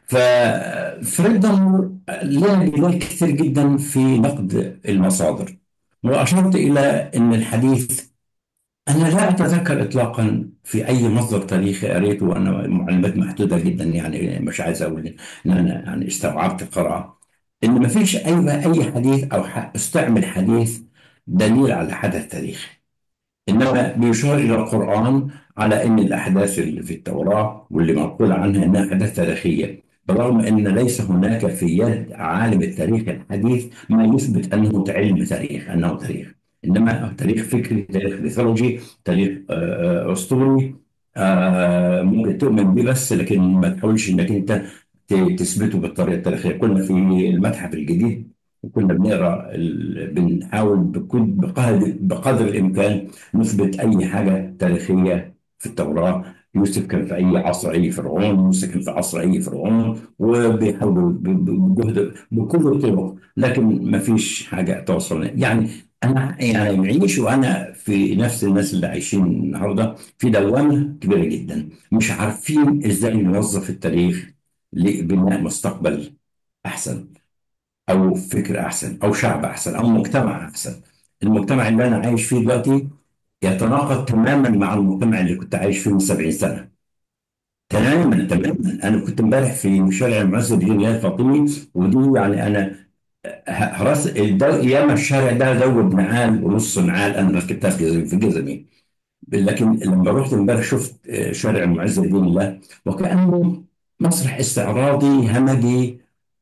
ففريد دمر له جدال كثير جدا في نقد المصادر واشرت الى ان الحديث انا لا اتذكر اطلاقا في اي مصدر تاريخي قريته وانا معلومات محدوده جدا يعني مش عايز اقول ان انا يعني استوعبت القراءه ان ما فيش اي اي حديث او ح- استعمل حديث دليل على حدث تاريخي إنما بيشار إلى القرآن على أن الأحداث اللي في التوراة واللي منقول عنها أنها أحداث تاريخية برغم أن ليس هناك في يد عالم التاريخ الحديث ما يثبت أنه علم تاريخ أنه تاريخ إنما تاريخ فكري تاريخ ميثولوجي تاريخ آه، آه، أسطوري آه، ممكن تؤمن بيه بس لكن ما تحاولش إنك أنت ت- تثبته بالطريقة التاريخية كنا في المتحف الجديد وكنا بنقرا ال- بنحاول بكل بقدر بقدر الامكان نثبت أي حاجة تاريخية في التوراة يوسف كان في أي عصر أي فرعون موسى كان في عصر أي فرعون وبيحاولوا ب- ب- بجهد بكل الطرق لكن ما فيش حاجة توصلنا يعني أنا يعني معيش وأنا في نفس الناس اللي عايشين النهاردة في دوامة كبيرة جدا مش عارفين إزاي نوظف التاريخ لبناء مستقبل أحسن او فكر احسن او شعب احسن او مجتمع احسن المجتمع اللي انا عايش فيه دلوقتي يتناقض تماما مع المجتمع اللي كنت عايش فيه من 70 سنه تماما تماما انا كنت امبارح في شارع المعز الدين الله الفاطمي ودي يعني انا ه- راس الدو... ياما الشارع ده زود نعال ونص نعال انا ركبتها في جزمي في جزمي لكن لما رحت امبارح شفت آه، شارع المعز لدين الله وكأنه مسرح استعراضي همجي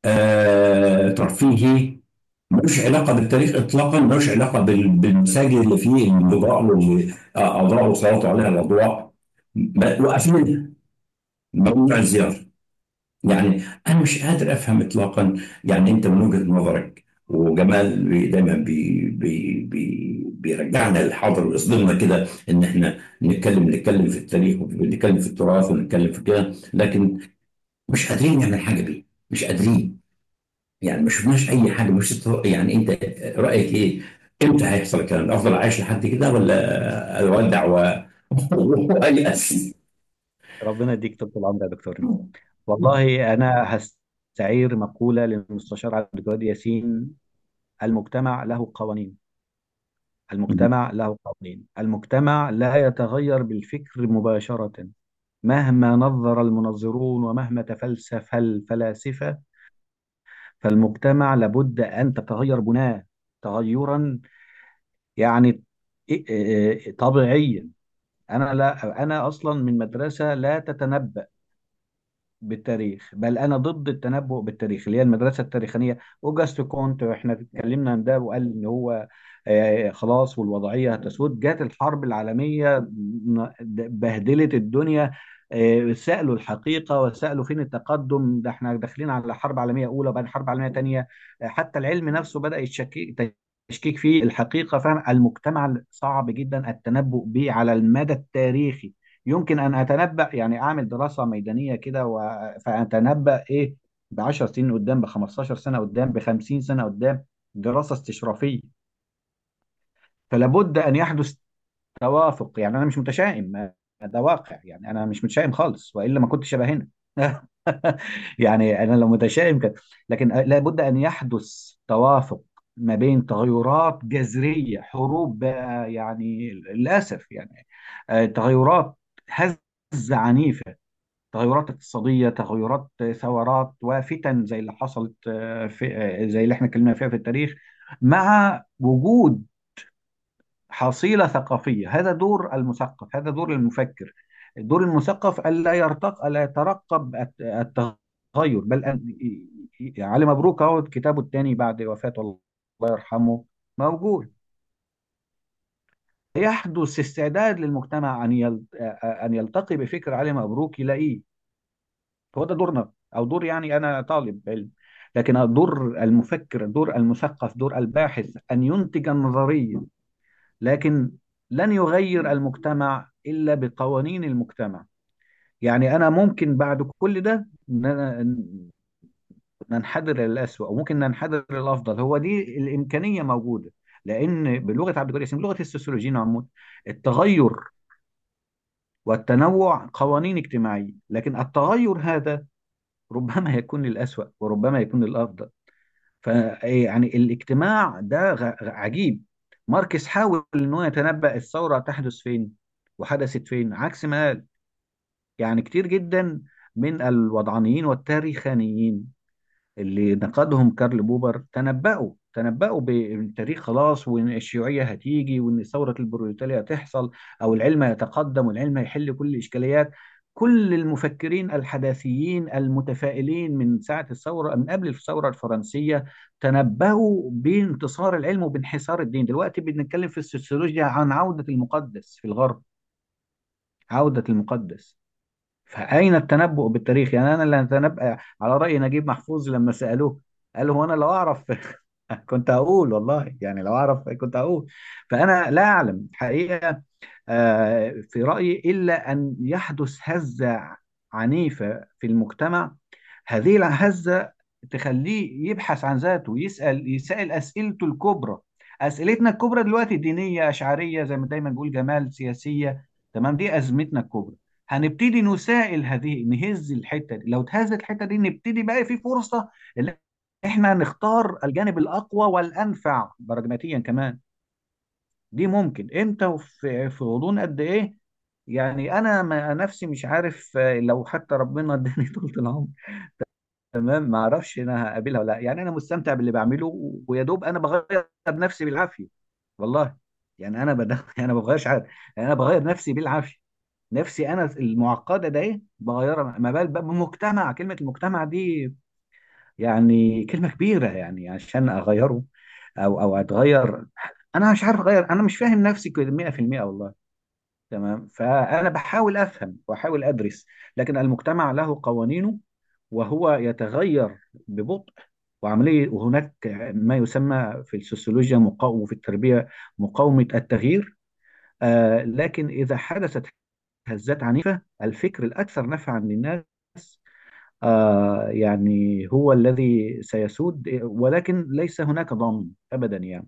آه، ترفيهي ملوش علاقة بالتاريخ إطلاقا ملوش علاقة بال- بالمساجد اللي فيه الإضاءة واللي آه، أضاءوا وسلطوا عليها الأضواء ب- وقافلينها ممنوع الزيارة يعني أنا مش قادر أفهم إطلاقا يعني أنت من وجهة نظرك وجمال بي- دايما بي بي بي بيرجعنا للحاضر ويصدمنا كده إن إحنا نتكلم نتكلم في التاريخ ونتكلم في التراث ونتكلم في كده لكن مش قادرين نعمل حاجة بيه مش قادرين يعني ما شفناش أي حاجة مش يعني أنت رأيك إيه؟ إمتى هيحصل الكلام ده؟ أفضل عايش لحد كده ولا أودع و... وأيأس؟ ربنا يديك طول العمر يا دكتور والله أنا هستعير مقولة للمستشار عبد الجواد ياسين المجتمع له قوانين المجتمع له قوانين المجتمع لا يتغير بالفكر مباشرة مهما نظر المنظرون ومهما تفلسف الفلاسفة فالمجتمع لابد أن تتغير بناء تغيرا يعني إيه- إيه- طبيعيا أنا لا أنا أصلا من مدرسة لا تتنبأ بالتاريخ بل انا ضد التنبؤ بالتاريخ اللي هي المدرسه التاريخيه اوجست كونت احنا اتكلمنا عن ده وقال ان هو آه، خلاص والوضعيه هتسود جت الحرب العالميه ن- بهدلت الدنيا آه، سالوا الحقيقه وسالوا فين التقدم ده احنا داخلين على حرب عالميه اولى وبعدين حرب عالميه ثانيه حتى العلم نفسه بدا يشكك تشكيك في الحقيقه فاهم المجتمع صعب جدا التنبؤ به على المدى التاريخي يمكن أن أتنبأ يعني أعمل دراسة ميدانية كده و- فأتنبأ إيه ب 10 سنين قدام ب 15 سنة قدام ب 50 سنة قدام دراسة استشرافية فلا بد أن يحدث توافق يعني أنا مش متشائم ده واقع يعني أنا مش متشائم خالص وإلا ما كنتش أبقى هنا يعني أنا لو متشائم كده لكن لا بد أن يحدث توافق ما بين تغيرات جذرية حروب بقى يعني للأسف يعني آه، تغيرات هزة عنيفة تغيرات اقتصادية تغيرات آه، ثورات وفتن زي اللي حصلت آه، في آه، زي اللي احنا اتكلمنا فيها في التاريخ مع وجود حصيلة ثقافية هذا دور المثقف هذا دور المفكر دور المثقف ألا يرتق ألا يترقب الت- التغير بل أن ي- ي- علي مبروك أهو كتابه الثاني بعد وفاة الله يرحمه موجود يحدث استعداد للمجتمع أن يل- أن يلتقي بفكر علي مبروك يلاقيه هو ده دورنا أو دور يعني أنا طالب علم لكن دور المفكر دور المثقف دور الباحث أن ينتج النظرية لكن لن يغير المجتمع إلا بقوانين المجتمع يعني أنا ممكن بعد كل ده ن- ننحدر للأسوأ وممكن ننحدر للأفضل هو دي الإمكانية موجودة لأن بلغة عبد القادر ياسين بلغة السوسيولوجيين عمود التغير والتنوع قوانين اجتماعية لكن التغير هذا ربما يكون للأسوأ وربما يكون للأفضل فيعني الاجتماع ده غ- غ- عجيب ماركس حاول انه يتنبأ الثورة تحدث فين وحدثت فين عكس ما قال يعني كتير جدا من الوضعانيين والتاريخانيين اللي نقدهم كارل بوبر تنبأوا تنبأوا بالتاريخ خلاص وان الشيوعية هتيجي وان ثورة البروليتاريا هتحصل او العلم يتقدم والعلم هيحل كل الاشكاليات كل المفكرين الحداثيين المتفائلين من ساعة الثورة من قبل الثورة الفرنسية تنبأوا بانتصار العلم وبانحسار الدين دلوقتي بنتكلم في السوسيولوجيا عن عودة المقدس في الغرب عودة المقدس فأين التنبؤ بالتاريخ يعني أنا اللي أتنبأ على رأي نجيب محفوظ لما سألوه قال هو أنا لو أعرف كنت هقول والله يعني لو أعرف كنت هقول فأنا لا أعلم حقيقة آه، في رأيي إلا أن يحدث هزة عنيفة في المجتمع هذه الهزة تخليه يبحث عن ذاته يسأل يسأل أسئلته الكبرى أسئلتنا الكبرى دلوقتي دينية أشعرية زي ما دايما بقول جمال سياسية تمام دي أزمتنا الكبرى هنبتدي نسائل هذه نهز الحتة دي لو اتهزت الحتة دي نبتدي بقى في فرصة اللي احنا نختار الجانب الأقوى والأنفع براجماتيا كمان دي ممكن امتى وفي في غضون قد ايه يعني انا ما نفسي مش عارف آه، لو حتى ربنا اداني طول العمر تمام ما اعرفش انا هقابلها ولا لا يعني انا مستمتع باللي بعمله ويا دوب انا بغير نفسي بالعافيه والله يعني انا بدأ انا ما بغيرش حاجه يعني انا بغير نفسي بالعافيه نفسي انا المعقده ده ايه بغيرها ما بال بقى بمجتمع كلمه المجتمع دي يعني كلمه كبيره يعني عشان اغيره او او اتغير انا مش عارف اغير انا مش فاهم نفسي كده 100% والله تمام فأنا بحاول أفهم وأحاول أدرس لكن المجتمع له قوانينه وهو يتغير ببطء وعملية وهناك ما يسمى في السوسيولوجيا مقاومة وفي التربية مقاومة التغيير آه لكن إذا حدثت هزات عنيفة الفكر الأكثر نفعا للناس آه يعني هو الذي سيسود ولكن ليس هناك ضامن أبدا يعني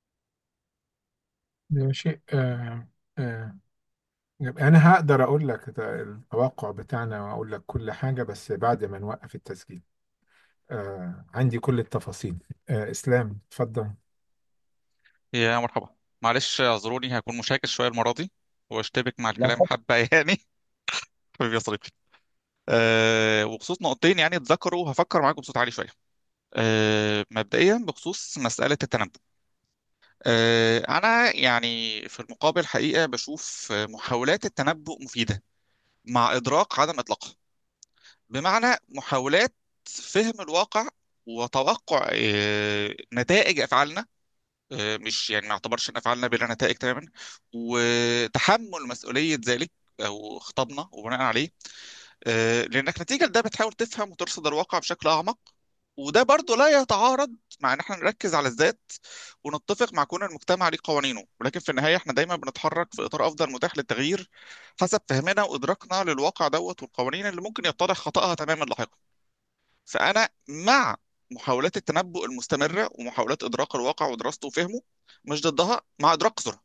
ده شيء آه آه أنا هقدر أقول لك التوقع بتاعنا وأقول لك كل حاجة بس بعد ما نوقف التسجيل آه عندي كل التفاصيل آه إسلام اتفضل يا مرحبا معلش اعذروني هكون مشاكس شويه المره دي واشتبك مع لا الكلام حبه يعني حبيبي يا صديقي أه وبخصوص نقطتين يعني اتذكروا هفكر معاكم بصوت عالي شويه أه مبدئيا بخصوص مساله التنبؤ أه انا يعني في المقابل حقيقه بشوف محاولات التنبؤ مفيده مع ادراك عدم اطلاقها بمعنى محاولات فهم الواقع وتوقع أه نتائج افعالنا آه، مش يعني ما اعتبرش ان افعالنا بلا نتائج تماما وتحمل مسؤوليه ذلك او خطابنا وبناء عليه آه، لانك نتيجه لده بتحاول تفهم وترصد الواقع بشكل اعمق وده برضه لا يتعارض مع ان احنا نركز على الذات ونتفق مع كون المجتمع ليه قوانينه ولكن في النهايه احنا دايما بنتحرك في اطار افضل متاح للتغيير حسب فهمنا وادراكنا للواقع دوت والقوانين اللي ممكن يتضح خطأها تماما لاحقا فانا مع محاولات التنبؤ المستمره ومحاولات ادراك الواقع ودراسته وفهمه مش ضدها مع ادراك قصرها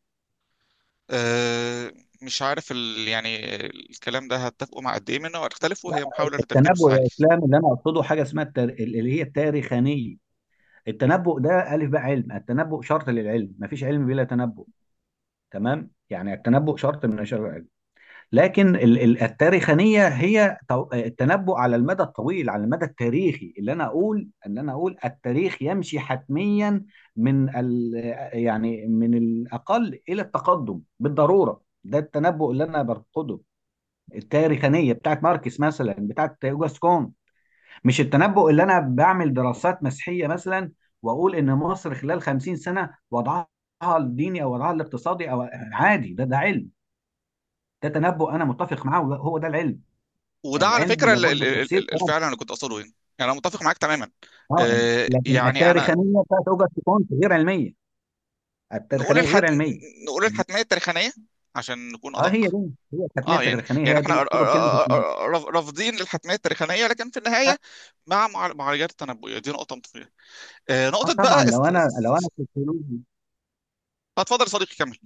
أه مش عارف ال... يعني الكلام ده هتفقوا مع قد ايه منه وهتختلفوا هي محاوله للتفكير التنبؤ بصوت عالي يا اسلام اللي انا اقصده حاجه اسمها التار... اللي هي التاريخانيه التنبؤ ده الف باء علم التنبؤ شرط للعلم مفيش علم بلا تنبؤ تمام يعني التنبؤ شرط من شرط العلم لكن ال- ال- التاريخانيه هي تو- التنبؤ على المدى الطويل على المدى التاريخي اللي انا اقول ان انا اقول التاريخ يمشي حتميا من ال يعني من الاقل الى التقدم بالضروره ده التنبؤ اللي انا برقده التاريخانيه بتاعت ماركس مثلا بتاعت اوجست كونت مش التنبؤ اللي انا بعمل دراسات مسيحيه مثلا واقول ان مصر خلال 50 سنه وضعها الديني او وضعها الاقتصادي او عادي ده ده علم ده تنبؤ انا متفق معاه هو ده العلم وده على العلم فكره ال- لابد ال- ال- التفسير ال- الفعل انا كنت اقصده هنا يعني انا متفق معاك تماما اه أه لكن يعني انا التاريخانيه بتاعت اوجست كونت غير علميه نقول التاريخانيه غير الحت... علميه نقول الحتميه التاريخانيه عشان نكون اه هي ادق دي هي التقنيه اه يعني التاريخانيه يعني هي دي احنا المقصوده بكلمه التنبؤ رف- رافضين للحتميه التاريخانيه لكن في النهايه مع مع- معالجات التنبؤيه دي نقطه متفقين آه اه نقطه طبعا بقى لو است... انا لو انا سوسيولوجي اتفضل يا صديقي كمل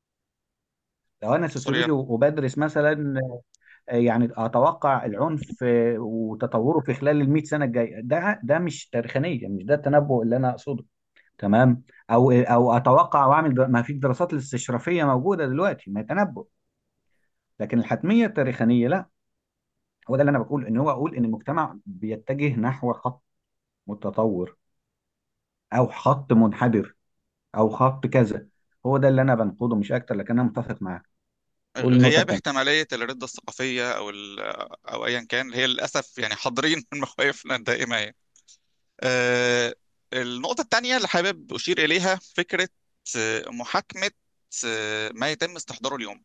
لو انا سوري سوسيولوجي وبدرس مثلا آه، يعني اتوقع العنف آه، وتطوره في خلال ال 100 سنه الجايه ده ده مش تاريخانيه مش ده التنبؤ اللي انا اقصده تمام او او اتوقع واعمل در- ما في دراسات الاستشرافيه موجوده دلوقتي ما هي تنبؤ لكن الحتميه التاريخانيه لا هو ده اللي انا بقول ان هو اقول ان المجتمع بيتجه نحو خط متطور او خط منحدر او خط كذا هو ده اللي انا بنقده مش اكتر لكن انا متفق معاك قول النقطه غياب الثانيه احتماليه الرده الثقافيه او ال... او ايا كان اللي هي للاسف يعني حاضرين من مخاوفنا الدائمه يعني. آه النقطه الثانيه اللي حابب اشير اليها فكره آه، محاكمه آه، ما يتم استحضاره اليوم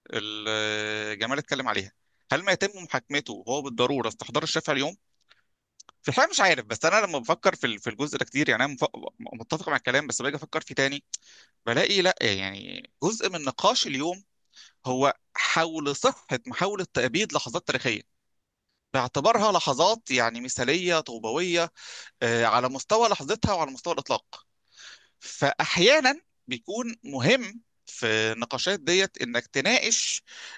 ال- جمال اتكلم عليها هل ما يتم محاكمته هو بالضروره استحضار الشافعي اليوم في الحقيقه مش عارف بس انا لما بفكر في ال- في الجزء ده كتير يعني انا مف- متفق مع الكلام بس باجي افكر فيه تاني بلاقي لا يعني جزء من نقاش اليوم هو حول صحه محاوله تأبيد لحظات تاريخيه باعتبارها لحظات يعني مثاليه طوبويه آه، على مستوى لحظتها وعلى مستوى الاطلاق فاحيانا بيكون مهم في النقاشات ديت انك تناقش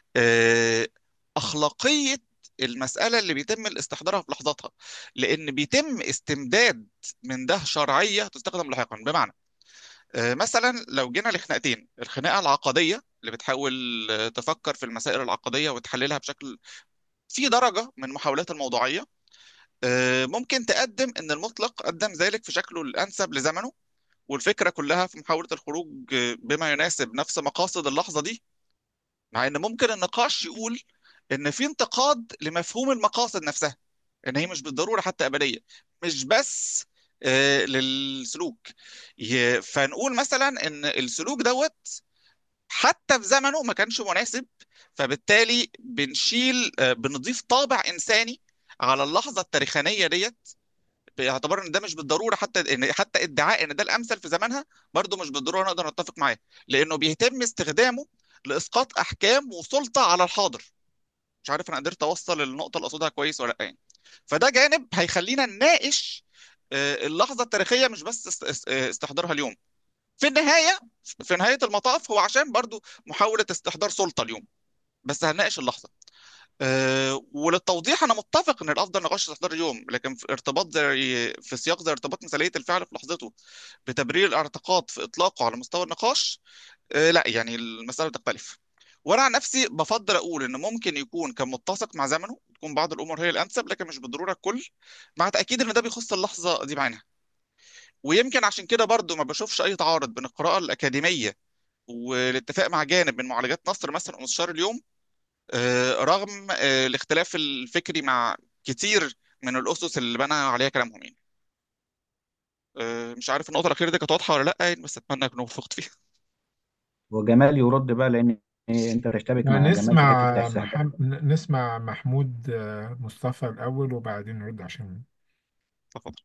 آه، اخلاقيه المساله اللي بيتم الاستحضارها في لحظاتها لان بيتم استمداد من ده شرعيه تستخدم لاحقا بمعنى آه، مثلا لو جينا لخناقتين الخناقه العقديه اللي بتحاول آه، تفكر في المسائل العقديه وتحللها بشكل في درجه من محاولات الموضوعيه آه، ممكن تقدم ان المطلق قدم ذلك في شكله الانسب لزمنه والفكره كلها في محاوله الخروج آه، بما يناسب نفس مقاصد اللحظه دي مع ان ممكن النقاش يقول ان في انتقاد لمفهوم المقاصد نفسها ان هي مش بالضروره حتى ابديه مش بس آه، للسلوك ي- فنقول مثلا ان السلوك دوت حتى في زمنه ما كانش مناسب فبالتالي بنشيل آه، بنضيف طابع انساني على اللحظه التاريخانيه ديت باعتبار ان ده مش بالضروره حتى ان حتى ادعاء ان ده الامثل في زمانها برضه مش بالضروره نقدر نتفق معاه لانه بيتم استخدامه لاسقاط احكام وسلطه على الحاضر مش عارف انا قدرت اوصل النقطه اللي اقصدها كويس ولا لا يعني فده جانب هيخلينا نناقش آه، اللحظه التاريخيه مش بس است- است- آه، استحضارها اليوم في النهايه في نهايه المطاف هو عشان برضو محاوله استحضار سلطه اليوم بس هنناقش اللحظه أه وللتوضيح انا متفق ان الافضل نقاش استحضار اليوم لكن في ارتباط زي في سياق زي ارتباط مثاليه الفعل في لحظته بتبرير الاعتقاد في اطلاقه على مستوى النقاش أه لا يعني المساله تختلف وانا عن نفسي بفضل اقول ان ممكن يكون كان متسق مع زمنه تكون بعض الامور هي الانسب لكن مش بالضروره الكل مع تاكيد ان ده بيخص اللحظه دي بعينها ويمكن عشان كده برضو ما بشوفش اي تعارض بين القراءه الاكاديميه والاتفاق مع جانب من معالجات نصر مثلا وانتشار اليوم آه، رغم آه، الاختلاف الفكري مع كتير من الاسس اللي بنى عليها كلامهم يعني آه، مش عارف النقطه الاخيره دي كانت واضحه ولا لا يعني بس اتمنى اكون وفقت فيها وجمال يرد بقى لان انت تشتبك مع جمال في حته نسمع الاستحضار محم... نسمع محمود آه، مصطفى الأول وبعدين نرد عشان تفضل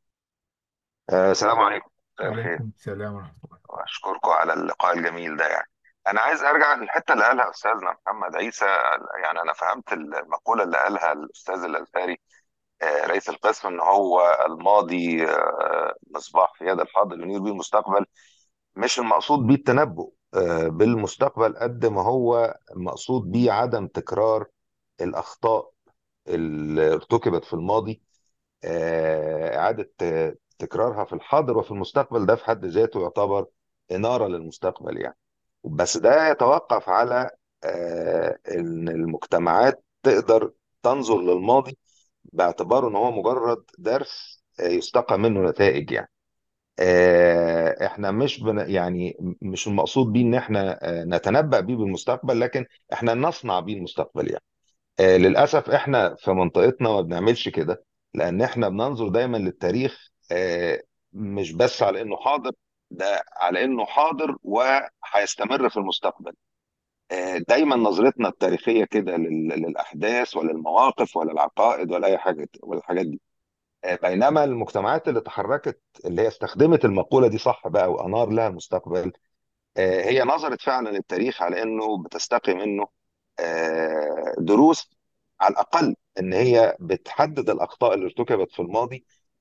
آه، السلام عليكم مساء الخير وعليكم السلام ورحمة الله واشكركم على اللقاء الجميل ده يعني انا عايز ارجع للحته اللي قالها استاذنا محمد عيسى يعني انا فهمت المقوله اللي قالها الاستاذ الازهري آه، رئيس القسم ان هو الماضي آه، مصباح في يد الحاضر ينير به المستقبل مش المقصود بيه التنبؤ آه، بالمستقبل قد ما هو مقصود بيه عدم تكرار الاخطاء اللي ارتكبت في الماضي آه، إعادة آه، تكرارها في الحاضر وفي المستقبل ده في حد ذاته يعتبر إنارة للمستقبل يعني بس ده يتوقف على آه، إن المجتمعات تقدر تنظر للماضي باعتباره إن هو مجرد درس آه، يستقى منه نتائج يعني آه، احنا مش بن يعني مش المقصود بيه ان احنا آه، نتنبأ بيه بالمستقبل لكن احنا نصنع بيه المستقبل يعني آه، للأسف احنا في منطقتنا ما بنعملش كده لأن احنا بننظر دايما للتاريخ آه، مش بس على إنه حاضر ده على إنه حاضر وهيستمر في المستقبل آه، دايما نظرتنا التاريخية كده لل- للأحداث ولا المواقف ولا العقائد ولا أي حاجة ولا الحاجات دي آه، بينما المجتمعات اللي تحركت اللي هي استخدمت المقولة دي صح بقى وأنار لها المستقبل آه، هي نظرت فعلا للتاريخ على انه بتستقي منه آه، دروس على الاقل ان هي بتحدد الاخطاء اللي ارتكبت في الماضي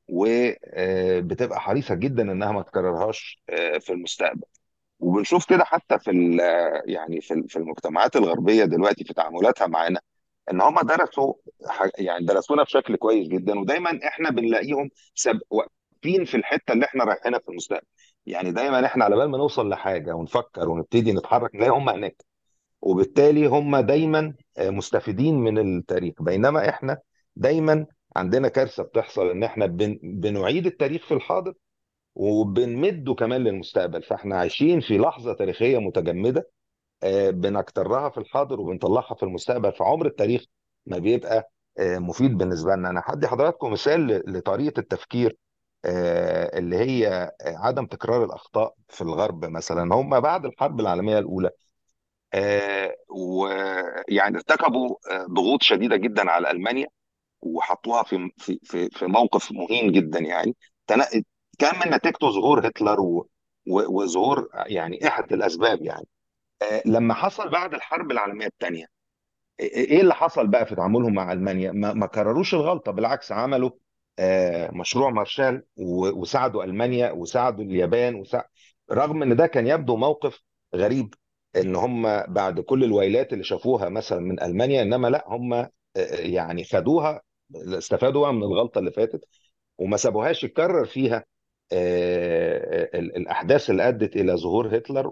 وبتبقى حريصه جدا انها ما تكررهاش آه، في المستقبل وبنشوف كده حتى في ال- يعني في ال- في المجتمعات الغربيه دلوقتي في تعاملاتها معانا ان هم درسوا ح- يعني درسونا بشكل كويس جدا ودايما احنا بنلاقيهم سب... واقفين في الحته اللي احنا رايحينها في المستقبل يعني دايما احنا على بال ما نوصل لحاجه ونفكر ونبتدي نتحرك نلاقي هم هناك وبالتالي هم دايما آه، مستفيدين من التاريخ بينما احنا دايما عندنا كارثه بتحصل ان احنا بن... بنعيد التاريخ في الحاضر وبنمده كمان للمستقبل فاحنا عايشين في لحظه تاريخيه متجمده آه، بنكترها في الحاضر وبنطلعها في المستقبل فعمر التاريخ ما بيبقى آه، مفيد بالنسبه لنا انا هدي حضراتكم مثال ل- لطريقه التفكير آه، اللي هي آه، عدم تكرار الاخطاء في الغرب مثلا هم بعد الحرب العالميه الاولى آه، ويعني ارتكبوا آه، ضغوط شديده جدا على المانيا وحطوها في في في في موقف مهين جدا يعني تنا- كان من نتيجته ظهور هتلر و- و- وظهور يعني احد الاسباب يعني آه، لما حصل بعد الحرب العالميه الثانيه ايه اللي حصل بقى في تعاملهم مع المانيا ما, ما كرروش الغلطه بالعكس عملوا آه، مشروع مارشال و- وساعدوا المانيا وساعدوا اليابان وساعد... رغم ان ده كان يبدو موقف غريب ان هم بعد كل الويلات اللي شافوها مثلا من المانيا انما لا هم آه، يعني خدوها استفادوا من الغلطه اللي فاتت وما سابوهاش يتكرر فيها آه، ال- الاحداث اللي ادت الى ظهور هتلر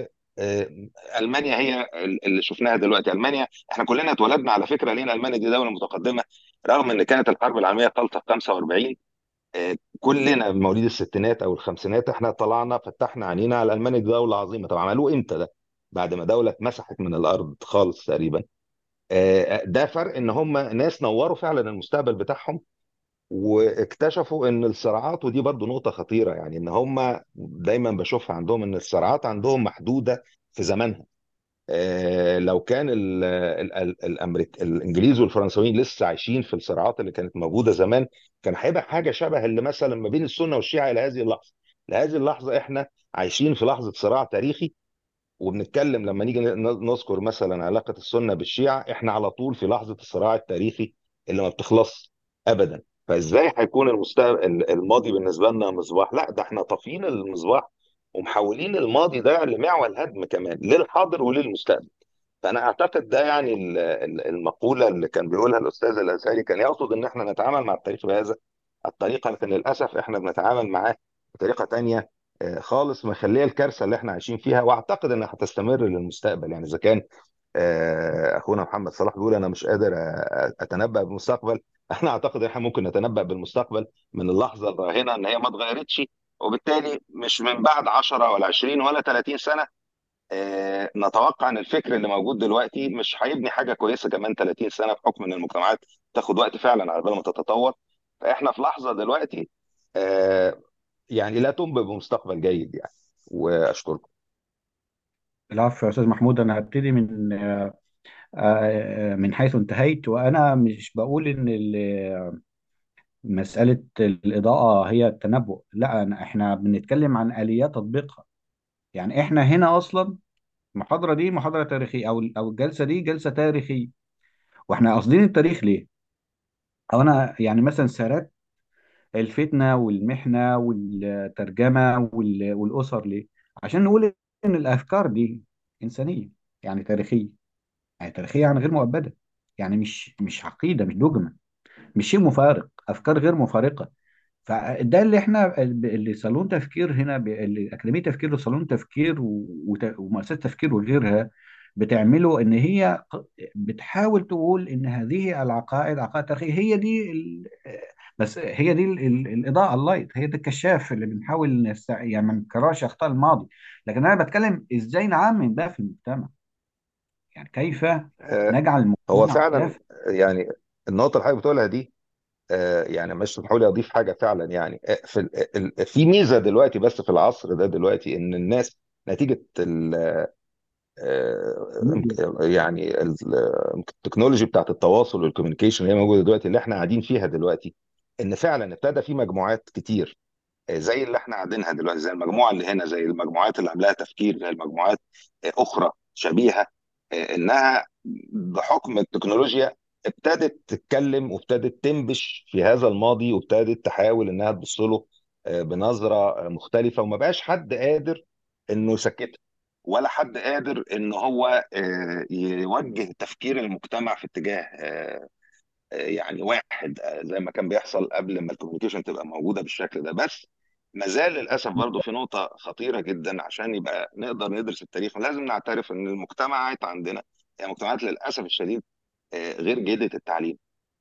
والمانيا هي اللي شفناها دلوقتي المانيا احنا كلنا اتولدنا على فكره لان المانيا دي دوله متقدمه رغم ان كانت الحرب العالميه الثالثه في 45 آه، كلنا مواليد الستينات او الخمسينات احنا طلعنا فتحنا عينينا على المانيا دي دوله عظيمه طب عملوه امتى ده؟ بعد ما دوله اتمسحت من الارض خالص تقريبا آه، ده فرق ان هم ناس نوروا فعلا المستقبل بتاعهم واكتشفوا ان الصراعات ودي برضو نقطة خطيرة يعني ان هم دايما بشوفها عندهم ان الصراعات عندهم محدودة في زمانها آه، لو كان ال ال ال الأمريك الانجليز والفرنساويين لسه عايشين في الصراعات اللي كانت موجودة زمان كان هيبقى حاجة شبه اللي مثلا ما بين السنة والشيعة الى هذه اللحظة لهذه اللحظة احنا عايشين في لحظة صراع تاريخي وبنتكلم لما نيجي ن- نذكر مثلا علاقة السنة بالشيعة احنا على طول في لحظة الصراع التاريخي اللي ما بتخلص ابدا فازاي هيكون المستقبل الماضي بالنسبة لنا مصباح لا ده احنا طافيين المصباح ومحولين الماضي ده لمعول هدم كمان للحاضر وللمستقبل فانا اعتقد ده يعني ال- ال- المقولة اللي كان بيقولها الاستاذ الازهري كان يقصد ان احنا نتعامل مع التاريخ بهذا الطريقة لكن للاسف احنا بنتعامل معاه بطريقة تانية آه، خالص مخليه الكارثه اللي احنا عايشين فيها واعتقد انها هتستمر للمستقبل يعني اذا كان آه، اخونا محمد صلاح بيقول انا مش قادر آه، اتنبأ بالمستقبل انا اعتقد ان احنا ممكن نتنبأ بالمستقبل من اللحظه الراهنه ان هي ما اتغيرتش وبالتالي مش من بعد 10 ولا 20 ولا 30 سنه آه، نتوقع ان الفكر اللي موجود دلوقتي مش هيبني حاجه كويسه كمان 30 سنه بحكم ان المجتمعات تاخد وقت فعلا على بال ما تتطور فاحنا في لحظه دلوقتي آه، يعني لا تنبئ بمستقبل جيد يعني واشكركم العفو يا استاذ محمود انا هبتدي من آه، آه، من حيث انتهيت وانا مش بقول ان ال- مسألة الإضاءة هي التنبؤ لا أنا- احنا بنتكلم عن آليات تطبيقها يعني احنا هنا أصلا المحاضرة دي محاضرة تاريخية أو أو الجلسة دي جلسة تاريخية واحنا قاصدين التاريخ ليه؟ أو أنا يعني مثلا سردت الفتنة والمحنة والترجمة وال- والأسر ليه؟ عشان نقول إن الأفكار دي إنسانية يعني تاريخية يعني تاريخية يعني غير مؤبدة يعني مش مش عقيدة مش دوجما مش شيء مفارق أفكار غير مفارقة فده اللي احنا اللي صالون تفكير هنا ب- اللي أكاديمية تفكير وصالون تفكير و- وت- ومؤسسة تفكير وغيرها بتعمله ان هي ق- بتحاول تقول ان هذه العقائد عقائد تاريخية هي دي ال... بس هي دي ال... ال... الإضاءة اللايت هي ده الكشاف اللي بنحاول نست... يعني ما نكررش أخطاء الماضي لكن أنا بتكلم إزاي نعمم ده في المجتمع يعني كيف آه، نجعل هو المجتمع فعلا دافع يعني النقطة اللي حضرتك بتقولها دي آه، يعني مش بحاول اضيف حاجه فعلا يعني آه، في ال- ال- في ميزه دلوقتي بس في العصر ده دلوقتي ان الناس نتيجه ال آه، ميديا يعني ال- التكنولوجي بتاعت التواصل والكوميونيكيشن اللي هي موجوده دلوقتي اللي احنا قاعدين فيها دلوقتي ان فعلا ابتدى في مجموعات كتير آه، زي اللي احنا قاعدينها دلوقتي زي المجموعه اللي هنا زي المجموعات اللي عاملاها تفكير زي المجموعات آه، اخرى شبيهه آه، انها بحكم التكنولوجيا ابتدت تتكلم وابتدت تنبش في هذا الماضي وابتدت تحاول انها تبص له آه، بنظره آه، مختلفه وما بقاش حد قادر انه يسكتها ولا حد قادر ان هو آه، يوجه تفكير المجتمع في اتجاه آه، يعني واحد آه، زي ما كان بيحصل قبل ما الكوميونيكيشن تبقى موجوده بالشكل ده بس ما زال للاسف برضه في نقطه خطيره جدا عشان يبقى نقدر ندرس التاريخ لازم نعترف ان المجتمعات عندنا هي مجتمعات للاسف الشديد آه، غير جيده التعليم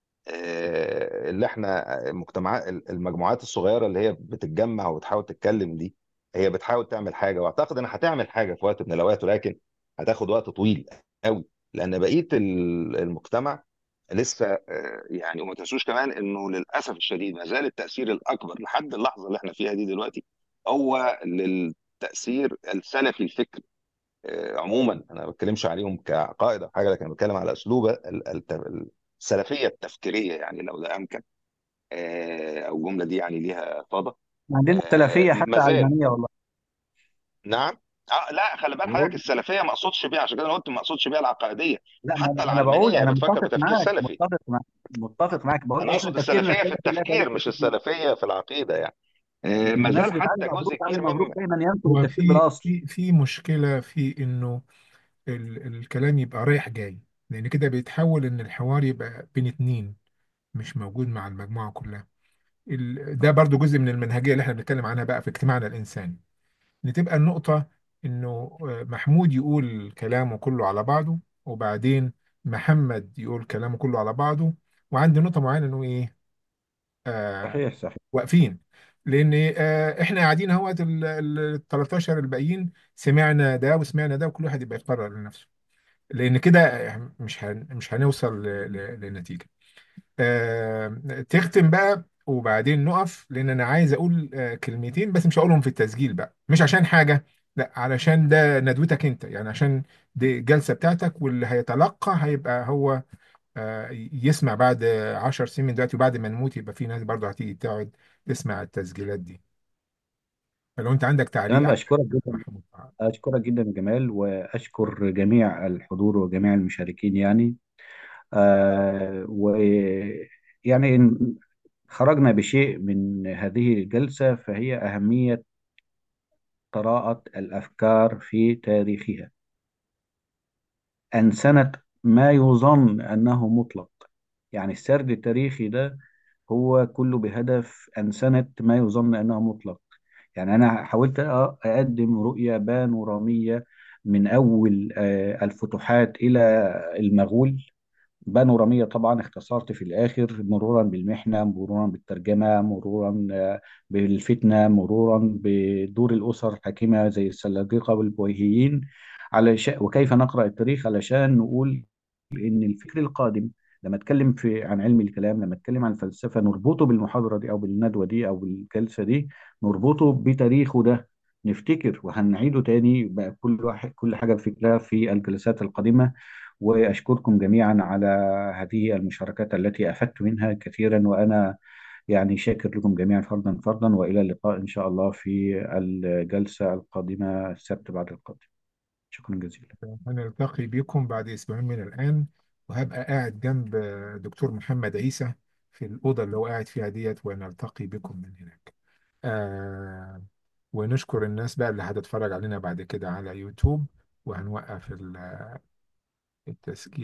آه، اللي احنا مجتمعات المجموعات الصغيره اللي هي بتتجمع وبتحاول تتكلم دي هي بتحاول تعمل حاجه واعتقد انها هتعمل حاجه في وقت من الاوقات ولكن هتاخد وقت طويل قوي لان بقيه ال- المجتمع لسه آه، يعني وما تنسوش كمان انه للاسف الشديد ما زال التاثير الاكبر لحد اللحظه اللي احنا فيها دي دلوقتي هو للتاثير السلفي الفكري آه، عموما انا ما بتكلمش عليهم كعقائد او حاجه لكن بتكلم على اسلوب ال- الت- السلفيه التفكيريه يعني لو ده امكن آه، او الجمله دي يعني ليها فاضه عندنا آه، السلفية ما حتى زال علمانية والله نعم اه لا خلي بال حضرتك بقول السلفيه ما اقصدش بيها عشان كده انا قلت ما اقصدش بيها العقائديه لا ما حتى انا ما أنا بقول العلمانيه انا بتفكر متفق بتفكير معاك سلفي متفق معاك متفق معاك بقول انا اصل اقصد تفكيرنا السلفيه في السلفي لا التفكير تاريخ مش فيه السلفيه في العقيده يعني آه، ما زال بمناسبة حتى علي جزء مبروك علي كبير مبروك من دايما ينسب هو التفكير في بالأصل في في مشكلة في إنه ال الكلام يبقى رايح جاي لأن كده بيتحول إن الحوار يبقى بين اتنين مش موجود مع المجموعة كلها ال ده برضو جزء من المنهجية اللي احنا بنتكلم عنها بقى في اجتماعنا الإنساني إن تبقى النقطة إنه آه، محمود يقول كلامه كله على بعضه وبعدين محمد يقول كلامه كله على بعضه وعندي نقطة معينة إنه إيه آه صحيح صحيح واقفين لان آه احنا قاعدين اهوت ال ال- 13 الباقيين سمعنا ده وسمعنا ده وكل واحد يبقى يقرر لنفسه لان كده مش هن مش هنوصل ل- ل- لنتيجه آه تختم بقى وبعدين نقف لان انا عايز اقول آه كلمتين بس مش هقولهم في التسجيل بقى مش عشان حاجه لا علشان ده ندوتك انت يعني عشان دي الجلسه بتاعتك واللي هيتلقى هيبقى هو آه، يسمع بعد عشر سنين من دلوقتي وبعد ما نموت يبقى في ناس برضه هتيجي تقعد تسمع التسجيلات دي فلو انت عندك تعليق تمام على أشكرك كلام جدا محمود أشكرك جدا يا جمال وأشكر جميع الحضور وجميع المشاركين يعني آه و يعني إن خرجنا بشيء من هذه الجلسة فهي أهمية قراءة الأفكار في تاريخها أنسنت ما يظن أنه مطلق يعني السرد التاريخي ده هو كله بهدف أنسنة ما يظن أنه مطلق يعني أنا حاولت أ- أقدم رؤية بانورامية من أول آه، الفتوحات إلى المغول بانورامية طبعا اختصرت في الآخر مرورا بالمحنة مرورا بالترجمة مرورا آه، بالفتنة مرورا بدور الأسر الحاكمة زي السلاجقة والبويهيين على ش... وكيف نقرأ التاريخ علشان نقول ان الفكر القادم لما اتكلم في عن علم الكلام لما اتكلم عن الفلسفه نربطه بالمحاضره دي او بالندوه دي او بالجلسه دي نربطه بتاريخه ده نفتكر وهنعيده تاني بقى كل واحد كل حاجه بفكرها في الجلسات القادمه واشكركم جميعا على هذه المشاركات التي افدت منها كثيرا وانا يعني شاكر لكم جميعا فردا فردا وإلى اللقاء إن شاء الله في الجلسة القادمة السبت بعد القادم شكرا جزيلا هنلتقي بكم بعد أسبوعين من الآن وهبقى قاعد جنب دكتور محمد عيسى في الأوضة اللي هو قاعد فيها ديت ونلتقي بكم من هناك آه ونشكر الناس بقى اللي هتتفرج علينا بعد كده على يوتيوب وهنوقف ال- التسجيل